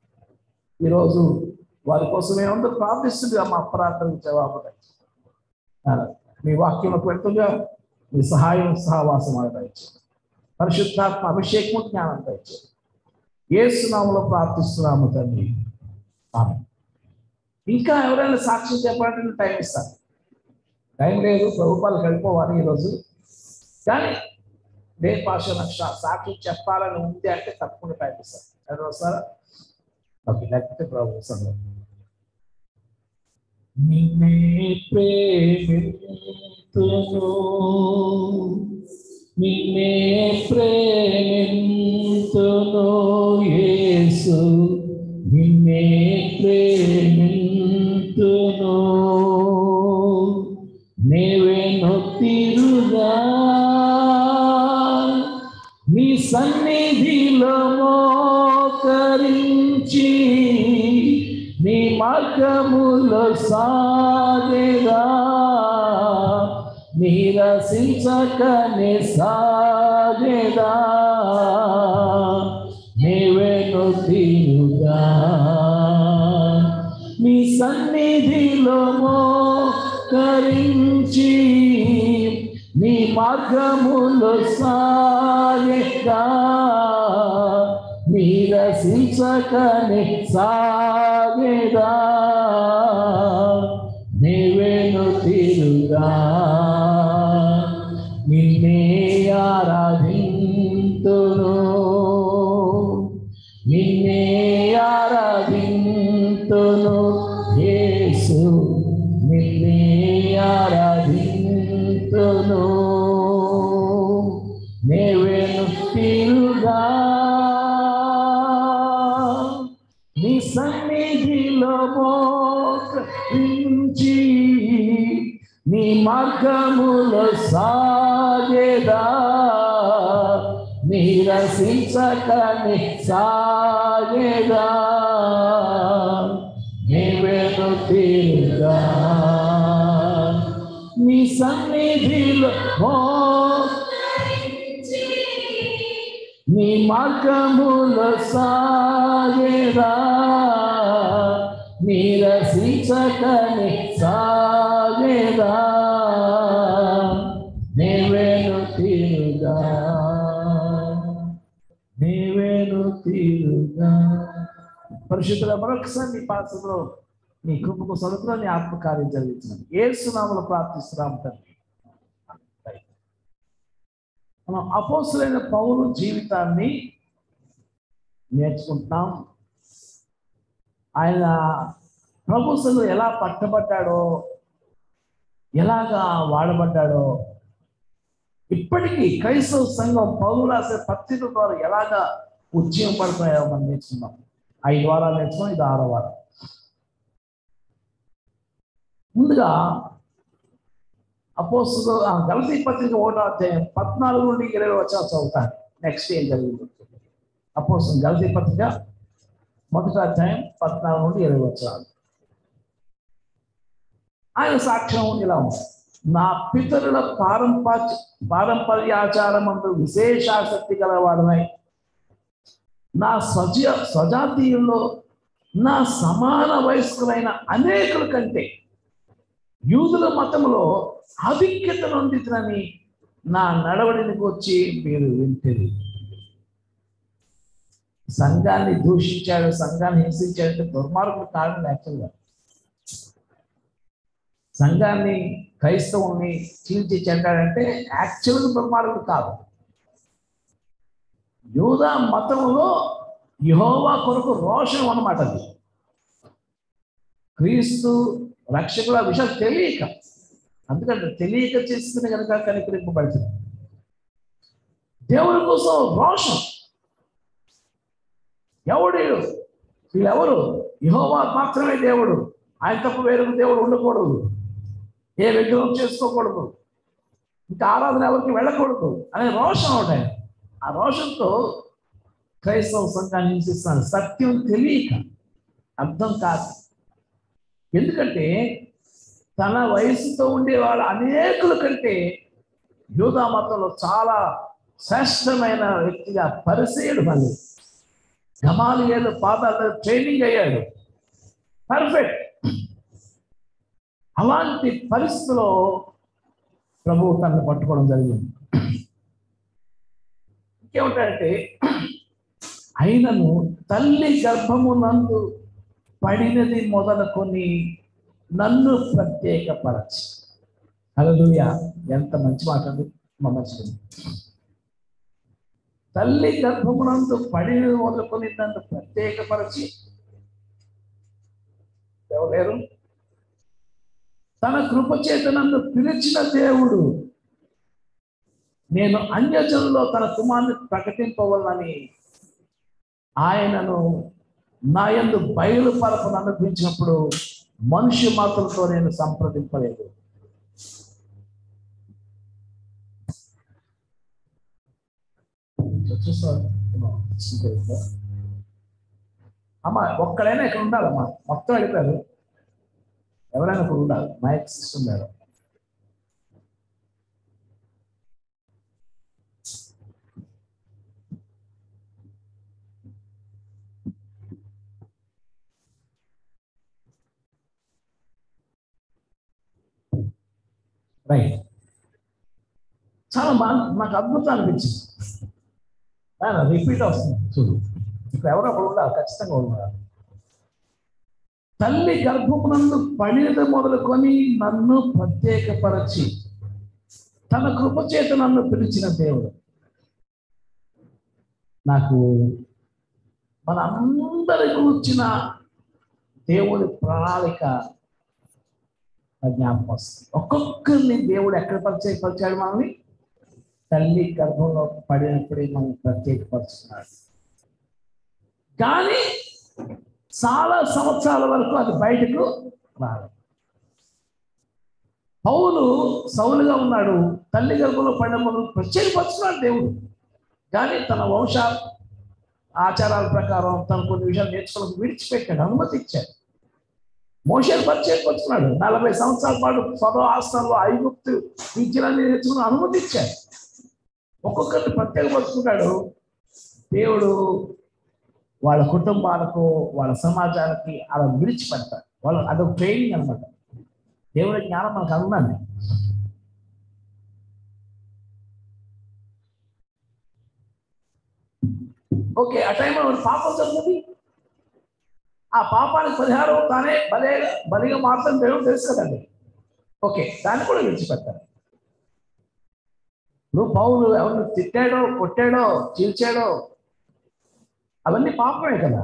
ఈరోజు వారి కోసమే ఉందో ప్రార్థిస్తుంది మా ప్రార్థనకు జవాబు దయచేయి. ఆయన మీ వాక్యంలో పెడుతుండగా మీ సహాయం సహవాసం దయచేయండి పరిశుద్ధాత్మ అభిషేకము జ్ఞానం దయచేయండి ఏసునామలో ప్రార్థిస్తున్నాము తండ్రి ఆమె ఇంకా ఎవరైనా సాక్ష్యం చెప్పాలంటే నేను టైం ఇస్తాను టైం లేదు ప్రభుత్వాలకు వెళ్ళిపోవాలి ఈరోజు కానీ నేను భాష నాకు సా- సాక్ష్యం చెప్పాలని ఉంది అంటే తప్పకుండా టైం ఇస్తాను ఎవరు వస్తారా ఓకే లేకపోతే ప్రభు వస్తాను నిన్నే ప్రేమితును నిన్నే ప్రేమితును యేసు నిన్నే ప్రేమితును నీవే నొత్తిరుగా నీ సన్నిధిలో మోకరించి నీ మార్గములో సాగేదా నీరసించకనే సాగేదా నీవేను తీరుగా నీ సన్నిధిలో మోకరించి నీ మార్గములో సాగేదా నీరసించకనే సాగేదా నీవేను తీరుగా నిన్నే ఆరాధింతును నిన్నే ఆరాధింతును యేసు నిన్నే ఆరాధింతును నేవేను తీరుగా నీ సన్నిధిలో మోకరించి నీ మార్గములో సాగేదా నీరసించకని సాగేదా నీవేను తీరుగా నీ సన్నిధిలో మోకరించి నీ మార్గములో సాగేదా నీరసించకని సాగేదా నీవేను తీరుగా నీవేను తీరుగా పరిశుద్ధుల మరొకసారి నీ పాసంలో నీ కృపకు సదుపులో నీ ఆత్మకార్యం జరిగించిన ఏసునామలో ప్రార్థిస్తున్నాము తండ్రి మనం అపోసులైన పౌరు జీవితాన్ని నేర్చుకుంటున్నాం ఆయన ప్రభుత్వం ఎలా పట్టబడ్డాడో ఎలాగా వాడబడ్డాడో ఇప్పటికీ క్రైస్తవ సంఘం పౌరు రాసే పత్రిక ద్వారా ఎలాగా ఉద్యమం పడుతున్నాయో మనం నేర్చుకున్నాం ఐదు వారాలు నేర్చుకున్నాం ఇది ఆరో వారం ముందుగా అపోస్తులు గలతీ పత్రిక ఒకటో అధ్యాయం పద్నాలుగు నుండి ఇరవై వచ్చా చదువుతాను నెక్స్ట్ ఏం జరిగింది అపోస్తులు గలతీ పత్రిక మొదటి అధ్యాయం పద్నాలుగు నుండి ఇరవై వచ్చాలు ఆయన సాక్ష్యం ఇలా ఉంది నా పితరుల పారంపర్య పారంపర్యాచారమందు విశేషాసక్తి గలవాడనై నా స్వజ స్వజాతీయుల్లో నా సమాన వయస్కులైన అనేకుల కంటే యూదుల మతంలో ఆధిక్యత నొందితునని నా నడవడికి వచ్చి మీరు వింటది సంఘాన్ని దూషించాడు సంఘాన్ని హింసించాడంటే దుర్మార్గుడు కారణం యాక్చువల్గా సంఘాన్ని క్రైస్తవుని చీల్చి చెందాడంటే యాక్చువల్గా దుర్మార్గుడు కాదు యూదా మతంలో యహోవా కొరకు రోషం అన్నమాట అది క్రీస్తు రక్షకుల విషయం తెలియక అందుకంటే తెలియక చేస్తుంది కనుక కనికరింపబడుతుంది దేవుడి కోసం రోషం ఎవడు వీళ్ళెవరు యహోవా మాత్రమే దేవుడు ఆయన తప్ప వేరొక దేవుడు ఉండకూడదు ఏ విగ్రహం చేసుకోకూడదు ఇంకా ఆరాధన ఎవరికి వెళ్ళకూడదు అనే రోషం ఉంటాయి ఆ రోషంతో క్రైస్తవ సంఘాన్ని హింసిస్తాను సత్యం తెలియక అర్థం కాదు ఎందుకంటే తన వయసుతో ఉండే వాళ్ళ అనేకుల కంటే యూదా మతంలో చాలా శ్రేష్టమైన వ్యక్తిగా పరిచయుడు మళ్ళీ గమాలియాలు పాదాలు ట్రైనింగ్ అయ్యాడు పర్ఫెక్ట్ అలాంటి పరిస్థితిలో ప్రభు తనను పట్టుకోవడం జరిగింది ఇంకేమిటంటే అయినను తల్లి గర్భము నందు పడినది మొదలుకొని నన్ను ప్రత్యేకపరచి హల్లెలూయా ఎంత మంచి మాట అండి మా మంచిది తల్లి గర్భమునందు పడినది మొదలుకొని నన్ను ప్రత్యేకపరచి ఎవరు తన కృపచేత నన్ను పిలిచిన దేవుడు నేను అన్యజనుల్లో తన కుమార్ని ప్రకటింపవాలని ఆయనను నా యందు బయలుపరపను అనుభవించినప్పుడు మనుష్య మాత్రలతో నేను సంప్రదింపలేదు అమ్మా ఒక్కడైనా ఇక్కడ ఉండాలమ్మా మొత్తం వెళ్ళిపోయారు ఎవరైనా ఇక్కడ ఉండాలి మైక్ సిస్టమ్ లేదు రైట్ చాలా బాగా నాకు అద్భుతం అనిపించింది రిపీట్ వస్తుంది చూడు ఇక్కడ ఎవరో ఒకడు ఉండాలి ఖచ్చితంగా ఉండాలి తల్లి గర్భమునందు పడినది మొదలుకొని నన్ను ప్రత్యేకపరచి తన కృపచేత నన్ను పిలిచిన దేవుడు నాకు మన అందరి కూర్చిన దేవుడి ప్రణాళిక నా జ్ఞాపకం వస్తుంది ఒక్కొక్కరిని దేవుడు ఎక్కడ పరిచయపరిచాడు మనల్ని తల్లి గర్భంలో పడినప్పుడే మనం ప్రత్యేకపరుచున్నాడు కానీ చాలా సంవత్సరాల వరకు అది బయటకు రాలేదు పౌలు సౌలుగా ఉన్నాడు తల్లి గర్భంలో పడినప్పుడు ప్రత్యేకపరుచున్నాడు దేవుడు కానీ తన వంశ ఆచారాల ప్రకారం తన కొన్ని విషయాలు నేర్చుకోవడానికి విడిచిపెట్టాడు అనుమతి ఇచ్చాడు మోషన్ పరిచయపరుచున్నాడు నలభై సంవత్సరాల పాటు పదో ఆస్థానంలో ఐగుప్తు విద్యలన్నీ నేర్చుకుని అనుమతి ఇచ్చాడు ఒక్కొక్కరిని ప్రత్యేకపరుచుకున్నాడు దేవుడు వాళ్ళ కుటుంబాలకు వాళ్ళ సమాజానికి అలా విడిచిపెడతారు వాళ్ళ అదొక ట్రైనింగ్ అనమాట దేవుడి జ్ఞానం మనకు అనున్నది ఓకే ఆ టైంలో పాపం జరుగుతుంది ఆ పాపానికి పరిహారం తానే బలే బలిగా మాత్రం దేవుడు తెలుసు కదండి ఓకే దాన్ని కూడా విడిచిపెట్టారు ఇప్పుడు పౌలు ఎవరిని తిట్టాడో కొట్టాడో చీల్చాడో అవన్నీ పాపమే కదా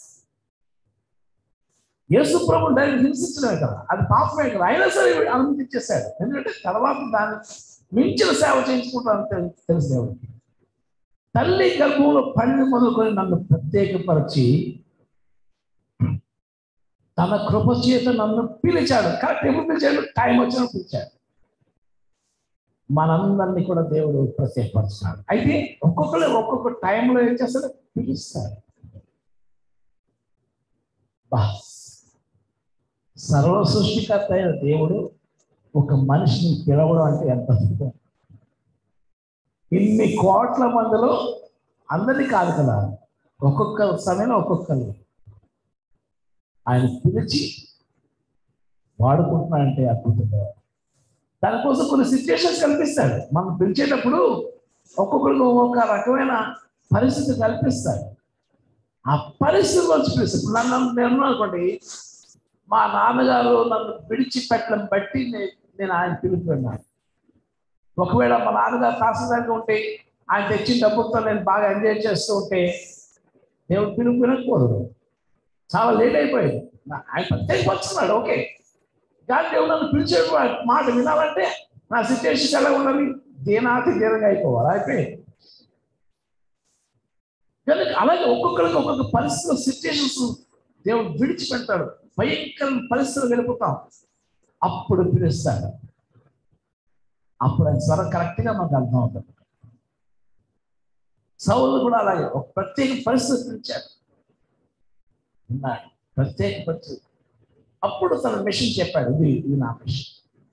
యేసు ప్రభు డైరెక్ట్ హింసించడమే కదా అది పాపమే కదా అయినా సరే అనుమతించేశాడు ఎందుకంటే తర్వాత దాన్ని మించిన సేవ చేయించుకుంటాను తెలు- తెలుసు దేవుడికి తల్లి గర్భంలో పళ్ళు మొదలుకొని నన్ను ప్రత్యేకపరిచి తన కృప చేత నన్ను పిలిచాడు కరెక్ట్ ఎప్పుడు పిలిచాడు టైం వచ్చినప్పుడు పిలిచాడు మనందరినీ కూడా దేవుడు ప్రత్యేకపరుస్తున్నాడు అయితే ఒక్కొక్కరు ఒక్కొక్క టైంలో ఏం చేస్తాడు పిలుస్తాడు బా సర్వ సృష్టికర్త అయిన దేవుడు ఒక మనిషిని పిలవడం అంటే ఎంత అద్భుతం ఇన్ని కోట్ల మందిలో అందరినీ కాదు కదా ఒక్కొక్క సమయంలో ఒక్కొక్కరు ఆయన పిలిచి వాడుకుంటున్నాడంటే అద్భుతంగా దానికోసం కొన్ని సిచ్యుయేషన్స్ కల్పిస్తాడు మనం పిలిచేటప్పుడు ఒక్కొక్కరికి ఒక్కొక్క రకమైన పరిస్థితి కల్పిస్తాడు ఆ పరిస్థితిలో పిలుస్తాడు ఇప్పుడు నన్ను నేను అనుకోండి మా నాన్నగారు నన్ను విడిచిపెట్టడం బట్టి నే- నేను ఆయన పిలుపున్నాను ఒకవేళ మా నాన్నగారు తహసీల్దార్గా ఉంటే ఆయన తెచ్చిన డబ్బులతో నేను బాగా ఎంజాయ్ చేస్తూ ఉంటే దేవుడు పిలుపు వినకపోదు చాలా లేట్ అయిపోయింది నా- ఆయన ప్రత్యేకపరుచుకున్నాడు ఓకే కానీ దేవుడు నన్ను పిలిచే మాట వినాలంటే నా సిచ్యువేషన్ ఎలా ఉండాలి దీనాతి దీనంగా అయిపోవాలి అయిపోయి కానీ అలాగే ఒక్కొక్కరికి ఒక్కొక్క పరిస్థితులు సిచ్యువేషన్స్ దేవుడు విడిచిపెడతాడు భయంకర పరిస్థితులు వెళ్ళిపోతాం అప్పుడు పిలుస్తాడు అప్పుడు ఆయన స్వరం కరెక్ట్గా మనకు అర్థం అవుతుంది సౌలు కూడా అలాగే ఒక ప్రత్యేక పరిస్థితి పిలిచాడు ఉన్నాడు ప్రత్యేక పరిస్థితి అప్పుడు తన మిషన్ చెప్పాడు ఇది ఇది నా మిషన్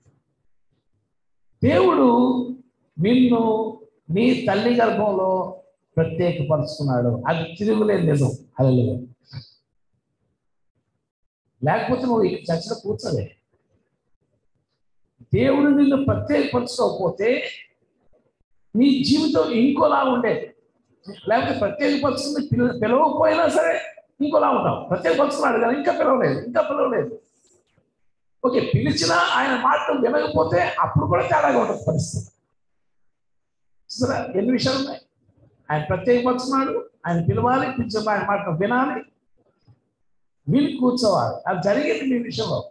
దేవుడు నిన్ను నీ తల్లి గర్భంలో ప్రత్యేకపరుచుకున్నాడు అది తిరుగులేని నిజం అలా లేకపోతే నువ్వు ఈ చర్చలో కూర్చోలే దేవుడు నిన్ను ప్రత్యేకపరచుకోకపోతే నీ జీవితం ఇంకోలా ఉండేది లేకపోతే ప్రత్యేకపరుచుకుని పిల పిలవకపోయినా సరే ఇంకోలా ఉంటాం ప్రత్యేకపరుచుకున్నాడు కానీ ఇంకా పిలవలేదు ఇంకా పిలవలేదు ఓకే పిలిచినా ఆయన మాటలు వినకపోతే అప్పుడు కూడా తేడాగా ఉంటుంది పరిస్థితి సరే ఎన్ని విషయాలు ఉన్నాయి ఆయన ప్రత్యేకపరుచున్నాడు ఆయన పిలవాలి పిలిచిన ఆయన మాటలు వినాలి విని కూర్చోవాలి అది జరిగింది మీ విషయంలో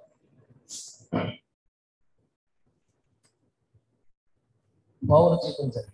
పౌరు జీవితం జరిగింది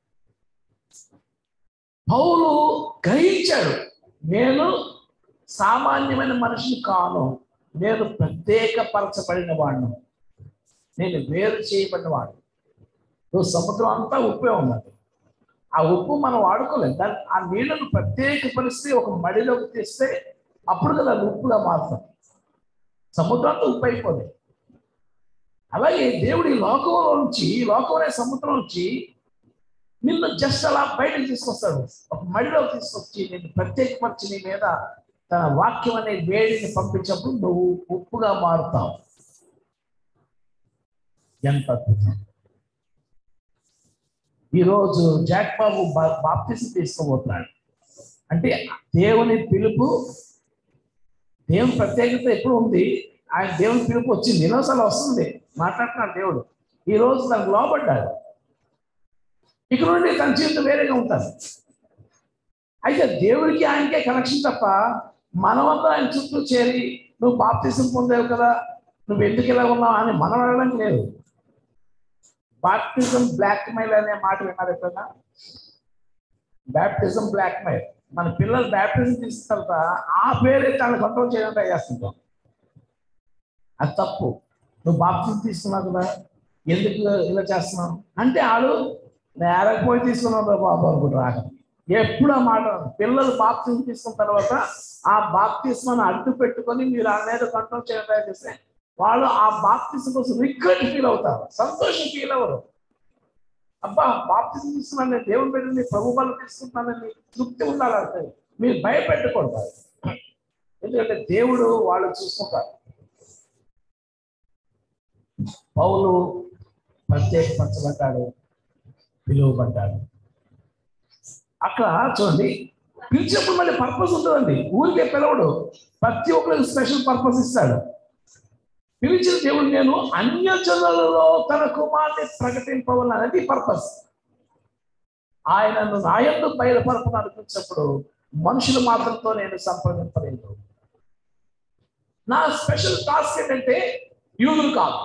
పౌలు గ్రహించాడు నేను సామాన్యమైన మనిషిని కాను నేను ప్రత్యేకపరచబడిన వాడిని నేను వేరు చేయబడిన వాడు నువ్వు సముద్రం అంతా ఉప్పే ఉన్నది ఆ ఉప్పు మనం వాడుకోలేదు దాన్ని ఆ నీళ్లను ప్రత్యేకపరిస్తే ఒక మడిలోకి తీస్తే అప్పుడు కదా అది ఉప్పుగా మారుతుంది సముద్రం అంతా ఉప్పు అయిపోతుంది అలాగే దేవుడు ఈ లోకంలో నుంచి ఈ లోకం అనే సముద్రం నుంచి నిన్ను జస్ట్ అలా బయటకు తీసుకొస్తాడు ఒక మడిలోకి తీసుకొచ్చి నిన్ను ప్రత్యేకపరిచి నీ మీద తన వాక్యం అనే వేడిని పంపించినప్పుడు నువ్వు ఉప్పుగా మారుతావు ఎంత అద్భుతం ఈరోజు జాక్ బాబు బాప్తిసి తీసుకోబోతున్నాడు అంటే దేవుని పిలుపు దేవుని ప్రత్యేకత ఎప్పుడు ఉంది ఆయన దేవుని పిలుపు వచ్చింది ఎన్నోసార్లు వస్తుంది మాట్లాడుతున్నాడు దేవుడు ఈ రోజు తనకు లోపడ్డాడు ఇక నుండి తన జీవితం వేరేగా ఉంటుంది అయితే దేవుడికి ఆయనకే కనెక్షన్ తప్ప మనమంతా ఆయన చుట్టూ చేరి నువ్వు బాప్తిజం పొందావు కదా నువ్వు ఎందుకు ఇలా ఉన్నావు అని మనం అడగడం లేదు బాప్టిజం బ్లాక్ మెయిల్ అనే మాట విన్నారు ఎప్పుడన్నా బ్యాప్టిజం బ్లాక్ మెయిల్ మన పిల్లలు బ్యాప్టిజం తీసుకున్న తర్వాత ఆ పేరే తను కంట్రోల్ చేయడం ట్రై చేస్తుంటాం అది తప్పు నువ్వు బాప్తిజం తీసుకున్నావు కదా ఎందుకు ఇలా చేస్తున్నావు అంటే ఆడు నేరకపోయి తీసుకున్నావు రా బాబు అనుకుంటారు ఎప్పుడు ఆ మాట పిల్లలు బాప్తిజం తీసుకున్న తర్వాత ఆ బాప్తిస్మాన్ని అడ్డు పెట్టుకొని మీరు ఆ మీద కంట్రోల్ చేయడం ట్రై చేస్తే వాళ్ళు ఆ బాప్తిజం కోసం రిగ్రెట్ ఫీల్ అవుతారు సంతోషం ఫీల్ అవ్వరు అబ్బా బాప్తిజం తీసుకున్నాను నేను దేవుని పెట్టింది ప్రభు వల్ల తీసుకుంటున్నానని తృప్తి ఉండాలంటే మీరు భయపెట్టకూడదు ఎందుకంటే దేవుడు వాళ్ళు చూసుకుంటారు పౌలు ప్రత్యేకపరచబడ్డాడు పిలువబడ్డాడు అక్కడ చూడండి పిలిచినప్పుడు మళ్ళీ పర్పస్ ఉంటుందండి ఊరికే పిలవడు ప్రతి ఒక్కరికి స్పెషల్ పర్పస్ ఇస్తాడు పిలిచిన దేవుడు నేను అన్య జనులలో తన కుమార్తె ప్రకటింపవలనది పర్పస్ ఆయనను నాయందు బయలుపరపను అనిపించినప్పుడు మనుషుల మాత్రంతో నేను సంప్రదింపలేదు నా స్పెషల్ టాస్క్ ఏంటంటే యూదులు కాదు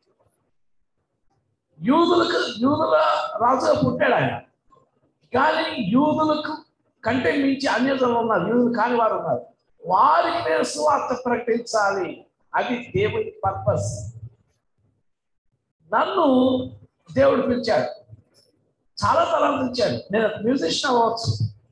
యూదులకు యూదుల రాజుగా పుట్టాడు ఆయన కానీ యూదులకు కంటే మించి అన్యజనులు ఉన్నారు యూదులు కాని వారు ఉన్నారు వారికి నేను సువార్త ప్రకటించాలి అది దేవుని పర్పస్ నన్ను దేవుడు పిలిచాడు చాలా తలం ఇచ్చాడు నేను మ్యూజిషియన్ అవ్వచ్చు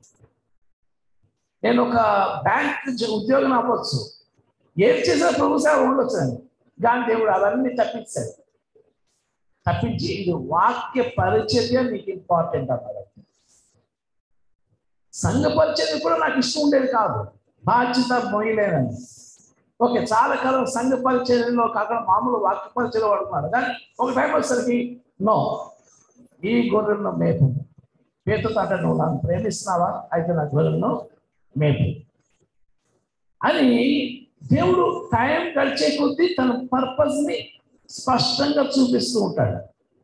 నేను ఒక బ్యాంక్ ఉద్యోగం అవ్వచ్చు ఏం చేసినా ప్రభు సేవ ఉండొచ్చు నేను కానీ దేవుడు అవన్నీ తప్పించాడు తప్పించి ఇది వాక్య పరిచర్య నీకు ఇంపార్టెంట్ అన్నాడు సంఘ పరిచర్య కూడా నాకు ఇష్టం ఉండేది కాదు బాధ్యత మొయ్యలేనని ఓకే చాలా కాలం సంఘ పరిచర్యలో కాకుండా మామూలు వాక్య పరిచయలో పడుతున్నాడు కానీ ఒక టైం వచ్చేసరికి నో ఈ గొర్రెలను మేపు పేరుతో అంటే నువ్వు నన్ను ప్రేమిస్తున్నావా అయితే నా గొర్రెలను మేపు అని దేవుడు టైం గడిచే కొద్దీ తన purpose ని స్పష్టంగా చూపిస్తూ ఉంటాడు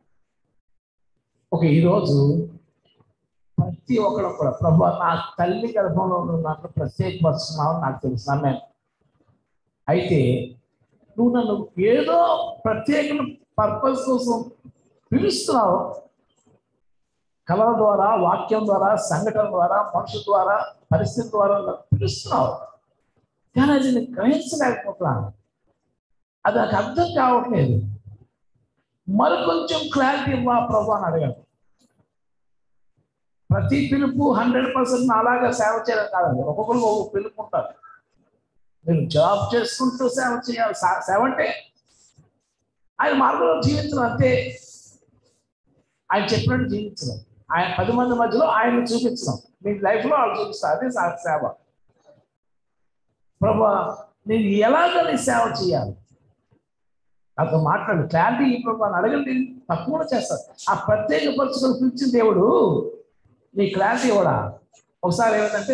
ఒక ఈరోజు ప్రతి ఒక్కడు కూడా ప్రభు నా తల్లి గర్భంలో నువ్వు నాకు ప్రత్యేకపరుస్తున్నావు నాకు తెలుసు నేను అయితే నువ్వు నన్ను ఏదో ప్రత్యేక పర్పస్ కోసం పిలుస్తున్నావు కళల ద్వారా వాక్యం ద్వారా సంఘటన ద్వారా మనుషుల ద్వారా పరిస్థితి ద్వారా నన్ను పిలుస్తున్నావు కానీ అది నేను గ్రహించలేకపోతున్నాను అది నాకు అర్థం కావట్లేదు మరి కొంచెం క్లారిటీ ఇవ్వా ప్రభు అని అడగాను ప్రతి పిలుపు హండ్రెడ్ పర్సెంట్ అలాగా సేవ చేయడం కాదండి ఒక్కొక్కరు ఒక్కొక్క పిలుపు ఉంటారు మీరు జాబ్ చేసుకుంటూ సేవ చేయాలి సా- సేవ అంటే ఆయన మార్గంలో జీవించడం అంతే ఆయన చెప్పినట్టు జీవించడం ఆయన పది మంది మధ్యలో ఆయన చూపించడం మీ లైఫ్లో వాళ్ళు చూపిస్తారు అదే సా- సేవ ప్రభా నేను ఎలాగ నీ సేవ చేయాలి నాతో మాట్లాడు క్లారిటీ ఈ ప్రభు అని అడగండి తక్కువ చేస్తారు ఆ ప్రత్యేక పరుచుకొని పిలిచిన దేవుడు నీ క్లారిటీ కూడా ఒకసారి ఏమిటంటే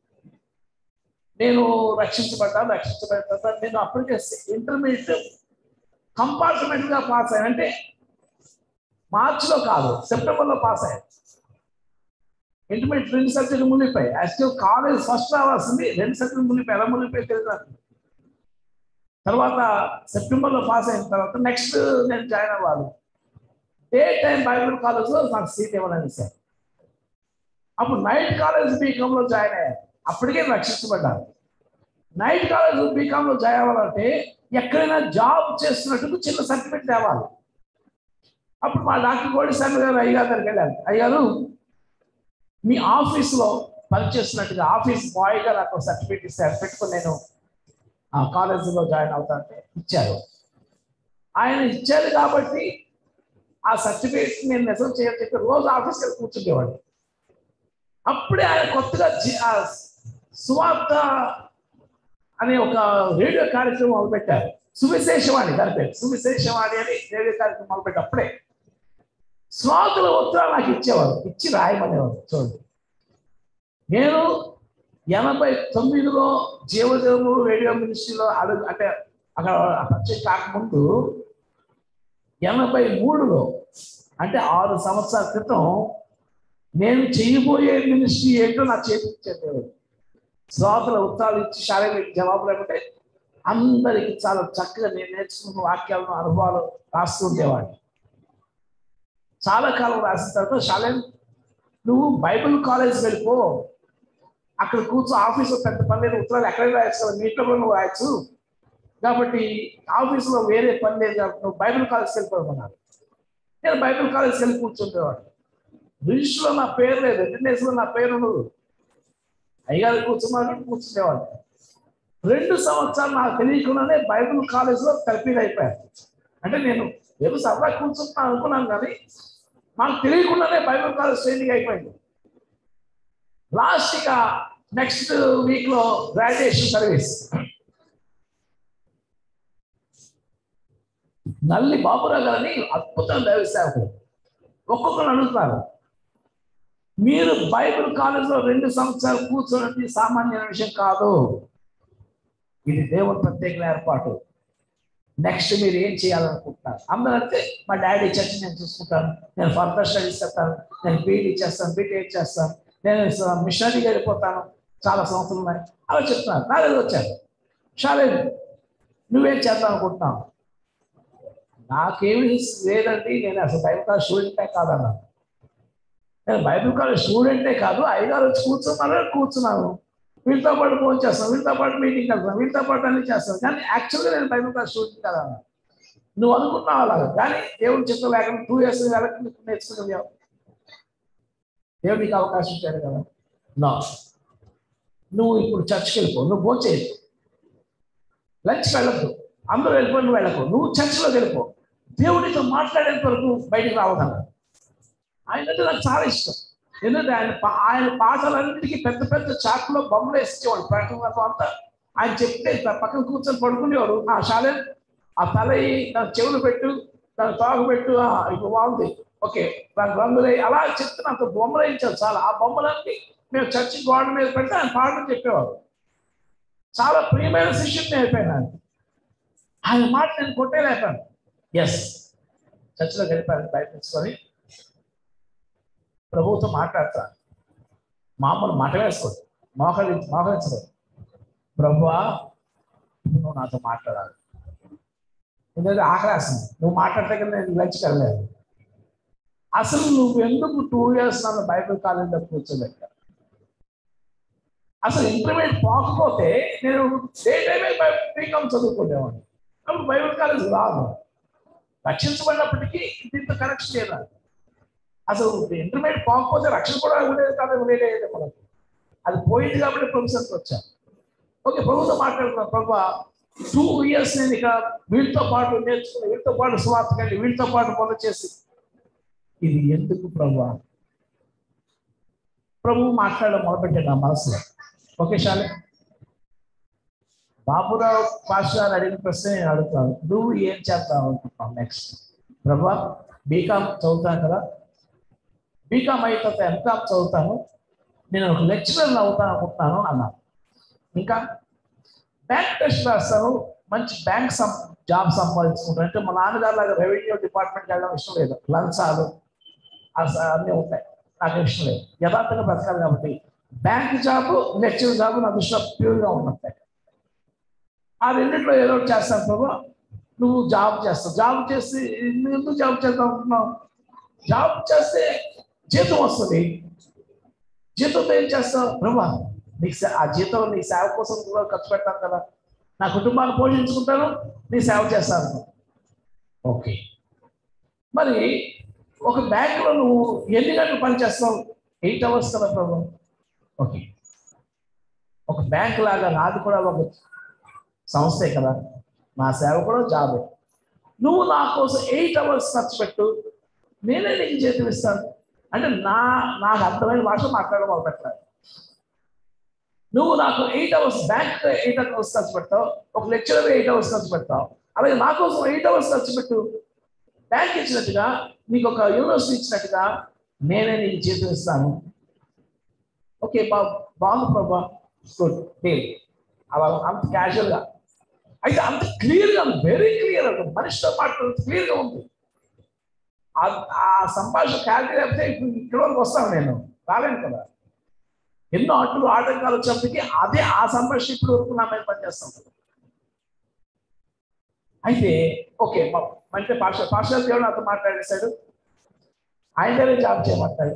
నేను రక్షించబడ్డాను రక్షించబడిన తర్వాత నేను అప్పటికే ఇంటర్మీడియట్ కంపార్ట్మెంట్ గా పాస్ అయ్యాను అంటే మార్చిలో కాదు సెప్టెంబర్లో పాస్ అయ్యాను ఇంటర్మీడియట్ రెండు సబ్జెక్టులు మునిగిపోయి యాక్చువల్ కాలేజ్ ఫస్ట్ రావాల్సింది రెండు సబ్జెక్టులు మునిగిపోయి ఎలా మునిగిపోయి తెలియదు నాకు. తర్వాత సెప్టెంబర్లో పాస్ అయిన తర్వాత నెక్స్ట్ నేను జాయిన్ అవ్వాలి డే టైం బైబిల్ కాలేజ్లో నాకు సీట్ ఇవ్వాలని సార్ అప్పుడు నైట్ కాలేజ్ బీకామ్లో జాయిన్ అయ్యాను అప్పటికే రక్షించబడ్డాను నైట్ కాలేజ్ బీకామ్లో జాయిన్ అవ్వాలంటే ఎక్కడైనా జాబ్ చేస్తున్నట్టు చిన్న సర్టిఫికేట్ తేవాలి అప్పుడు మా డాక్టర్ కోడి శర్మ గారు అయ్యగారి దగ్గరికి వెళ్ళాను అయ్యారు మీ ఆఫీస్లో పనిచేస్తున్నట్టుగా ఆఫీస్ బాయ్గా నాకు సర్టిఫికేట్ ఇస్తారు పెట్టుకుని నేను ఆ కాలేజీలో జాయిన్ అవుతానంటే ఇచ్చారు ఆయన ఇచ్చారు కాబట్టి ఆ సర్టిఫికేట్ నేను నిజం చేయాలని చెప్పి రోజు ఆఫీస్కి వెళ్ళి కూర్చుండేవాడిని అప్పుడే ఆయన కొత్తగా జి- ఆ సువార్త అనే ఒక రేడియో కార్యక్రమం మొదలుపెట్టారు సువిశేషవాణి దాని పేరు సువిశేషవాణి అని రేడియో కార్యక్రమం మొదలుపెట్టి అప్పుడే స్వాతుల ఉత్తరాలు నాకు ఇచ్చేవారు ఇచ్చి రాయమనేవారు చూడండి నేను ఎనభై తొమ్మిదిలో జీవదేవులు రేడియో మినిస్ట్రీలో అడుగు అంటే అక్కడ పరిచయం కాకముందు ఎనభై మూడులో అంటే ఆరు సంవత్సరాల క్రితం నేను చేయబోయే మినిస్ట్రీ ఏంటో నాకు చేపించారు దేవుడు శ్రోతల ఉత్తరాలు ఇచ్చి శారీరక జవాబులు ఏమంటే అందరికి చాలా చక్కగా నేను నేర్చుకున్న వాక్యాలను అనుభవాలు రాస్తూ ఉండేవాడిని చాలా కాలం రాసిన తర్వాత శాలేం నువ్వు బైబిల్ కాలేజ్ వెళ్ళిపో అక్కడ కూర్చో ఆఫీస్లో పెద్ద పని లేదు ఉత్తరాలు ఎక్కడైనా రాయొచ్చు కదా మీట్లో కూడా నువ్వు రాయొచ్చు కాబట్టి ఆఫీసులో వేరే పని లేదు కాబట్టి నువ్వు బైబిల్ కాలేజ్కి వెళ్ళిపోమన్నారు నేను బైబిల్ కాలేజ్కి వెళ్ళి కూర్చుంటేవాడు రిజిస్టర్లో నా పేరు లేదు అటెండెన్స్లో నా పేరు ఉండదు అయ్యగారు కూర్చున్నాడు కూర్చునేవాడు రెండు సంవత్సరాలు నాకు తెలియకుండానే బైబిల్ కాలేజ్లో తరపీలు అయిపోయారు అంటే నేను ఏదో సరదా కూర్చుంటున్నాను అనుకున్నాను కానీ నాకు తెలియకుండానే బైబిల్ కాలేజ్ ట్రైనింగ్ అయిపోయింది లాస్ట్ ఇక నెక్స్ట్ వీక్ లో గ్రాడ్యుయేషన్ సర్వీస్ నల్లి బాబురావు గారని అద్భుతం దైవ సేవకుడు ఒక్కొక్కరు అడుగుతున్నారు మీరు బైబిల్ కాలేజ్లో రెండు సంవత్సరాలు కూర్చోవడం సామాన్యమైన విషయం కాదు ఇది దేవుని ప్రత్యేక ఏర్పాటు నెక్స్ట్ మీరు ఏం చేయాలనుకుంటున్నారు అందరూ అంటే మా డాడీ చర్చ్ నేను చూసుకుంటాను నేను ఫర్దర్ స్టడీస్ చేస్తాను నేను బీఈడీ చేస్తాను బీటెక్ చేస్తాను నేను మిషనరీగా వెళ్ళిపోతాను చాలా సంవత్సరాలు ఉన్నాయి అలా చెప్తున్నారు నా దగ్గర వచ్చారు షాలేదు నువ్వేం చేద్దాం అనుకుంటున్నావు నాకేమి లేదండి నేను అసలు బైబిల్ కాలేజ్ స్టూడెంటే కాదన్నా నేను బైబిల్ కాలేజ్ స్టూడెంటే కాదు ఐదారు వచ్చి కూర్చున్నాను కూర్చున్నాను వీళ్ళతో పాటు ఫోన్ చేస్తాను వీళ్ళతో పాటు మీటింగ్ వెళ్తాను వీళ్ళతో పాటు అన్ని చేస్తాను కానీ యాక్చువల్గా నేను బైబిల్ కాలేజ్ స్టూడెంట్ కాదన్నా నువ్వు అనుకున్నావు అలాగా కానీ దేవుడు చిత్తం లేకుండా టూ ఇయర్స్ వెళ్ళకి నేర్చుకున్నావు దేవుడు నీకు అవకాశం ఇచ్చాడు కదా నా నువ్వు ఇప్పుడు చర్చ్కి వెళ్ళిపో నువ్వు ఫోన్ చేయకు లంచ్కి వెళ్ళద్దు అందరూ వెళ్ళిపో నువ్వు వెళ్ళకు నువ్వు చర్చ్లోకి వెళ్ళిపో దేవుడితో మాట్లాడేంత వరకు బయటికి రావదన్న ఆయన అంటే నాకు చాలా ఇష్టం ఎందుకంటే ఆయన పా- ఆయన పాటలన్నిటికీ పెద్ద పెద్ద చాట్లో బొమ్మలు వేసేవాడు ప్రకటన అంతా ఆయన చెప్తే ఇట్లా పక్కన కూర్చొని పడుకునేవాడు ఆ శాలే ఆ తల ఈ దాని చెవులు పెట్టు దాని తాగు పెట్టు ఆ, ఇప్పుడు బాగుంది ఓకే దాని రంగులు వేయి. అలా చెప్తే నాకు బొమ్మలు వేయించారు చాలా ఆ బొమ్మలన్నీ మేము చర్చి గోడ మీద పెడితే ఆయన పాటలు చెప్పేవాడు చాలా ప్రియమైన శిష్యుని అయిపోయాను ఆయన ఆయన మాట నేను కొట్టేలేపాను ఎస్ చర్చిలో గడిపాను ప్రయత్నించుకొని ప్రభుత్వం మాట్లాడతా మామూలు మాట వేసుకోండి మోకరి మోకరించలేదు ప్రభువా నువ్వు నాతో మాట్లాడాలి ఎందుకంటే ఆకలేస్తుంది నువ్వు మాట్లాడితే కదా నేను లంచ్కి వెళ్ళలేదు అసలు నువ్వు ఎందుకు టూ ఇయర్స్ నన్ను బైబిల్ కాలేజీలో కూర్చోబెట్టా అసలు ఇంటర్మీడియట్ పోకపోతే నేను డే టైమే బీకామ్ చదువుకునేవాడిని అప్పుడు బైబిల్ కాలేజ్ రాదు రక్షించబడినప్పటికీ దీంతో కనెక్షన్ లేదు అసలు ఇంటర్మీడియట్ పోకపోతే రక్షణ కూడా ఉండేది కాదు ఉండేది మనకు అది పోయింది కాబట్టి ప్రొఫెసర్కి వచ్చాను ఓకే ప్రభుత్వం మాట్లాడుతున్నాను ప్రభు టూ ఇయర్స్ నేను ఇక వీళ్ళతో పాటు నేర్చుకుని వీళ్ళతో పాటు స్వార్థకండి వీళ్ళతో పాటు పనులు చేసి ఇది ఎందుకు ప్రభు ప్రభు మాట్లాడడం మొదలుపెట్టాడు నా మనసులో ఓకే శాలే బాబురావు పాస్టర్ అడిగిన ప్రశ్న నేను అడుగుతాను నువ్వు ఏం చేద్దాం అనుకుంటున్నావు నెక్స్ట్ ప్రభా బీకామ్ చదువుతాను కదా బీకామ్ అయిన తర్వాత ఎంకామ్ చదువుతాను నేను ఒక లెక్చరర్ అవుతాను అనుకుంటున్నాను అన్నాను ఇంకా బ్యాంక్ టెస్ట్ రాస్తాను మంచి బ్యాంక్ సం జాబ్ సంపాదించుకుంటాను అంటే మా నాన్నగారు లాగా రెవెన్యూ డిపార్ట్మెంట్కి వెళ్ళడం ఇష్టం లేదు లంచాలు అస- అన్నీ ఉంటాయి నాకు ఇష్టం లేదు యథార్థంగా బ్రతకాలి కాబట్టి బ్యాంక్ జాబ్ లెక్చర్ జాబ్ నాకు ఇష్టం ప్యూర్గా ఉన్నట్టే ఆ రెండిట్లో ఏదో ఒకటి చేస్తాను ప్రభు నువ్వు జాబ్ చేస్తావు జాబ్ చేసి నువ్వు ఎందుకు జాబ్ చేద్దాం అనుకుంటున్నావు జాబ్ చేస్తే జీతం వస్తుంది జీతంతో ఏం చేస్తావు ప్రభా నీకు సే- ఆ జీతం నీ సేవ కోసం కూడా ఖర్చు పెడతాను కదా నా కుటుంబాన్ని పోషించుకుంటాను నీ సేవ చేస్తాను ఓకే మరి ఒక బ్యాంకులో నువ్వు ఎన్ని గంటలు పని చేస్తావు ఎయిట్ అవర్స్ కదా ప్రభు ఓకే ఒక బ్యాంక్ లాగా నాది కూడా ఒక సంస్థే కదా నా సేవ కూడా జాబే నువ్వు నా కోసం ఎయిట్ అవర్స్ ఖర్చు పెట్టు నేనే నీకు జీతం ఇస్తాను అంటే నా నాకు అర్థమైన భాష మాట్లాడడం మొదలు పెట్టాలి నువ్వు నాకు eight hours bank eight hours ఖర్చు పెడతావు ఒక లెక్చరర్ ఎయిట్ అవర్స్ ఖర్చు పెడతావు అలాగే నా కోసం ఎయిట్ అవర్స్ ఖర్చు పెట్టు బ్యాంక్ ఇచ్చినట్టుగా నీకు ఒక యూనివర్సిటీ ఇచ్చినట్టుగా నేనే నీకు జీతం ఇస్తాను ఓకే బా బాగుంది ప్రభా గుడ్ డీల్ అలా అంత క్యాజువల్గా అయితే అంత క్లియర్గా వెరీ క్లియర్ మనిషితో మాట్లాడుతూ క్లియర్గా ఉంది ఆ- ఆ సంభాషణ క్లారిటీ లేకపోతే ఇప్పుడు ఇక్కడ వరకు వస్తాను నేను రాలేను కదా ఎన్నో అడ్డులు ఆటంకాలు వచ్చినప్పటికీ అదే ఆ సంభాషణ ఇప్పుడు వరకు నా మీద పనిచేస్తాం అయితే ఓకే మ- అంటే పాష పాషాల దేవుడు నాతో మాట్లాడేశాడు ఆయన దగ్గర జాబ్ చేయమంటాడు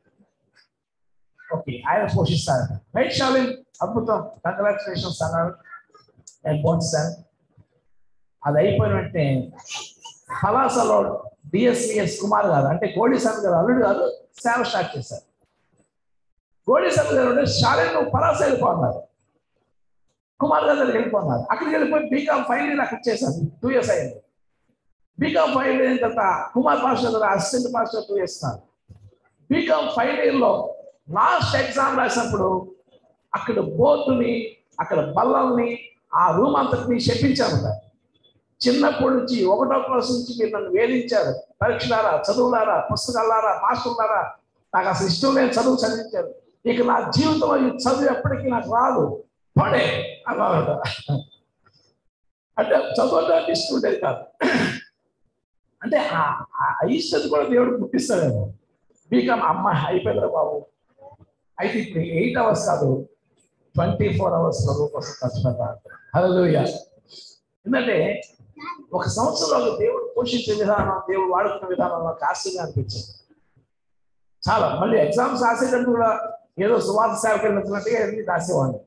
ఓకే ఆయన పోషిస్తాడు రైట్ షాలిన్ అద్భుతం కంగ్రాచులేషన్స్ అన్నాడు నేను పోషిస్తాను అది అయిపోయిన వెంటనే పలాసలో డిఎస్సిఎస్ కుమార్ గారు అంటే గోడి సన్ గారు అల్లుడు గారు సేవ స్టార్ట్ చేశారు గోడి సన్ గారు అంటే షాలిన్ నువ్వు పలాస వెళ్ళిపోన్నారు కుమార్ గారు దగ్గరికి వెళ్ళిపోన్నారు అక్కడికి వెళ్ళిపోయి బీకామ్ ఫైనల్ ఇయర్ అక్కడ చేశాను టూ ఇయర్స్ అయింది బీకామ్ ఫైనల్ అయిన తర్వాత కుమార్ పాస్టర్ గారు assistant pastor two years BCom final year లో లాస్ట్ ఎగ్జామ్ రాసినప్పుడు అక్కడ బోర్డుని అక్కడ బల్లల్ని ఆ రూమ్ అంతటిని చెప్పించారు చిన్నప్పటి నుంచి ఒకటో క్లాస్ నుంచి మీరు నన్ను వేధించారు పరీక్షలారా చదువులారా పుస్తకాలారా మాస్టర్లారా నాకు అసలు ఇష్టం లేని చదువు చదివించారు ఇక నా జీవితంలో ఈ చదువు ఎప్పటికీ నాకు రాదు పడే అన్నారట అంటే చదువు అంటే ఇష్టం ఉండేది కాదు అంటే ఆ- ఆ ఇష్టత కూడా దేవుడు పుట్టిస్తాడేమో బీకామ్ అమ్మ అయిపోయిందిరా బాబు అయితే ఇప్పుడు ఎయిట్ అవర్స్ కాదు ట్వంటీ ఫోర్ అవర్స్ ప్రభు కోసం ఖర్చు పెట్టాలి హల్లెలూయా ఎందుకంటే ఒక సంవత్సరంలో దేవుడు పోషించే విధానం దేవుడు వాడుకునే విధానం నాకు ఆశ్చర్యంగా అనిపించింది చాలా మళ్ళీ ఎగ్జామ్స్ రాసేటప్పుడు కూడా ఏదో సువార్త సేవకి వెళ్ళినట్టుగా వెళ్ళి రాసేవాడిని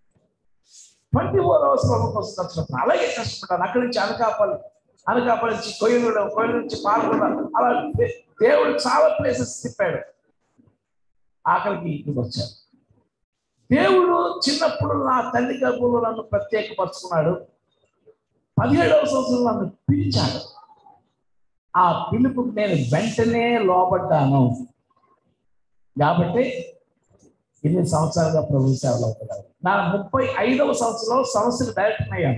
ట్వంటీ ఫోర్ అవర్స్ ప్రభు కోసం ఖర్చు పెట్టాను అలాగే కష్టపడ్డాను అక్కడి నుంచి అనకాపల్లి అనకాపల్లి నుంచి కొయ్యలు కొయ్యల నుంచి పాల్గొన అలా దే- దేవుడు చాలా ప్లేసెస్ తిప్పాడు ఆఖరికి ఇంటికి వచ్చాడు దేవుడు చిన్నప్పుడు నా తల్లి గర్భంలో నన్ను ప్రత్యేకపరుచుకున్నాడు పదిహేడవ సంవత్సరం నన్ను పిలిచాడు ఆ పిలుపుకి నేను వెంటనే లోబడ్డాను కాబట్టి ఇన్ని సంవత్సరాలుగా ప్రభు సేవలో అవుతున్నాను నా ముప్పై ఐదవ సంవత్సరంలో సంస్థకు డైరెక్టర్ అయ్యాను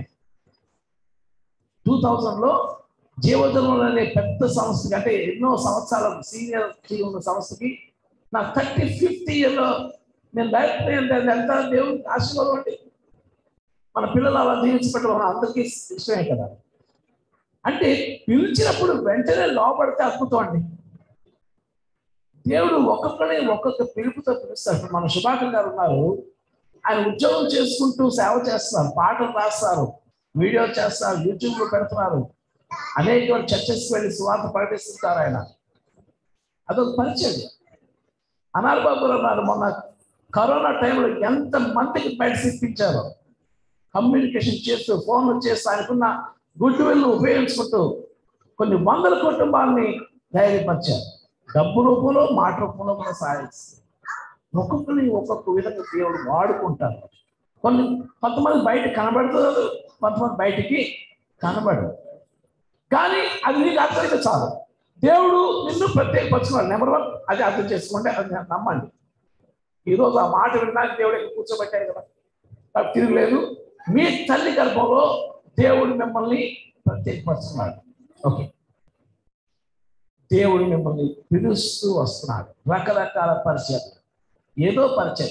టూ థౌజండ్లో జీవజనం అనే పెద్ద సంస్థకి అంటే ఎన్నో సంవత్సరాల సీనియర్ ఉన్న సంస్థకి నా థర్టీ ఫిఫ్త్ ఇయర్లో నేను డైరెక్టర్ అంటే అది ఎంత దేవుడి ఆశీర్వాదం అండి మన పిల్లలు అలా దీవించబట్టడం మన అందరికీ ఇష్టమే కదా అంటే పిలిచినప్పుడు వెంటనే లోపడితే అద్భుతం అండి దేవుడు ఒక్కొక్కరిని ఒక్కొక్క పిలుపుతో పిలుస్తాడు ఇప్పుడు మన శుభాకర్ గారు ఉన్నారు ఆయన ఉద్యోగం చేసుకుంటూ సేవ చేస్తున్నారు పాటలు రాస్తారు వీడియో చేస్తారు యూట్యూబ్ లో పెడుతున్నారు అనేక చర్చస్కి వెళ్ళి సువార్త ప్రకటిస్తుంటారు ఆయన అదొక పరిచయం అనార్ బాబు గారు ఉన్నారు మొన్న కరోనా టైంలో ఎంత మందికి బయట ఇప్పించారో కమ్యూనికేషన్ చేస్తూ ఫోన్లు చేస్తూ ఆయనకున్న గుడ్ విల్ ఉపయోగించుకుంటూ కొన్ని వందల కుటుంబాలని ధైర్యపరిచారు డబ్బు రూపంలో మాట రూపంలో కూడా సాధిస్తారు ఒక్కొక్కరిని ఒక్కొక్క విధంగా దేవుడు వాడుకుంటారు కొన్ని కొంతమంది బయట కనబడుతున్నారు కొంతమంది బయటికి కనబడరు కానీ అది నీకు అర్థమైతే చాలు దేవుడు నిన్ను ప్రత్యేకపరచుకున్నాడు నెంబర్ వన్ అది అర్థం చేసుకుంటే అది నమ్మండి ఈరోజు ఆ మాట వినడానికి దేవుడు ఇక్కడ కూర్చోబెట్టాడు కదా నాకు తిరగలేదు మీ తల్లి గర్భంలో దేవుడు మిమ్మల్ని ప్రత్యేకపరుస్తున్నాడు ఓకే దేవుడు మిమ్మల్ని పిలుస్తూ వస్తున్నాడు రకరకాల పరిచయం ఏదో పరిచయం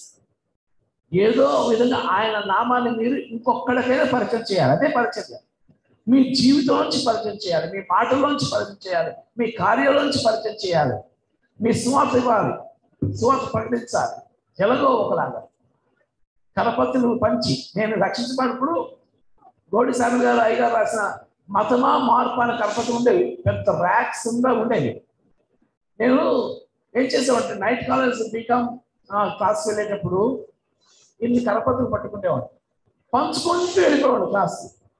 ఏదో విధంగా ఆయన నామాన్ని మీరు ఇంకొక్కడికైనా పరిచయం చేయాలి అదే పరిచయం మీ జీవితంలోంచి పరిచయం చేయాలి మీ మాటల్లోంచి పరిచయం చేయాలి మీ కార్యాలలోంచి పరిచయం చేయాలి మీ సువార్త ఇవ్వాలి సువార్త ప్రకటించాలి ఎలాగో ఒకలాగా కలపత్తులు పంచి నేను రక్షించబడినప్పుడు గోడి సామి గారు అయ్యగారు రాసిన మతమా మార్పు అనే కలపత్తి ఉండేవి పెద్ద ర్యాక్స్ ఉందా ఉండేవి నేను ఏం చేసేవాడిని నైట్ కాలేజ్ బీకామ్ క్లాస్ వెళ్ళేటప్పుడు ఇన్ని కలపత్తులు పట్టుకునేవాడు పంచుకుంటూ వెళ్ళిపోవాడు క్లాస్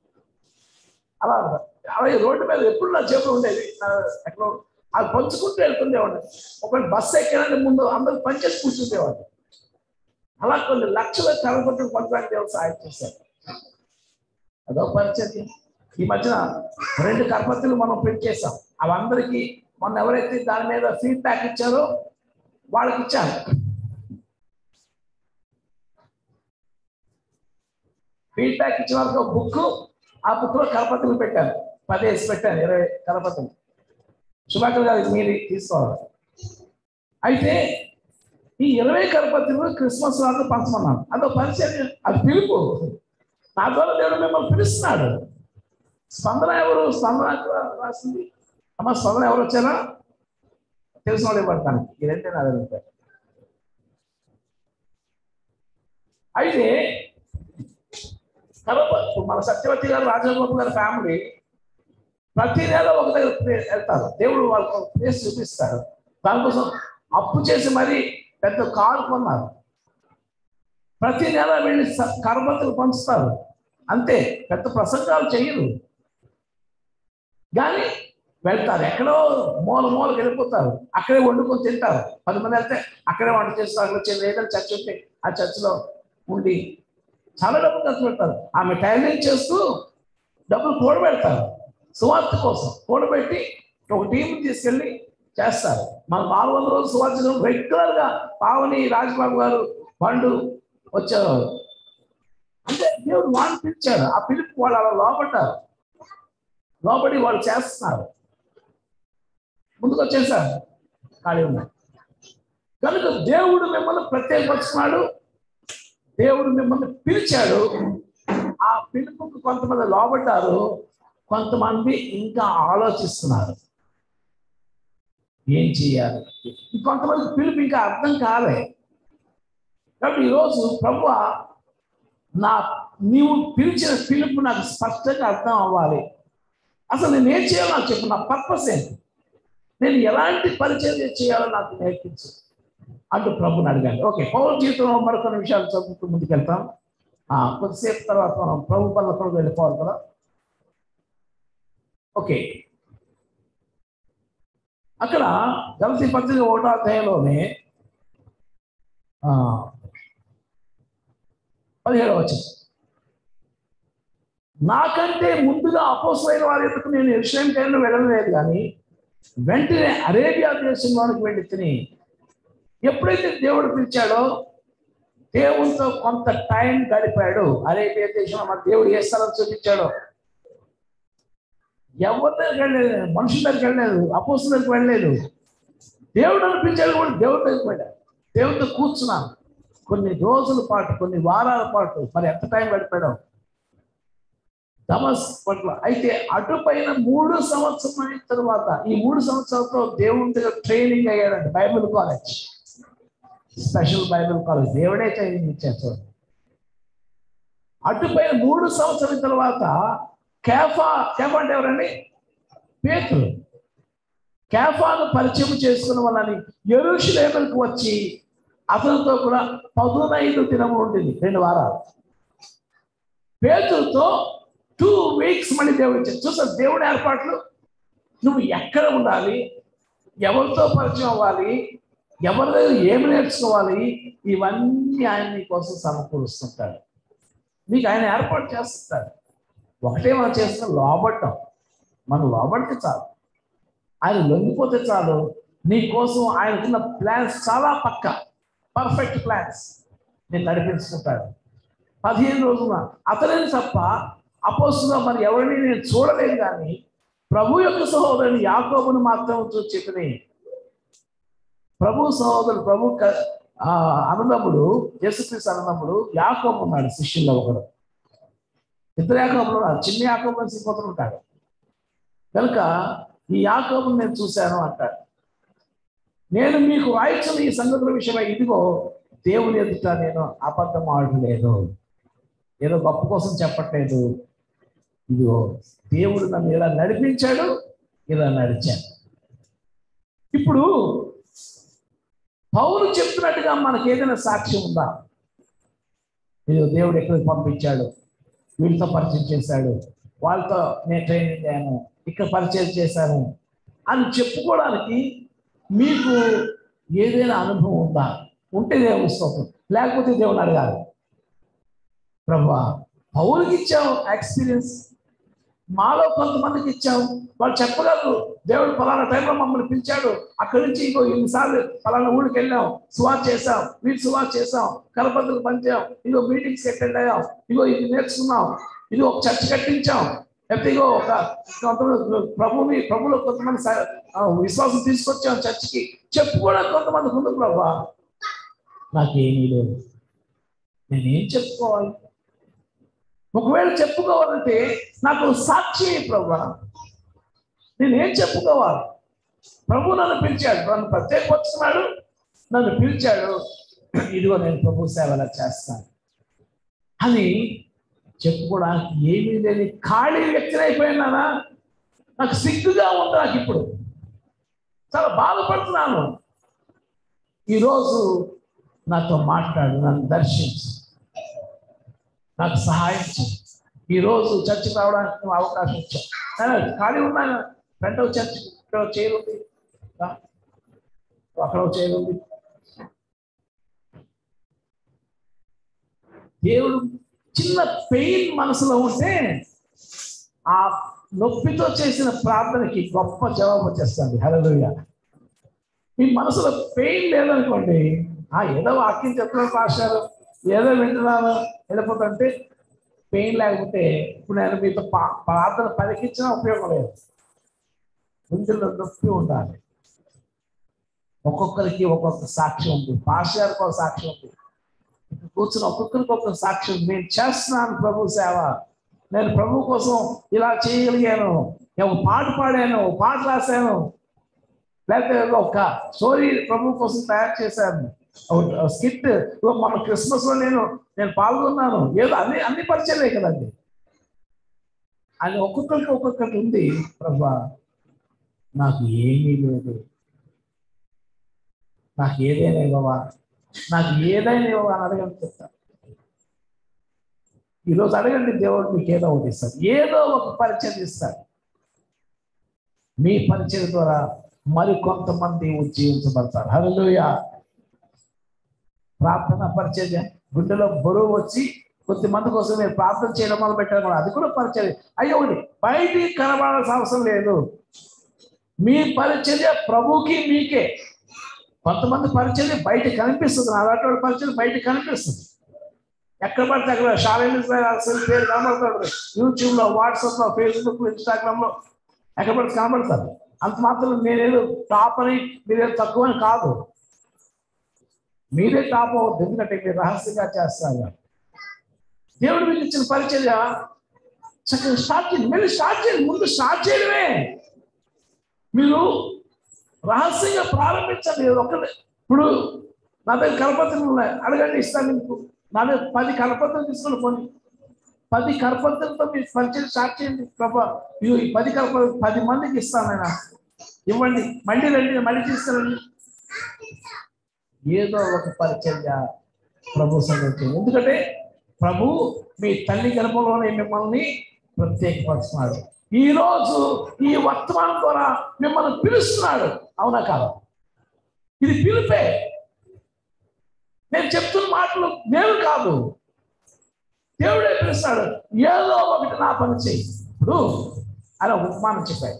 అలా అలాగే రోడ్డు మీద ఎప్పుడు నా జేబులో ఉండేది నా ఎక్కడో అది పంచుకుంటూ వెళ్తుండేవాడు ఒకవేళ బస్సు ఎక్కాలంటే ముందు అందరూ పనిచేసి కూర్చుండేవాడు అలా కొన్ని లక్షల కలపత్తులు పంచడానికి దేవుడు సహాయం చేశారు అదో పరిచయం ఈ మధ్యన రెండు కరపత్తులు మనం ప్రింట్ చేసాం అవందరికీ మొన్న ఎవరైతే దాని మీద ఫీడ్బ్యాక్ ఇచ్చారో వాళ్ళకి ఇచ్చాను ఫీడ్బ్యాక్ ఇచ్చిన వాళ్ళకి ఒక బుక్ ఆ బుక్ లో కరపత్రులు పెట్టాను పదేసి పెట్టాను ఇరవై కరపత్రులు శుభాకర్ గారు మీరు తీసుకోవాలి అయితే ఈ ఇరవై కరపత్రులు క్రిస్మస్ వాళ్ళు పంచమన్నాను అదో పరిచయం అది పిలుపు నా ద్వారా దేవుడు మిమ్మల్ని పిలుస్తున్నాడు స్పందన ఎవరు స్పందన ఎక్కడ రాసింది అమ్మ స్పందన ఎవరు వచ్చారా తెలిసిన వాళ్ళు ఇవ్వడతాను ఈ రెండే నా దగ్గర ఉంటాయి. అయితే కడప మన సత్యవతి గారు రాజగోపాల్ గారి ఫ్యామిలీ ప్రతి నెల ఒక దగ్గర ప్లే- వెళ్తారు దేవుడు వాళ్ళకు ఒక ప్లేస్ చూపిస్తాడు దానికోసం అప్పు చేసి మరీ పెద్ద కారు కొన్నారు ప్రతి నెల వెళ్ళి స- కరపత్తులు పంచుతారు అంతే పెద్ద ప్రసంగాలు చేయరు కానీ వెళ్తారు ఎక్కడో మూల మూలకి వెళ్ళిపోతారు అక్కడే వండుకొని తింటారు పది మంది వెళ్తే అక్కడే వంట చేస్తారు అక్కడ చిన్న ఏదైనా చర్చ్ ఉంటే ఆ చర్చిలో ఉండి చాలా డబ్బులు ఖర్చు పెడతారు ఆమె టైలింగ్ చేస్తూ డబ్బులు కూడబెడతారు సువార్త కోసం కూడబెట్టి ఒక టీం తీసుకెళ్ళి చేస్తారు మన నాలుగు వందల రోజులు సువార్త రెగ్యులర్ గా పావని రాజబాబు గారు పండు వచ్చేవారు అంటే దేవుడు వాళ్ళు పిలిచాడు ఆ పిలుపు వాళ్ళు అలా లోపడ్డారు లోపడి వాళ్ళు చేస్తున్నారు ముందుకు వచ్చేసారు ఖాళీ ఉన్నాయి కనుక దేవుడు మిమ్మల్ని ప్రత్యేకపరుచున్నాడు దేవుడు మిమ్మల్ని పిలిచాడు ఆ పిలుపుకు కొంతమంది లోబడ్డారు కొంతమంది ఇంకా ఆలోచిస్తున్నారు ఏం చేయాలి ఇంకొంతమంది పిలుపు ఇంకా అర్థం కాలే కాబట్టి ఈరోజు ప్రభు నా నీవు పిలిచిన పిలుపు నాకు స్పష్టంగా అర్థం అవ్వాలి అసలు నేను ఏం చేయాలో నాకు చెప్పు నా పర్పస్ ఏంటి నేను ఎలాంటి పరిచయం చేయాలో నాకు నేర్పించు అంటూ ప్రభుని అడిగాను ఓకే పౌర జీవితంలో మరికొన్ని విషయాలు చదువుతూ ముందుకెళ్తాం ఆ, కొద్దిసేపు తర్వాత మనం ప్రభు పనులకు వెళ్ళిపోవాలి కదా ఓకే అక్కడ గలతీ పత్రిక ఒకటో అధ్యాయంలోనే ఆ, పదిహేడవ వచ్చింది నాకంటే ముందుగా అపోసైన వారి ఎదుకు నేను ఎరుసలేం టైంలో వెళ్ళలేదు కానీ వెంటనే అరేబియా దేశంలోనికి వెళ్ళి తిని ఎప్పుడైతే దేవుడు పిలిచాడో దేవునితో కొంత టైం గడిపాడు అరేబియా దేశంలో మన దేవుడు ఏ స్థలం చూపించాడో ఎవరి దగ్గరికి వెళ్ళలేదు మనుషుల దగ్గరికి వెళ్ళలేదు అపోసుల దగ్గరికి వెళ్ళలేదు దేవుడు అనిపించాడు కూడా దేవుడి దగ్గరికి వెళ్ళాడు దేవుడితో కూర్చున్నాను కొన్ని రోజుల పాటు కొన్ని వారాల పాటు మరి ఎంత టైం గడిపాడో దమస్ పట్ల అయితే అటుపైన మూడు సంవత్సరం అయిన తర్వాత ఈ మూడు సంవత్సరాలతో దేవుని దగ్గర ట్రైనింగ్ అయ్యాడండి Bible college special Bible college దేవుడే ట్రైనింగ్ ఇచ్చారు చూడండి. అటుపైన మూడు సంవత్సరాల తర్వాత కేఫా కేఫా అంటే ఎవరండి పేతులు కేఫాను పరిచయం చేసుకున్న వాళ్ళని ఎరుషులేములకు వచ్చి అతనితో కూడా పదునైదు దినములు ఉండింది రెండు వారాలు పేతులతో టూ వీక్స్ మళ్ళీ దేవుడు ఇచ్చాడు చూసా దేవుడి ఏర్పాట్లు నువ్వు ఎక్కడ ఉండాలి ఎవరితో పరిచయం అవ్వాలి ఎవరి దగ్గర ఏమి నేర్చుకోవాలి ఇవన్నీ ఆయన నీ కోసం సమకూరుస్తుంటాడు మీకు ఆయన ఏర్పాటు చేస్తుంటాడు ఒకటే మనం చేస్తున్న లోబట్టం మనం లోబడితే చాలు ఆయన లొంగిపోతే చాలు నీ కోసం ఆయనకున్న ప్లాన్స్ చాలా పక్క పర్ఫెక్ట్ ప్లాన్స్ నేను నడిపించుకుంటాడు పదిహేను రోజుల అతనే తప్ప అపోస్తుగా మరి ఎవరిని నేను చూడలేదు కానీ ప్రభు యొక్క సహోదరుని యాకోబుని మాత్రం చూసి చెప్పినాయి ప్రభు సహోదరుడు ప్రభు క- ఆ, అన్నదమ్ముడు యేసుక్రీస్తు అన్నదమ్ముడు యాకోబు ఉన్నాడు శిష్యుల్లో ఒకడు ఇద్దరు యాకోబులు ఉన్నారు చిన్న యాకోబు అని సింపతులు ఉంటాడు కనుక ఈ యాకోబుని నేను చూశాను అంటాడు నేను మీకు రాయించిన ఈ సంగతుల విషయమై ఇదిగో దేవుని ఎదుట నేను అబద్ధం ఆడలేదు ఏదో గొప్ప కోసం చెప్పట్లేదు ఇదిగో దేవుడు నన్ను ఇలా నడిపించాడు ఇలా నడిచాను ఇప్పుడు పౌరు చెప్తున్నట్టుగా మనకి ఏదైనా సాక్ష్యం ఉందా ఇదిగో దేవుడు ఎక్కడికి పంపించాడు వీళ్ళతో పరిచయం చేశాడు వాళ్ళతో నేను ట్రైనింగ్ అయ్యాను ఇక్కడ పరిచయం చేశాను అని చెప్పుకోవడానికి మీకు ఏదైనా అనుభవం ఉందా ఉంటే దేవుని స్తోత్రం లేకపోతే దేవుని అడగాలి ప్రభా పౌరుకి ఇచ్చాం ఎక్స్పీరియన్స్ మాలో కొంతమందికి ఇచ్చాం వాళ్ళు చెప్పగలరు దేవుడు ఫలానా టైంలో మమ్మల్ని పిలిచాడు అక్కడి నుంచి ఇంకో ఎన్నిసార్లు ఫలానా ఊరికి వెళ్ళాం సువార్ చేసాం వీటి సువార్ చేసాం కలపతులు పంచాం ఇగో మీటింగ్స్ అటెండ్ అయ్యాం ఇగో ఇది నేర్చుకున్నాం ఇది ఒక చర్చ కట్టించాం లేకపోతే ఇగో ఒక కొంతమంది ప్రభుని ప్రభులో కొంతమంది స- ఆ, విశ్వాసం తీసుకొచ్చాం చర్చికి చెప్పుకోవడానికి కొంతమంది ఉంది ప్రభా నాకేమీ లేదు నేనేం చెప్పుకోవాలి ఒకవేళ చెప్పుకోవాలంటే నాకు సాక్షి ప్రభా నేనేం చెప్పుకోవాలి ప్రభు నన్ను పిలిచాడు నన్ను ప్రత్యేకపరుచుకున్నాడు నన్ను పిలిచాడు ఇదిగో నేను ప్రభు సేవలా చేస్తాను అని చెప్పుకోవడానికి ఏమీ లేని ఖాళీ వ్యక్తిని అయిపోయినానా నాకు సిగ్గుగా ఉంది నాకు ఇప్పుడు చాలా బాధపడుతున్నాను ఈరోజు నాతో మాట్లాడు నన్ను దర్శించు నాకు సహాయం చేయి ఈరోజు చర్చికి రావడానికి నువ్వు అవకాశం ఇచ్చావు అయినా ఖాళీ ఉన్నాను రెండవ చర్చ్ ఇక్కడ ఒక చైర్ ఉంది రా. అక్కడ ఒక చైర్ ఉంది దేవుడు చిన్న పెయిన్ మనసులో ఉంటే ఆ నొప్పితో చేసిన ప్రార్థనకి గొప్ప జవాబు వచ్చేస్తుంది హలోయ మీ మనసులో పెయిన్ లేదనుకోండి ఆ ఏదో వాక్యం చెప్తున్నారు పాస్టారు ఏదో వింటున్నాను వెళ్ళిపోతుంటే పెయిన్ లేకపోతే ఇప్పుడు నేను మీతో పా- ప్రార్థన పలికించినా ఉపయోగం లేదు గుండెల్లో నొప్పి ఉండాలి ఒక్కొక్కరికి ఒక్కొక్క సాక్ష్యం ఉంది పాస్టార్కి ఒక సాక్ష్యం ఉంది ఇక్కడ కూర్చుని ఒక్కొక్కరికి ఒక్కొక్క సాక్ష్యం ఉంది. నేను చేస్తున్నాను ప్రభు సేవ నేను ప్రభు కోసం ఇలా చేయగలిగాను నేను ఒక పాట పాడాను ఒక పాట రాశాను లేకపోతే ఏదో ఒక స్టోరీ ప్రభు కోసం తయారు చేశాను స్కిట్ మన క్రిస్మస్ లో నేను నేను పాల్గొన్నాను ఏదో అన్ని అన్ని పరిచయలే కదండి అది ఒక్కొక్కరికి ఒక్కొక్కరికి ఉంది ప్రభా నాకు ఏమీ లేదు నాకు ఏదైనా ఇవ్వవా నాకు ఏదైనా ఇవ్వవా అని అడగని చెప్తాను ఈరోజు అడగండి దేవుడు మీకు ఏదో ఒకటి ఇస్తాడు ఏదో ఒక పరిచయం ఇస్తాడు మీ పరిచయం ద్వారా మరి కొంతమంది ఉజ్జీవించబడతారు హలోయ ప్రార్థన పరిచర్య గుండెలో బరువు వచ్చి కొద్దిమంది కోసం మీరు ప్రార్థన చేయడం మొదలు పెట్టారు కూడా అది కూడా పరిచర్య అయ్యో ఒకటి బయటికి కనబడాల్సిన అవసరం లేదు మీ పరిచర్య ప్రభుకి మీకే కొంతమంది పరిచర్య బయట కనిపిస్తుంది నా అలాంటి పరిచర్య బయట కనిపిస్తుంది ఎక్కడ పడితే అక్కడ షాలిని అసలు పేరు కనబడతాడు యూట్యూబ్ లో వాట్సాప్ లో ఫేస్బుక్ లో ఇన్స్టాగ్రామ్ లో ఎక్కడ పడితే కనబడతారు అంత మాత్రం నేనేదో టాప్ అని మీరేదో తక్కువ అని కాదు మీరే టాప్ అవుతుంది ఎందుకంటే మీరు రహస్యంగా చేస్తారు దేవుడు మీకు ఇచ్చిన పరిచర్య చక్కగా స్టార్ట్ చేయండి మళ్ళీ స్టార్ట్ చేయండి ముందు స్టార్ట్ చేయడమే మీరు రహస్యంగా ప్రారంభించండి ఒకటి ఇప్పుడు నా దగ్గర కరపత్రులు ఉన్నాయి అడగండి ఇస్తాను మీకు నా దగ్గర పది కరపత్రులు తీసుకొని పోనీ పది కరపత్రులతో మీరు పరిచయం స్టార్ట్ చేయండి ప్రభా ఇదిగో ఈ పది కరపత్రులు పది మందికి ఇస్తాను ఆయన ఇవ్వండి మళ్ళీ రండి మళ్ళీ తీసుకురండి ఏదో ఒక పరిచర్య ప్రభు సంగతి ఎందుకంటే ప్రభు మీ తల్లి గర్భంలోనే మిమ్మల్ని ప్రత్యేకపరుస్తున్నాడు ఈ రోజు ఈ వర్తమానం ద్వారా మిమ్మల్ని పిలుస్తున్నాడు అవునా కాదు ఇది పిలిపే నేను చెప్తున్న మాటలు నేను కాదు దేవుడే పిలుస్తాడు ఏదో ఒకటి నా పని చెయ్యి ఇప్పుడు అని ఒక ఉపమానం చెప్పాడు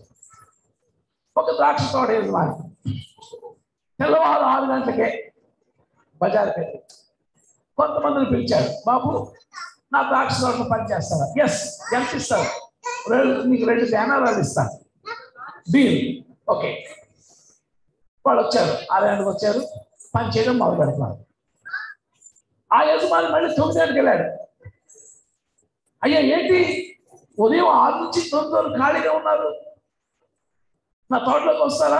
ఒక ద్రాక్ష తోట యజమాని తెల్లవారు ఆరు గంటలకే బజార్కి వెళ్ళి కొంతమందిని పిలిచాడు బాబు నా ద్రాక్ష తోటలో పని చేస్తారా ఎస్ ఎంత ఇస్తారు రెండు నీకు రెండు బ్యానరాలు ఇస్తాను డీల్ ఓకే వాళ్ళు వచ్చారు ఆరు గంటలకు వచ్చారు పని చేయడం మొదలు పెడుతున్నారు ఆ యజమాని మళ్ళీ తొమ్మిది గంటలకు వెళ్ళాడు అయ్యా ఏంటి ఉదయం ఆరు నుంచి తొమ్మిది వరకు ఖాళీగా ఉన్నారు నా తోటలోకి వస్తారా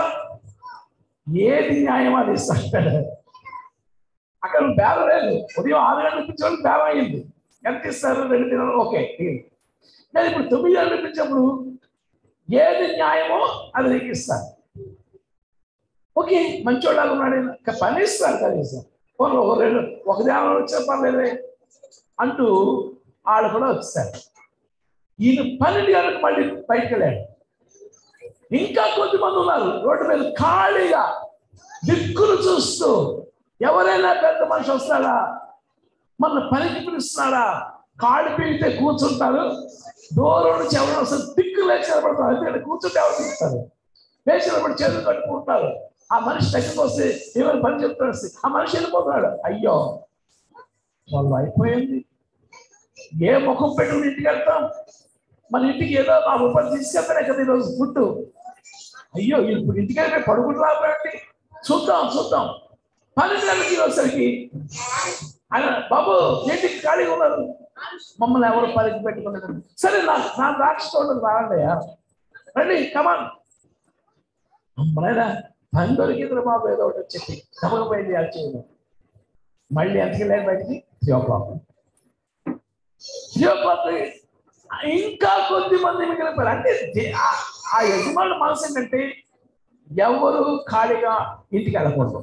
ఏది న్యాయం అది ఇస్తాడు అక్కడ బేరం లేదు ఉదయం ఆరు గంటలకు పిలిచేవాళ్ళు బేరం అయ్యింది ఎంత ఇస్తారు రెండు దినాలు ఓకే deal. నేను ఇప్పుడు తొమ్మిది గంటలకు పిలిచినప్పుడు ఏది న్యాయమో అది నీకు ఇస్తాను ఓకే మంచోళ్ళగా ఉన్నాడు ఈయన. ఇక పని ఇస్తారు కనీసం పోనీ ఒక రెండు ఒక ధ్యానం వచ్చిన పర్లేదే అంటూ వాళ్ళు కూడా వచ్చారు ఈయన పన్నెండు గంటలకు మళ్ళీ బయటకు వెళ్ళాడు ఇంకా కొద్దిమంది ఉన్నారు రోడ్డు మీద ఖాళీగా దిక్కులు చూస్తూ ఎవరైనా పెద్ద మనిషి వస్తాడా మన పనికి పిలుస్తున్నాడా కాళ్ళు పీగితే కూర్చుంటారు దూరం నుంచి ఎవరైనా వస్తే దిక్కు లేచి నిలబడతారు అందుకని కూర్చుంటే ఎవరు తీస్తారు లేచి నిలబడి చేతులు కట్టుకుంటారు ఆ మనిషి దగ్గరికి వస్తే ఏమైనా పని చెప్తాడు ఆ మనిషి వెళ్ళిపోతున్నాడు అయ్యో వాళ్ళు అయిపోయింది ఏ ముఖం పెట్టుకుని ఇంటికి వెళ్తాం మన ఇంటికి ఏదో ఆ ఉపాధి తీసుకెళ్తానే కదా ఈరోజు ఫుడ్ అయ్యో ఇప్పుడు ఇంటికి వెళ్ళి పడుకుంటున్నారండి చూద్దాం చూద్దాం పన్నెండు గంటలకి వచ్చేసరికి ఆయన బాబు ఏంటికి ఖాళీగా ఉన్నారు మమ్మల్ని ఎవరు పనికి పెట్టుకున్నారు సరే నా నా ద్రాక్ష తోటకు రావండియా రండి కమాన్ అమ్మనైనా పని దొరికింది బాబు ఏదో ఒకటి చెప్పి తప్పకపోయింది అది చేయడం మళ్ళీ ఎంతకి లేదు బయటికి three o'clock three o'clock ఇంకా కొద్ది మంది మిగిలిపోయారు అంటే దే- ఆ- ఆ యజమానుల మనసు ఏంటంటే ఎవరు ఖాళీగా ఇంటికి వెళ్ళకూడదు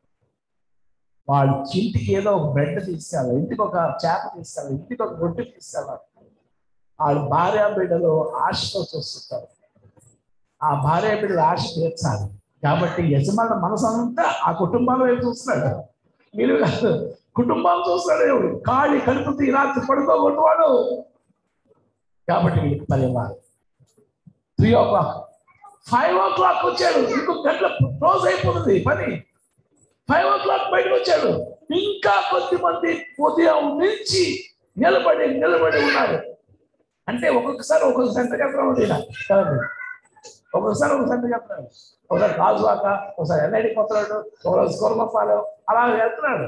వాళ్ళ ఇంటికి ఏదో ఒక బ్రెడ్ తీసుకెళ్ళాలి ఇంటికి ఒక చేప తీసుకెళ్ళాలి ఇంటికి ఒక రొట్టె తీసుకెళ్ళాలి వాళ్ళ భార్య బిడ్డలు ఆశతో చూస్తుంటారు ఆ భార్య బిడ్డలు ఆశ తీర్చాలి కాబట్టి యజమానుల మనసు అంతా ఆ కుటుంబాల వైపు చూస్తున్నాడు మీరు కాదు కుటుంబాలు చూస్తాడు ఎవడు ఖాళీ కడుపుతూ ఈ రాత్రి పడుకోకూడదు వాడు కాబట్టి వీళ్ళకి పని ఇవ్వాలి three o'clock five o'clock వచ్చాడు ఇంకొక గంట క్లోజ్ అయిపోతుంది పని ఫైవ్ ఓ క్లాక్ బయటకు వచ్చాడు ఇంకా కొద్ది మంది ఉదయం నుంచి నిలబడి నిలబడి ఉన్నారు అంటే ఒక్కొక్కసారి ఒక్కొక్క సెంటర్ చెప్పడం ఉంది ఈయన. కదండి ఒక్కొక్కసారి ఒక సెంటర్ చెప్తున్నాడు ఒకసారి గాజువాక ఒకసారి ఎన్ఐడి పోతున్నాడు ఒకరోజు కోరమపాలెం అలా వెళ్తున్నాడు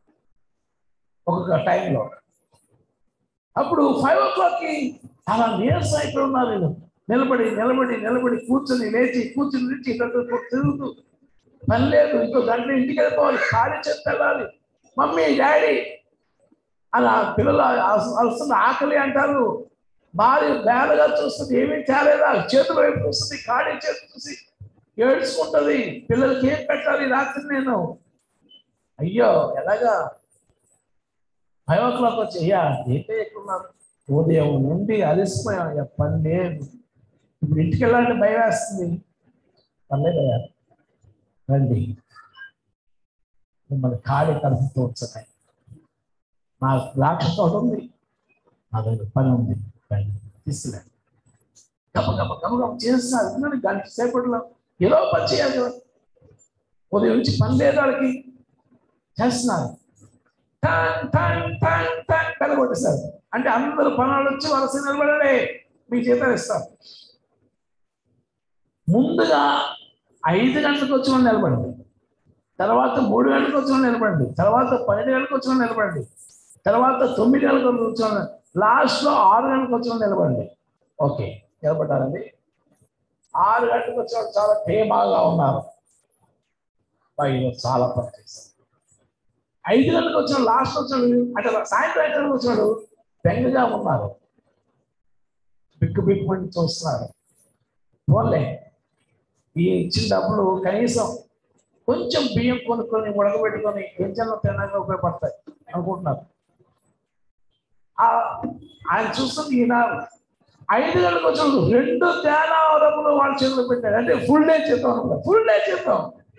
ఒక్కొక్క టైంలో అప్పుడు ఫైవ్ ఓ క్లాక్కి అలా నీరసం అయిపోయి ఉన్నారు వీళ్ళు నిలబడి నిలబడి నిలబడి కూర్చొని లేచి కూర్చొని లేచి ఇద్దరు తిరుగుతూ పని లేదు ఇంకో గంట ఇంటికి వెళ్ళిపోవాలి ఖాళీ చేతి వెళ్ళాలి మమ్మీ డాడీ అలా పిల్లలు అలస- అలసిన ఆకలి అంటారు భార్య బేదగా చూస్తుంది ఏమీ తేలేదా చేతులు వైపు చూస్తుంది ఖాళీ చేతి చూసి ఏడ్చుకుంటుంది పిల్లలకి ఏం పెట్టాలి రాత్రి నేను అయ్యో ఎలాగా ఫైవ్ ఓ క్లాక్ వచ్చి అయ్యా ఏంటో ఎక్కున్నారు ఉదయం నుండి అలసిపోయాం అయ్యా పని లేదు ఇప్పుడు ఇంటికి వెళ్ళాలంటే భయం వేస్తుంది పర్లేదయ్యా రండి మిమ్మల్ని ఖాళీ కలుపుతూ వచ్చాయి నా ద్రాక్ష తోట ఉంది నా దగ్గర పని ఉంది రండి తీసుకురండి గబ గబ గబ గబ చేస్తున్నారు ఎందుకంటే గంట సేపట్లో ఏదో పని చేయాలి కదా ఉదయం నుంచి పని లేదు వాళ్ళకి చేస్తున్నారు టన్ టన్ టన్ టన్ కలగొట్టేశారు అంటే అందరూ పనులు వచ్చి వలస నిలబడే మీ జీతాలు ఇస్తారు ముందుగా ఐదు గంటలకు వచ్చిన వాళ్ళు నిలబడండి తర్వాత మూడు గంటలకు వచ్చిన వాళ్ళు నిలబడండి తర్వాత పన్నెండు గంటలకు వచ్చిన వాళ్ళు నిలబడండి తర్వాత తొమ్మిది గంటలకు వచ్చిన వాళ్ళు లాస్ట్ లో ఆరు గంటలకు వచ్చిన వాళ్ళు నిలబడండి ఓకే నిలబడ్డారండి ఆరు గంటలకు వచ్చిన వాళ్ళు చాలా ధీమాగా ఉన్నారు అయ్యో చాలా పని చేశారు ఐదు గంటలకు వచ్చిన లాస్ట్ వచ్చినాడు అంటే సాయంత్రం ఐదు గంటలకు వచ్చినాడు బెంగగా ఉన్నారు బిక్కు బిక్కుమని చూస్తున్నారు పోలే ఈ ఇచ్చిన డబ్బులు కనీసం కొంచెం బియ్యం కొనుక్కొని ఉడకబెట్టుకొని గింజల్లో తినడానికి ఉపయోగపడతాయి అనుకుంటున్నారు ఆ ఆయన చూస్తుంది ఈయన ఐదు గంటలకు వచ్చినప్పుడు రెండు తేడా డబ్బులు వాళ్ళ చేతిలో పెట్టారు అంటే ఫుల్ డే చేద్దాం ఫుల్ డే చేద్దాం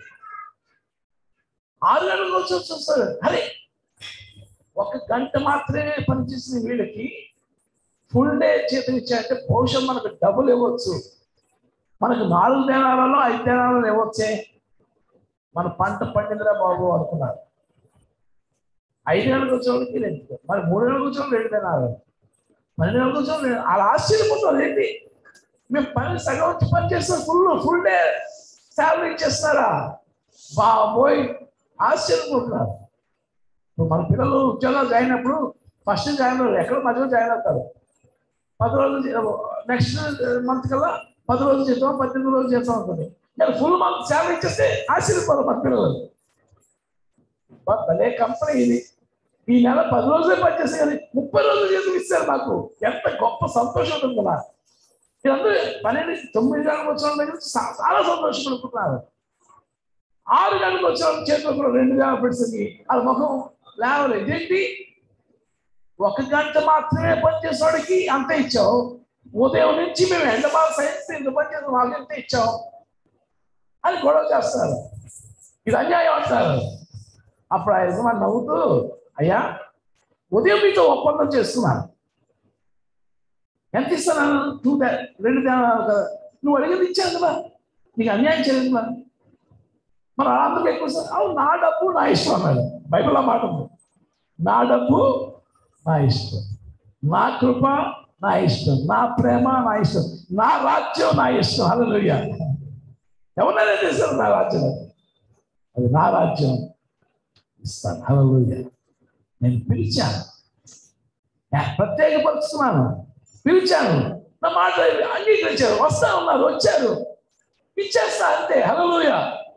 ఆరు గంటలకు వచ్చి చూస్తారు అరే ఒక గంట మాత్రమే పనిచేసిన వీళ్ళకి ఫుల్ డే చేతికి ఇచ్చారంటే బహుశా మనకు డబ్బులు ఇవ్వచ్చు మనకు నాలుగు దినాలలో ఐదు దినాలలో ఇవ్వచ్చే మన పంట పండిందిరా బాబు అనుకున్నారు ఐదు గంటలకు వచ్చేవాళ్ళకి రెండు మరి మూడు గంటలకు వచ్చేవాళ్ళు రెండు దినాలు పన్నెండు గంటలకు వచ్చేవాళ్ళు రెండు- అలా ఆశ్చర్యపోతారు ఏంటి మేము పని సగం వచ్చి పని చేస్తాం ఫుల్ ఫుల్ డే శాలరీ ఇచ్చేస్తారా బాబోయ్ ఆశ్చర్యపోతున్నారు ఇప్పుడు మన పిల్లలు ఉద్యోగాలు జాయిన్ అయినప్పుడు ఫస్ట్ జాయిన్ అవ్వరు ఎక్కడ మధ్యలో జాయిన్ అవుతారు పది రోజులు నెక్స్ట్ మంత్ కల్లా పది రోజులు జీతం పద్దెనిమిది రోజులు జీతం ఉంటుంది నేను ఫుల్ మంత్ శాలరీ ఇచ్చేస్తే ఆశ్చర్యపోరు మన పిల్లలు బా, భలే కంపెనీ ఇది ఈ నెల పది రోజులే పనిచేస్తే కానీ ముప్పై రోజులు జీతం ఇస్తారు నాకు ఎంత గొప్ప సంతోషం ఉంటుంది కదా మీరందరూ పన్నెండు తొమ్మిది గంటలకు వచ్చిన వాళ్ళ దగ్గర నుంచి చా- చాలా సంతోషపడుతున్నారు ఆరు గంటలకు వచ్చిన వాళ్ళ చేతిలో కూడా రెండు వేల పెడుతుంది వాళ్ళ ముఖం లేవలేదు ఏంటి ఒక గంట మాత్రమే పనిచేసేవాడికి అంత ఇచ్చావు ఉదయం నుంచి మేము ఎండమాల సైన్స్ ఇంత పని చేసిన వాళ్ళకి ఎంత ఇచ్చావు అని గొడవ చేస్తారు ఇది అన్యాయం అంటారు అప్పుడు ఆ యజమాని నవ్వుతూ అయ్యా ఉదయం మీతో ఒప్పందం చేస్తున్నాను ఎంత ఇస్తున్నాను టూ దా- రెండు దా- కదా నువ్వు అడిగింది ఇచ్చాను కదా నీకు అన్యాయం చేయలేదు కదా మరి అందరూ ఎక్కువ సార్ అవును నా డబ్బు నా ఇష్టం అన్నాడు బైబిల్ ఆ మాట ఉంది నా డబ్బు నా ఇష్టం నా కృప నా ఇష్టం నా ప్రేమ నా ఇష్టం నా రాజ్యం నా ఇష్టం హల్లెలూయ ఎవరైనా చేశారు నా రాజ్యం అది. అది నా రాజ్యం ఇస్తాను హల్లెలూయ నేను పిలిచాను నేను ప్రత్యేకపరుస్తున్నాను పిలిచాను నా మాట అంగీకరించారు వస్తా ఉన్నారు వచ్చారు ఇచ్చేస్తా అంతే హల్లెలూయ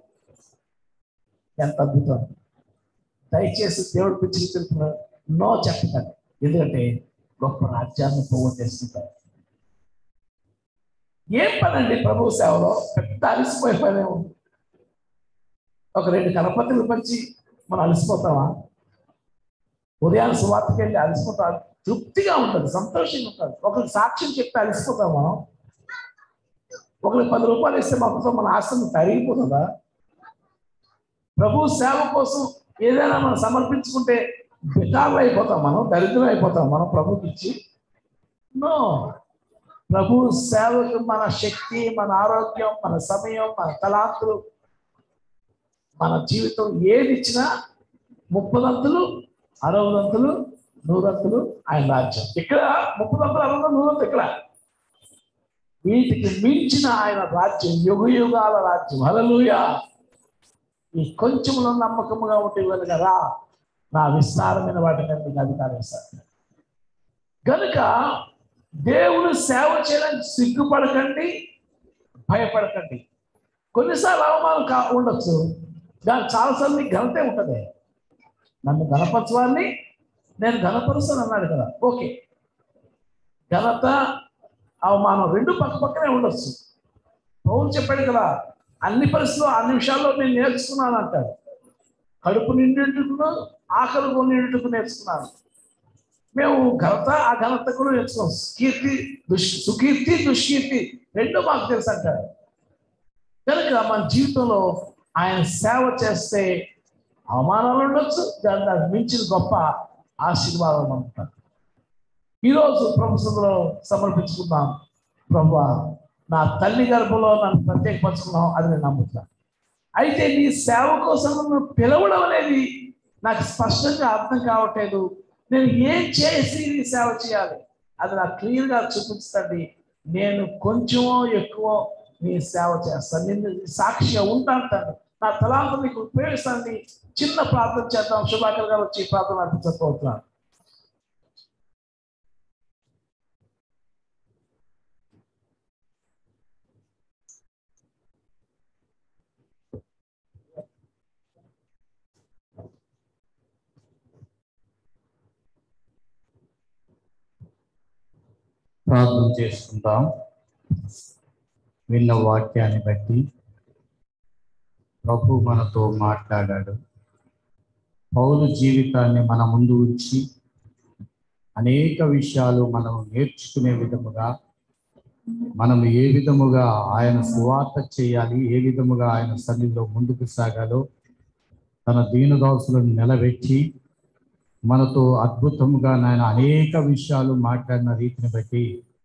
ఎంత అద్భుతం దయచేసి దేవుడు పిచ్చికి తెలుపుతున్నారు నో చెప్పకండి ఎందుకంటే గొప్ప రాజ్యాన్ని పోగొట్టేస్తుంటారు ఏం పనండి ప్రభు సేవలో పెద్ద అలసిపోయే పనే ఉంది ఒక రెండు కనపత్రులు పంచి మనం అలసిపోతామా ఉదయాన్ని సువార్తకి వెళ్ళి అలసిపోతాం తృప్తిగా ఉంటుంది సంతోషంగా ఉంటుంది ఒకరికి సాక్ష్యం చెప్తే అలసిపోతాం మనం ఒకరికి పది రూపాయలు ఇస్తే మొత్తం మన ఆశ్రమం తరిగిపోతుందా ప్రభు సేవ కోసం ఏదైనా మనం సమర్పించుకుంటే బికారులు అయిపోతాం మనం దరిద్రం అయిపోతాం మనం ప్రభుకి ఇచ్చి నో ప్రభు సేవకు మన శక్తి మన ఆరోగ్యం మన సమయం మన తలాంతులు మన జీవితం ఏది ఇచ్చినా ముప్పదంతులు అరవదంతులు నూరంతులు ఆయన రాజ్యం ఇక్కడ ముప్పదంతులు అరవదంతులు నూరంతులు ఇక్కడ వీటికి మించిన ఆయన రాజ్యం యుగ యుగాల రాజ్యం హల్లెలూయా ఈ కొంచెంలో నమ్మకముగా ఉంటే కదా నా విస్తారమైన వాటి మీద మీకు అధికారం ఇస్తాను కనుక దేవుడు సేవ చేయడానికి సిగ్గుపడకండి భయపడకండి కొన్నిసార్లు అవమానం కా ఉండొచ్చు దాని చాలాసార్లు నీకు ఘనతే ఉంటుంది నన్ను ఘనపరచవాన్ని నేను ఘనపరుస్తాను అన్నాడు కదా ఓకే ఘనత అవమానం రెండు పక్క పక్కనే ఉండొచ్చు పౌరు చెప్పాడు కదా అన్ని పరిస్థితుల్లో అన్ని విషయాల్లో నేను నేర్చుకున్నాను అంటాడు కడుపు నిండుటకు ఆకలి నిండుటకు నేర్చుకున్నాను మేము ఘనత ఆ ఘనత కూడా నేర్చుకోం కీర్తి దుష్ సుకీర్తి దుష్కీర్తి రెండో మాకు తెలుసు అంటాడు కనుక మన జీవితంలో ఆయన సేవ చేస్తే అవమానాలు ఉండొచ్చు దాని దానికి మించిన గొప్ప ఆశీర్వాదం అంటారు ఈరోజు ప్రభుత్వంలో సమర్పించుకుందాం ప్రభు నా తల్లి గర్భంలో నన్ను ప్రత్యేకపరచుకున్నాం అది నేను నమ్ముతున్నాను అయితే నీ సేవ కోసం నన్ను పిలవడం అనేది నాకు స్పష్టంగా అర్థం కావట్లేదు నేను ఏం చేసి నీ సేవ చేయాలి అది నాకు క్లియర్గా చూపించండి నేను కొంచెమో ఎక్కువ నీ సేవ చేస్తాను నేను సాక్షిగా ఉంటాను తండ్రి నా తలాంత నీకు ఉపయోగిస్తాను చిన్న ప్రార్థన చేద్దాం శుభాకర్ గారు వచ్చి ప్రార్థన అర్పించకపోతున్నాను ప్రార్థన చేసుకుందాం విన్న వాక్యాన్ని బట్టి ప్రభు మనతో మాట్లాడాడు పౌలు జీవితాన్ని మన ముందు ఉంచి అనేక విషయాలు మనం నేర్చుకునే విధముగా మనం ఏ విధముగా ఆయన సువార్త చేయాలి ఏ విధముగా ఆయన సన్నిధిలో ముందుకు సాగాలో తన దీనదాసులను నిలబెట్టి మనతో అద్భుతముగా నాయన అనేక విషయాలు మాట్లాడిన రీతిని బట్టి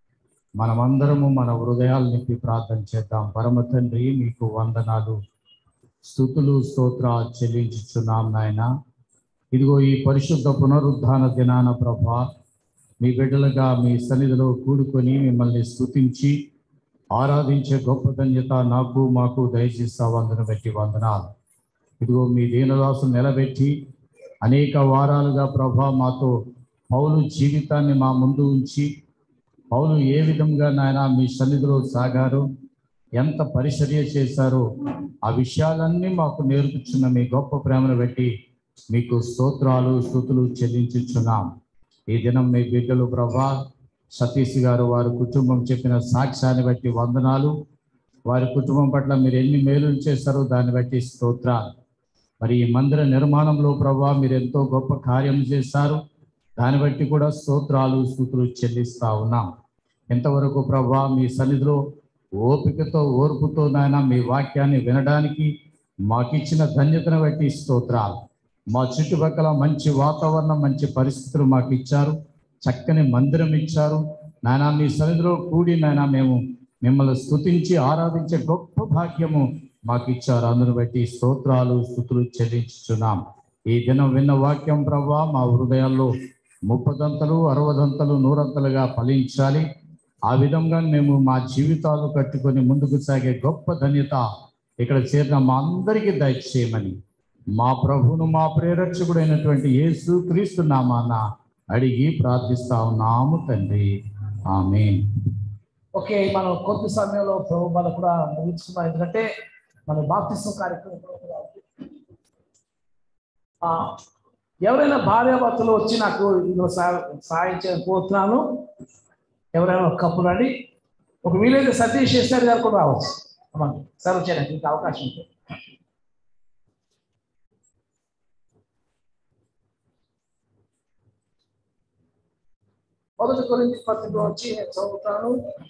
మనమందరము మన హృదయాలు నింపి ప్రార్థన చేద్దాం పరమ తండ్రి మీకు వందనాలు స్థుతులు స్తోత్ర చెల్లించుచున్నాం నాయన ఇదిగో ఈ పరిశుద్ధ పునరుద్ధాన దినాన ప్రభా మీ బిడ్డలుగా మీ సన్నిధిలో కూడుకొని మిమ్మల్ని స్తుతించి ఆరాధించే గొప్ప ధన్యత నాకు మాకు దయచేస్తావు అందును బట్టి వందనాలు ఇదిగో మీ దీనదాసు నిలబెట్టి అనేక వారాలుగా ప్రభా మాతో పౌలు జీవితాన్ని మా ముందు ఉంచి పౌలు ఏ విధంగా నాయన మీ సన్నిధిలో సాగారు ఎంత పరిచర్య చేశారో ఆ విషయాలన్నీ మాకు నేర్పుచున్న మీ గొప్ప ప్రేమను బట్టి మీకు స్తోత్రాలు స్థుతులు చెల్లించుచున్నాం ఈ దినం మీ బిడ్డలు ప్రభా సతీష్ గారు వారి కుటుంబం చెప్పిన సాక్ష్యాన్ని బట్టి వందనాలు వారి కుటుంబం పట్ల మీరు ఎన్ని మేలులు చేశారో దాన్ని బట్టి స్తోత్రాలు మరి ఈ మందిర నిర్మాణంలో ప్రభా మీరు ఎంతో గొప్ప కార్యం చేశారు దాన్ని బట్టి కూడా స్తోత్రాలు స్థుతులు చెల్లిస్తా ఉన్నాం ఎంతవరకు ప్రభా మీ సన్నిధిలో ఓపికతో ఓర్పుతో నాయన మీ వాక్యాన్ని వినడానికి మాకిచ్చిన ధన్యతను బట్టి స్తోత్రాలు మా చుట్టుపక్కల మంచి వాతావరణం మంచి పరిస్థితులు మాకు ఇచ్చారు చక్కని మందిరం ఇచ్చారు నాయన మీ సన్నిధిలో కూడి నాయన మేము మిమ్మల్ని స్తుతించి ఆరాధించే గొప్ప భాగ్యము మాకు ఇచ్చారు అందును బట్టి స్తోత్రాలు స్థుతులు చెల్లించుచున్నాం ఈ దినం విన్న వాక్యం ప్రభా మా హృదయాల్లో ముప్పదంతలు అరవదంతలు నూరంతలుగా ఫలించాలి ఆ విధంగా మేము మా జీవితాలు కట్టుకొని ముందుకు సాగే గొప్ప ధన్యత ఇక్కడ చేరిన మా అందరికీ దయచేయమని మా ప్రభువును మా ప్రేరక్షకుడైనటువంటి యేసు క్రీస్తు నామాన అడిగి ప్రార్థిస్తా ఉన్నాము తండ్రి ఆమె ఓకే మనం కొద్ది సమయంలో ప్రభు మన కూడా ముగించుకున్నాం ఎందుకంటే మన బాప్తిస్మ కార్యక్రమం కూడా ఉంది. ఆ, ఎవరైనా భార్యాభర్తలు వచ్చి నాకు ఇందులో సా- సాయం చేయకపోతున్నాను ఎవరైనా ఒక కప్పు రండి ఒక వీలైతే సతీష్ శేషర్ గారు కూడా రావచ్చు అమ్మా, సర్వ్ చేయడానికి ఇంకా అవకాశం ఉంది మొదటి కొరింథీ పత్రిక వచ్చి నేను చదువుతాను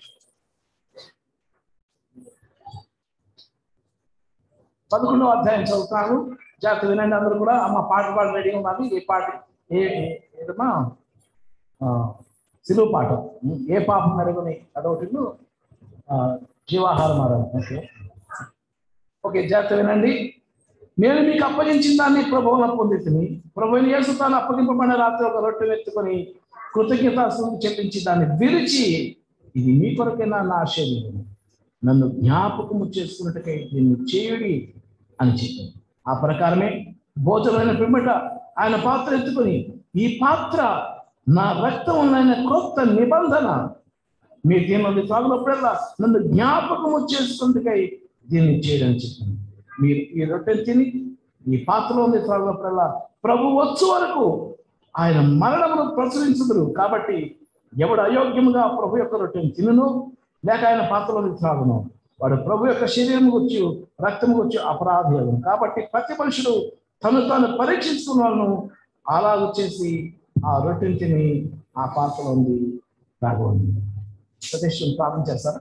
పదకొండవ అధ్యాయం చదువుతాను జాగ్రత్త వినండి అందరూ కూడా అమ్మ పాట పాట రెడీ ఉన్నది ఏ పాట ఏ ఏ- ఏదమ్మా ఆ, సిలువు పాట ఏ పాపం మెరుగుని అదొకటి ఆ, జీవాహారం ఆరాధన ఓకే ఓకే జాగ్రత్త వినండి నేను మీకు అప్పగించిన దాన్ని ప్రభువున పొందితిని ప్రభుని యేసు తాను అప్పగింపబడిన రాత్రి ఒక రొట్టె ఎత్తుకొని కృతజ్ఞతాస్తులు చెల్లించి దాన్ని విరిచి ఇది మీ కొరకైనా నా శరీరం నన్ను జ్ఞాపకము చేసుకున్నట్టుకై దీన్ని చేయుడి అని చెప్పింది ఆ ప్రకారమే భోజనమైన పిమ్మట ఆయన పాత్ర ఎత్తుకొని ఈ పాత్ర నా రక్తం ఉన్న క్రొత్త నిబంధన మీ దీనిలో తాగినప్పుడల్లా నన్ను జ్ఞాపకము చేసుకుందుకై దీన్ని చేయడం చెప్పింది మీరు ఈ రొట్టె తిని ఈ పాత్రలో ఉంది త్రాగినప్పుడల్లా ప్రభు వచ్చు వరకు ఆయన మరణమును ప్రచురించుదురు కాబట్టి ఎవడు అయోగ్యముగా ప్రభు యొక్క రొట్టెను తినును లేక ఆయన పాత్రలో త్రాగును వాడు ప్రభు యొక్క శరీరం గుర్చి రక్తం గుర్చి అపరాధి అగును కాబట్టి ప్రతి మనుషుడు తను తాను పరీక్షించుకున్న వాళ్ళను అలాగ చేసి ఆ రొట్టెని తిని ఆ పాత్రలో ఉంది తాగండి సతీష్ ప్రార్థన చేస్తారా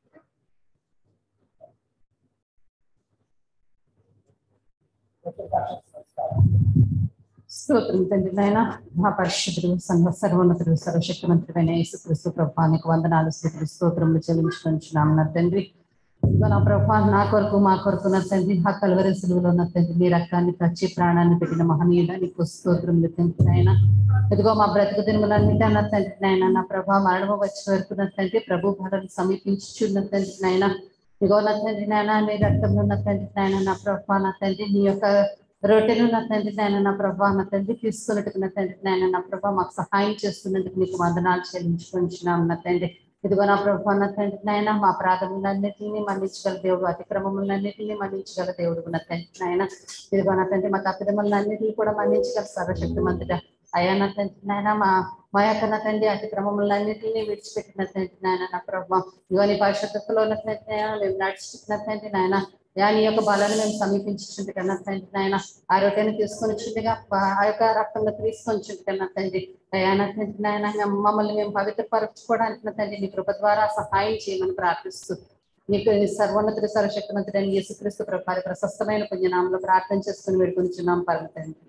స్తోత్రం తండ్రి నాయన మా పరిశుద్ధుడు సంఘ సర్వోన్నతుడు సర్వశక్తిమంతుడైన యేసుక్రీస్తు ప్రభానికి వందనాలు స్థితులు స్తోత్రములు చెల్లించుకుంటున్నాం నా తండ్రి ఇదిగో నా ప్రభా నా కొరకు మా కొరకు నా తండ్రి ఆ కలవరి సులువులో నా తండ్రి నీ రక్తాన్ని కచ్చి ప్రాణాన్ని పెట్టిన మహనీయుడ నీకు స్తోత్రములు తండ్రి నాయన ఇదిగో మా బ్రతుకు దినములన్నిటా నా తండ్రి నాయన నా ప్రభా మరణము వచ్చే వరకు నా తండ్రి ప్రభు భరణం సమీపించుచున్న తండ్రి నాయన ఇదిగో నా తండ్రి నాయన నీ రక్తంలో నా తండ్రి నాయన నా ప్రభా నా తండ్రి నీ యొక్క రొట్టెను నా తండ్రి నాయన నా ప్రభా నా తండ్రి తీసుకున్నట్టుకు నా తండ్రి నాయన నా ప్రభా మాకు సహాయం చేస్తున్నందుకు నీకు వందనాలు చెల్లించుకుంటున్నాం నా తండ్రి ఇదిగో నా ప్రభా నా తండ్రి నాయన మా ప్రాథములన్నింటినీ మన్నించగల దేవుడు అతిక్రమములన్నింటినీ మన్నించగల దేవుడు నా తండ్రి నాయన ఇదిగో నా తండ్రి మా తప్పిదములన్నింటినీ కూడా మన్నించగల సర్వశక్తి మంతుడ అయ్యా నా తండ్రి నాయన మా మా యొక్క నా తండ్రి అతిక్రమములన్నింటినీ విడిచిపెట్టిన తండ్రి నాయన నా ప్రభా ఇదిగో నీ పరిశుద్ధతలో ఉన్న తండ్రి నాయన మేము నడుచుకున్న తండ్రి నాయన యా నీ యొక్క బలాన్ని మేము సమీపించుంటే కన్నా తండ్రి నాయన ఆ రొట్టెని తీసుకొని చుండగా ఆ యొక్క రక్తంలో తీసుకొని చుంటే కన్నా తండ్రి అయ్యా నా తండ్రి నాయన మేము- మమ్మల్ని మేము పవిత్రపరచుకోవడానికి నా తండ్రి నీ కృప ద్వారా సహాయం చేయమని ప్రార్థిస్తూ నీకు నీ సర్వోన్నతుడు సర్వశక్తిమంతుడైన యేసుక్రీస్తు ప్రభావి ప్రశస్తమైన పుణ్యనామంలో ప్రార్థన చేసుకుని వేడుకొనిచున్నాం పరమ తండ్రి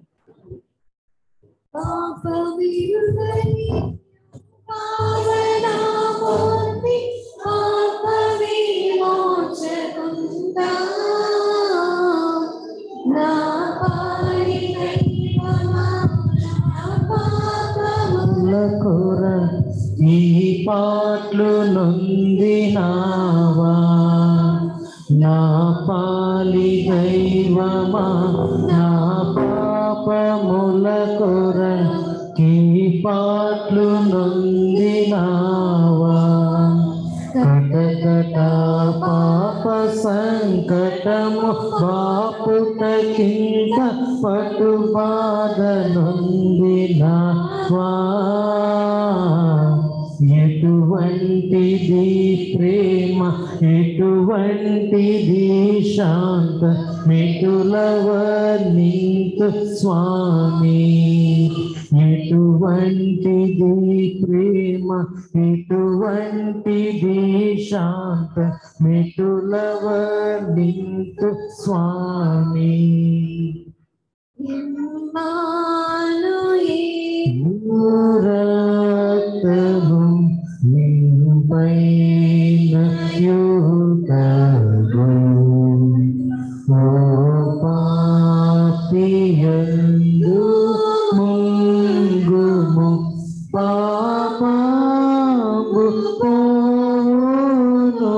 పావనామూర్తి ఆత్మవిమోచకుందా నా పాడి దైవమా నా పాపము కూర ఈ పాటలు నొందినావా నా పాలి దైవమా నా పాపముల కూర ఈ పాటలు నొందినావా కటకట పాప సంకటము బాపుట కింద పటు బాధ నొందినావా ఎటువంటిది ప్రేమ ఎటువంటిది శాంత మిటులవర్ణింతు స్వామి ఎటువంటిది ప్రేమ ఎటువంటిది శాంత మిటులవర్ణింతు స్వామి రక్తము నింపైన యుగము ఓ పాపియందు ముంగుము పాపము పోను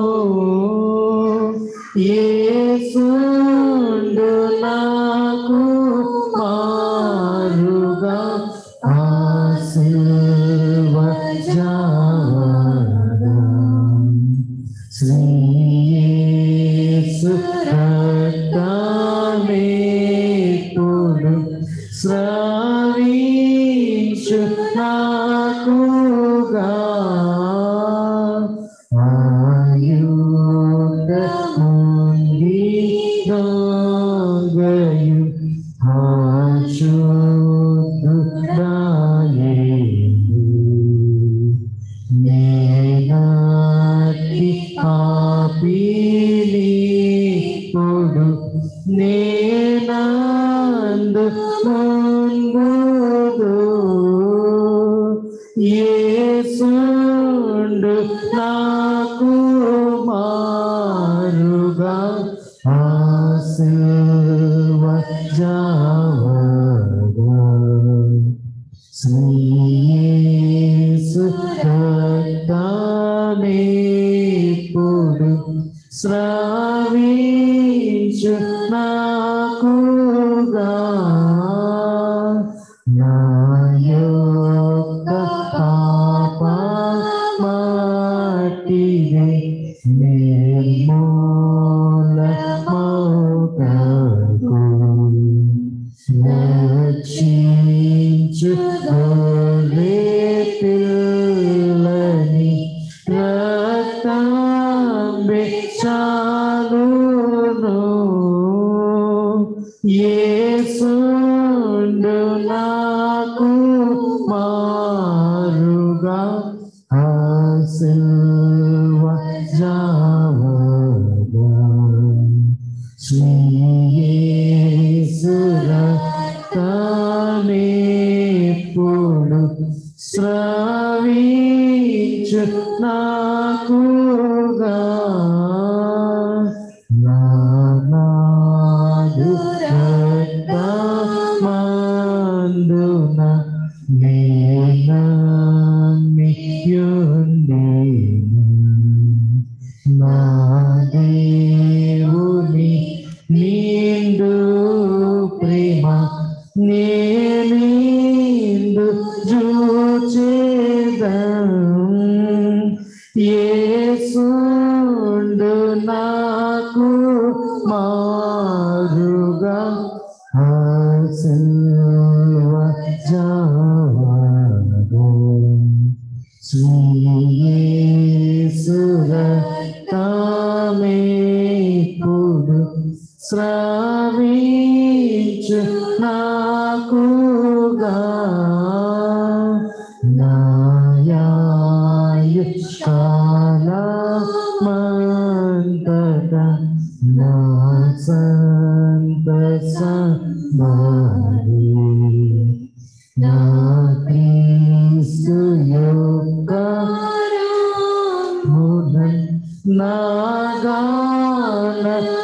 యేసుండు నాకు మారుగా ఆశీర్వజావరం శ్రీయేసు రక్తమేపుడు స్రవించు నాకుగా ఆయుధ ఉంది దొంగయు ఆశుద్ధు రాయేడు నేనాటి పాపిని పొడు నేనందు ముంగుదు యేసుండు నాకు మారుగా ఆశీర్వజావగా శ్రీయేసు రక్తమేపుడు స్రవించు నాకుగా నా యొక్క పాప మాటివే నిర్మూల చాలును యేసుండు నాకు మారుగా ఆ సిల్వ జావగా శ్రీయేసురక్తమేప్పుడు స్రవించు నాకుగా నానాదు రక్తమందున నేనమ్మియుండెను. నా దేవుని నిండు ప్రేమ నేనిందు చూచేదం యేసుండు నాకు మారుగా ఆ సిల్వ జావగా శ్రీయేసురక్తమేప్పుడు స్రవించు నాకుగా నాయాయుష్కాలమంతట నా సంతస నా క్రీస్తు యొక్క మునన్ నాగాన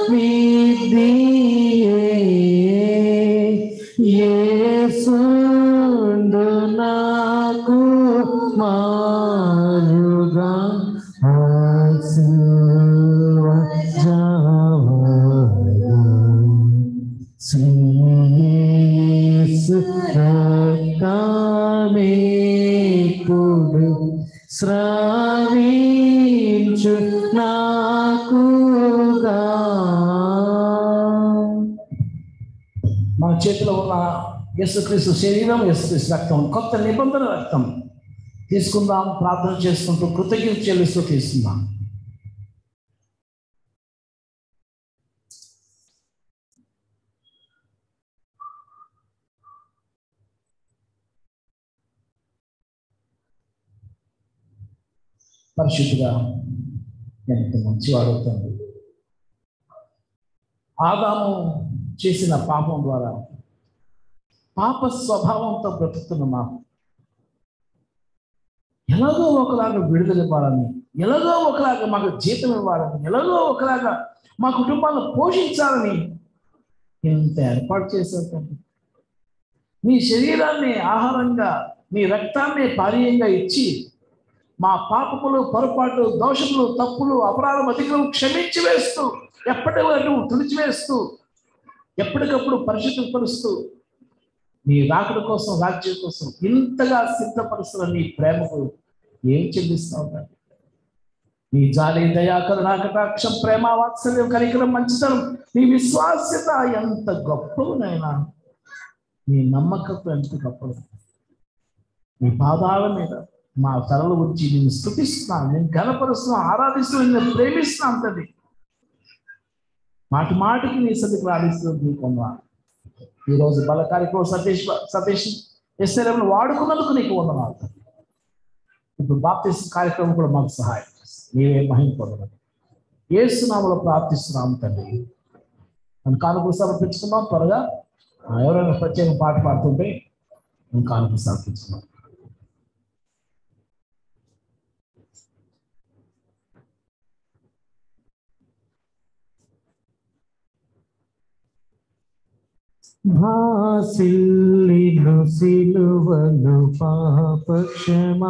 విధియే యేసుండు నాకు మారుగా ఆ సిల్వ జావగా శ్రీయేసు రక్తమేప్పుడు స్రవించు నాకుగా మన చేతిలో ఉన్న యేసుక్రీస్తు శరీరం యేసుక్రీస్తు రక్తం కొత్త నిబంధన రక్తం తీసుకుందాం ప్రార్థన చేసుకుంటూ కృతజ్ఞత చెల్లిస్తూ తీసుకుందాం పరిశుద్ధిగా ఎంత మంచివాడు తండ్రి ఆదాము చేసిన పాపం ద్వారా పాప స్వభావంతో బ్రతుకుతున్న మాకు ఎలాగో ఒకలాగా విడుదల ఇవ్వాలని ఎలాగో ఒకలాగా మాకు జీతం ఇవ్వాలని ఎలాగో ఒకలాగా మా కుటుంబాలను పోషించాలని ఇంత ఏర్పాటు చేశారు తండ్రి నీ శరీరాన్ని ఆహారంగా నీ రక్తాన్ని పానీయంగా ఇచ్చి మా పాపములు పొరపాటు దోషములు తప్పులు అపరాధం అధికం క్షమించి వేస్తూ ఎప్పటికప్పుడు తుడిచివేస్తూ ఎప్పటికప్పుడు పరిశుద్ధపరుస్తూ నీ రాకడ కోసం రాజ్యం కోసం ఇంతగా సిద్ధపరుస్తున్న నీ ప్రేమకు ఏం చెల్లిస్తావు తండ్రి? నీ జాలి దయా కరుణా కటాక్షం ప్రేమ వాత్సల్యం కనికరం మంచితనం నీ విశ్వాస్యత ఎంత గొప్పనైనా నీ నమ్మకం ఎంత గొప్పది నీ పాదాల మీద మా తలలు వచ్చి నేను స్థుతిస్తున్నాను నేను గనపరుస్తున్నాను ఆరాధిస్తున్నాను నేను ప్రేమిస్తున్నాను తండ్రి మాటి మాటికి నీ సన్నిధికి ప్రార్థిస్తుంది నీ కొందరు ఈరోజు బల కార్యక్రమం సతీష్ సతీష్ ఎస్ఎల్ఎంను వాడుకున్నందుకు నీకు వందనాలు తండ్రి. ఇప్పుడు బాప్తిస్ కార్యక్రమం కూడా మాకు సహాయం చేస్తుంది. నీవే మహిమ పొందడం ఏసునామలో ప్రార్థిస్తున్నాం తండ్రి మనం కానుకలు సమర్పించుకున్నాం త్వరగా ఆ, ఎవరైనా ప్రత్యేక పాట పాడుతుంటే మనం కానుకలు సమర్పించుకున్నాం భాసిల్లిను సిలువను పాపక్షమా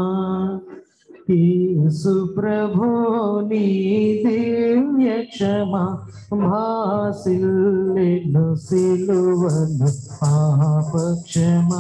యేసు ప్రభో నీ దివ్య క్షమా భాసిల్లిను సిలువను పాపక్షమా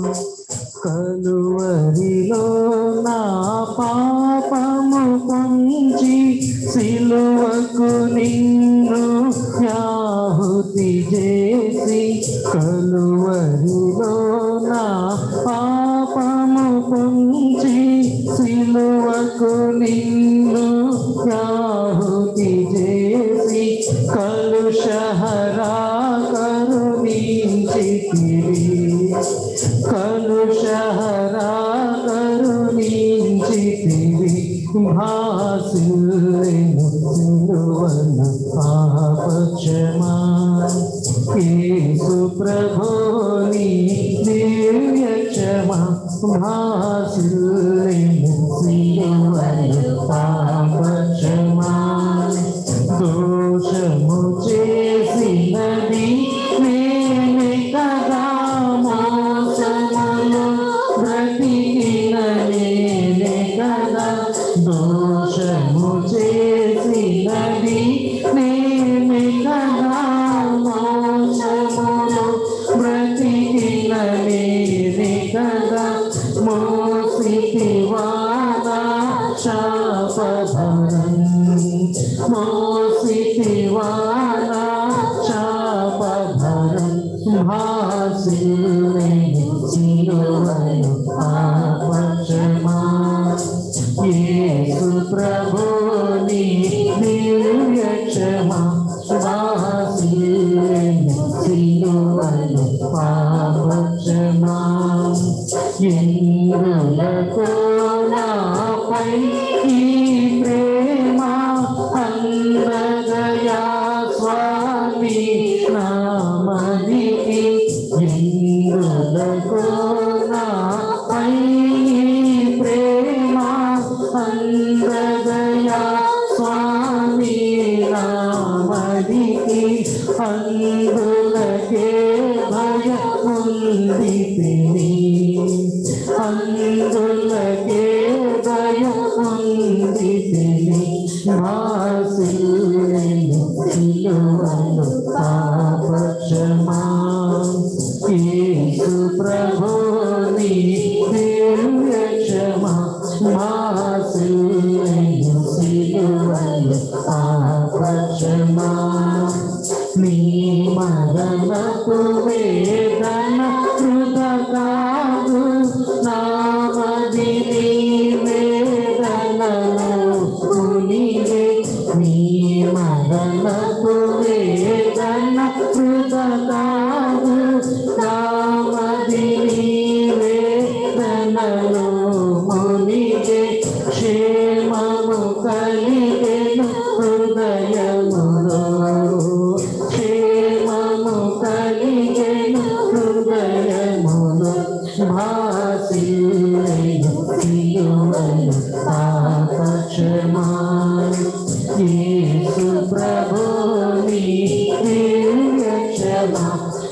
కలువరిలో నా పాపము పొంచి సిలువకు నిన్ను యాహుతి చేసి కలువరిలో నా పాపము పొంచి సిలువకు నిన్ను యాహుతి సిలువన పాపక్షమా యేసు ప్రభుని దివ్య క్షమా భాసిల్లేము సిలువన పాపక్షమా దోషము చేసినది నేనే కదా మోసములో బ్రతికిన నేనే కదా దోషము చేసినది నేనే కదా మోసములో బ్రతికిన నేనే కదా మోసితివానా శాపభరం మోసితివానా శాపభరం భాసిల్లేను సిలువను పాపక్షమా యేసు ప్రభుని దివ్య క్షమా భాసిల్లేను సిలువను పాపక్షమా ఇంద్రులకు నాపై ఈ ప్రేమ అందదయా స్వామి నామదికి ఇంద్రులకు నాపై ఈ ప్రేమ అందదయా స్వామి నామదికి అందులకే భయముంది తిని అందులకే భయముంది తిని భాసిల్లేను సిలువను పాపక్షమా యేసు ప్రభుని దివ్య క్షమా భాసిల్లేను సిలువను పాపక్షమా నీ మరణపు వేదన కృత కాదు నామది నీ వేదనలో మునిగే నీ మరణపు వేదన కృత కాదు నామది నీ వేదనలో మునిగే క్షేమము కలిగెను హృదయములో క్షేమము కలిగెను హృదయములో భాసిల్లేను సిలువను పాపక్షమా యేసు ప్రభుని దివ్య క్షమా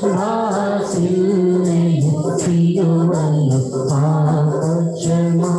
భాసిల్లేను సిలువను పాపక్షమా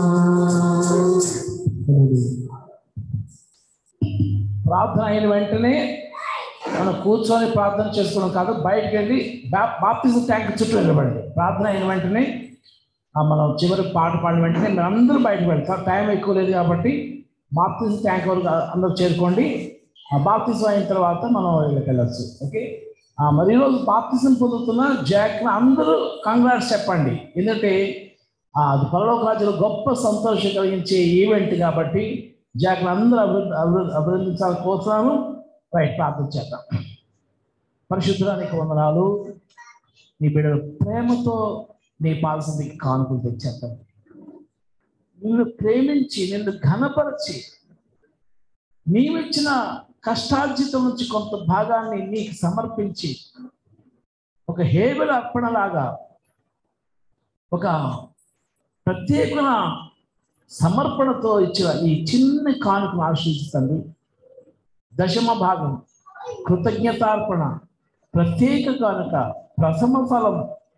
ప్రార్థన అయిన వెంటనే మనం కూర్చొని ప్రార్థన చేసుకోవడం కాదు బయటికి వెళ్ళి బాప్తిజం ట్యాంక్ చుట్టూ నిలబడండి ప్రార్థన అయిన వెంటనే ఆ మనం చివరి పాట పాడిన వెంటనే మీరు అందరూ బయటకు వెళ్తారు టైం ఎక్కువ లేదు కాబట్టి బాప్తిజం ట్యాంక్ వరకు అందరూ చేరుకోండి ఆ బాప్తిజం అయిన తర్వాత మనం ఇళ్ళకి వెళ్ళచ్చు ఓకే ఆ, మరి ఈరోజు బాప్తిజం పొందుతున్న జాక్ అందరూ కంగ్రాట్స్ చెప్పండి ఎందుకంటే ఆ, అది పరలోక రాజ్యంలో గొప్ప సంతోషం కలిగించే ఈవెంట్ కాబట్టి జాగ్రత్త అందరూ అభివృద్ధి అభివృద్ధి అభినందించాలని కోరుతున్నాను రైట్ ప్రార్థన చేద్దాం పరిశుద్ధానికి వందనాలు నీ బిడ్డలు ప్రేమతో నీ పాలసీకి కానుకలు తెచ్చేద్దాం నిన్ను ప్రేమించి నిన్ను ఘనపరిచి నీవిచ్చిన కష్టార్జితం నుంచి కొంత భాగాన్ని నీకు సమర్పించి ఒక హేబెల అర్పణలాగా ఒక ప్రత్యేకమైన సమర్పణతో ఇచ్చిన ఈ చిన్న కానుకను ఆశీర్దిస్తుంది దశమ భాగం కృతజ్ఞతార్పణ ప్రత్యేక కానుక ప్రథమ ఫలం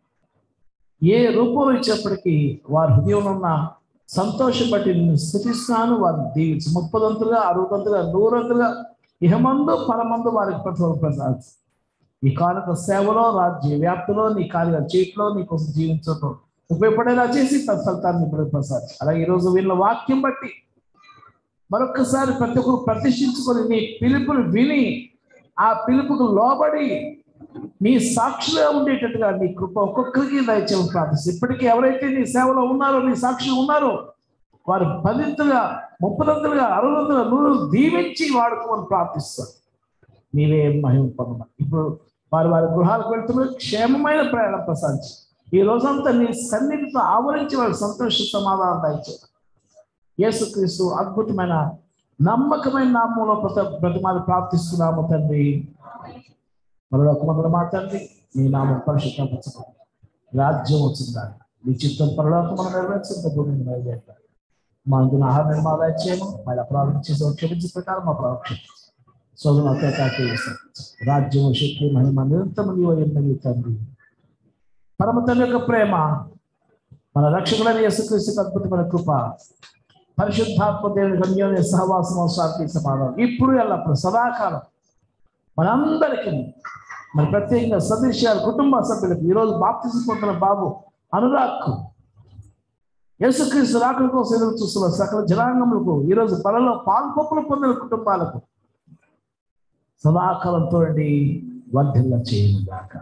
ఏ రూపంలో ఇచ్చేప్పటికీ వారి హృదయంలో ఉన్న సంతోషం బట్టి నేను స్థుతిస్తున్నాను వారిని దీవించి ముప్పదంతులుగా అరవదంతులుగా నూరంతులుగా ఇహమందు పరమందు వారికి ప్రతిఫలం ప్రసాద్ ఈ కానుక సేవలో రాజ్య వ్యాప్తిలో నీ కార్యాలు చేయట్లో నీ కోసం జీవించడం ఉపయోగపడేలా చేసి తత్ఫలితాన్ని ఇప్పుడు ప్రసాద్ అలాగే ఈరోజు వీళ్ళ వాక్యం బట్టి మరొకసారి ప్రతి ఒక్కరు ప్రతిష్ఠించుకొని నీ పిలుపుని విని ఆ పిలుపుకు లోబడి నీ సాక్షిగా ఉండేటట్టుగా నీ కృప ఒక్కొక్కరికి దయచేసి ప్రార్థిస్తుంది ఇప్పటికీ ఎవరైతే నీ సేవలో ఉన్నారో నీ సాక్షి ఉన్నారో వారు పదింతలుగా ముప్పదంతులుగా అరవదంతులుగా నూరు దీవించి వాడుకోమని ప్రార్థిస్తారు నీవే మహిమ పొందమని ఇప్పుడు వారు వారి గృహాలకు వెళ్తున్నారు క్షేమమైన ప్రయాణం ప్రసాదించి ఈ రోజంతా నీ సన్నిధితో ఆవరించి వారు సంతోష సమాధానం దయచేయాలి యేసుక్రీస్తు అద్భుతమైన నమ్మకమైన నామంలో ప్రతి ప్రతిమాలు ప్రార్థిస్తున్నాము తండ్రి మరో మందులు మా తండ్రి నీ నామం పరిశుద్ధపరచబడి రాజ్యం వచ్చిందాన్ని నీ చిత్తం పరలోకం నెరవేర్చిన భూమిని నెరవేర్తారు మా అందున ఆహార నిర్మాణాలు చేయము మళ్ళీ అపరాధం చేసే క్షమించే ప్రకారం మా ప్రారంభం సోదరు అత్యాకాకి రాజ్యం శక్తి మహిమ నిరంతరం నీవు ఎన్నది తండ్రి పరమ తండ్రి యొక్క ప్రేమ మన రక్షకులైన యేసుక్రీస్తు అద్భుతమైన కృప పరిశుద్ధాత్మ దేవుని గమ్యోని సహవాసం శాంతి సమాధానం ఇప్పుడు ఎల్లప్పుడు సదాకాలం మనందరికీ మరి ప్రత్యేకంగా సదృశ్యాలు కుటుంబ సభ్యులకు ఈరోజు బాప్తిజం పొందిన బాబు అనురాగ్కు యేసుక్రీస్తు రాకడ కోసం ఎదురు చూస్తున్న సకల జనాంగములకు ఈరోజు పలలో పాల్పొప్పులు పొందిన కుటుంబాలకు సదాకాలంతో వర్ధిల్ల చేయను గాక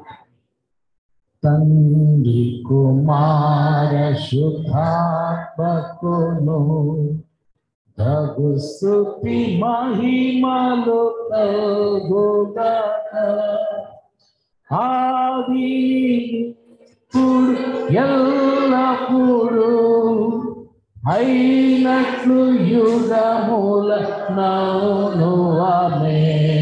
తండ్రి కుమార శుద్ధాత్మకును తగు స్థుతి మహిమలు తగుగాక ఆది ఇప్పుడు ఎల్లప్పుడు అయినట్లు యుగముల నౌను ఆమె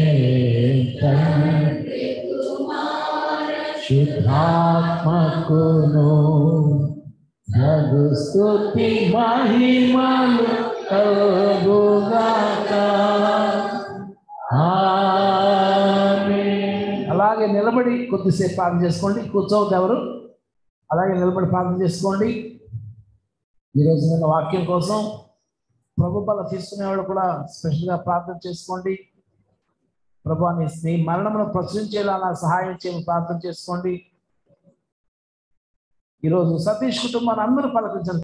శుద్ధాత్మకును జగు స్థుతి మహిమలు కలుగుగాక ఆమేన్. అలాగే నిలబడి కొద్దిసేపు ప్రార్థన చేసుకోండి కూర్చోవద్దు ఎవరు అలాగే నిలబడి ప్రార్థన చేసుకోండి ఈరోజు నేను వాక్యం కోసం ప్రభు బల తీసుకునేవాడు కూడా స్పెషల్గా ప్రార్థన చేసుకోండి ప్రభు నీ నీ మరణమును ప్రచురించేలా నాకు సహాయం చేయమని ప్రార్థన చేసుకోండి ఈరోజు సతీష్ కుటుంబాన్ని అందరూ పలకరించండి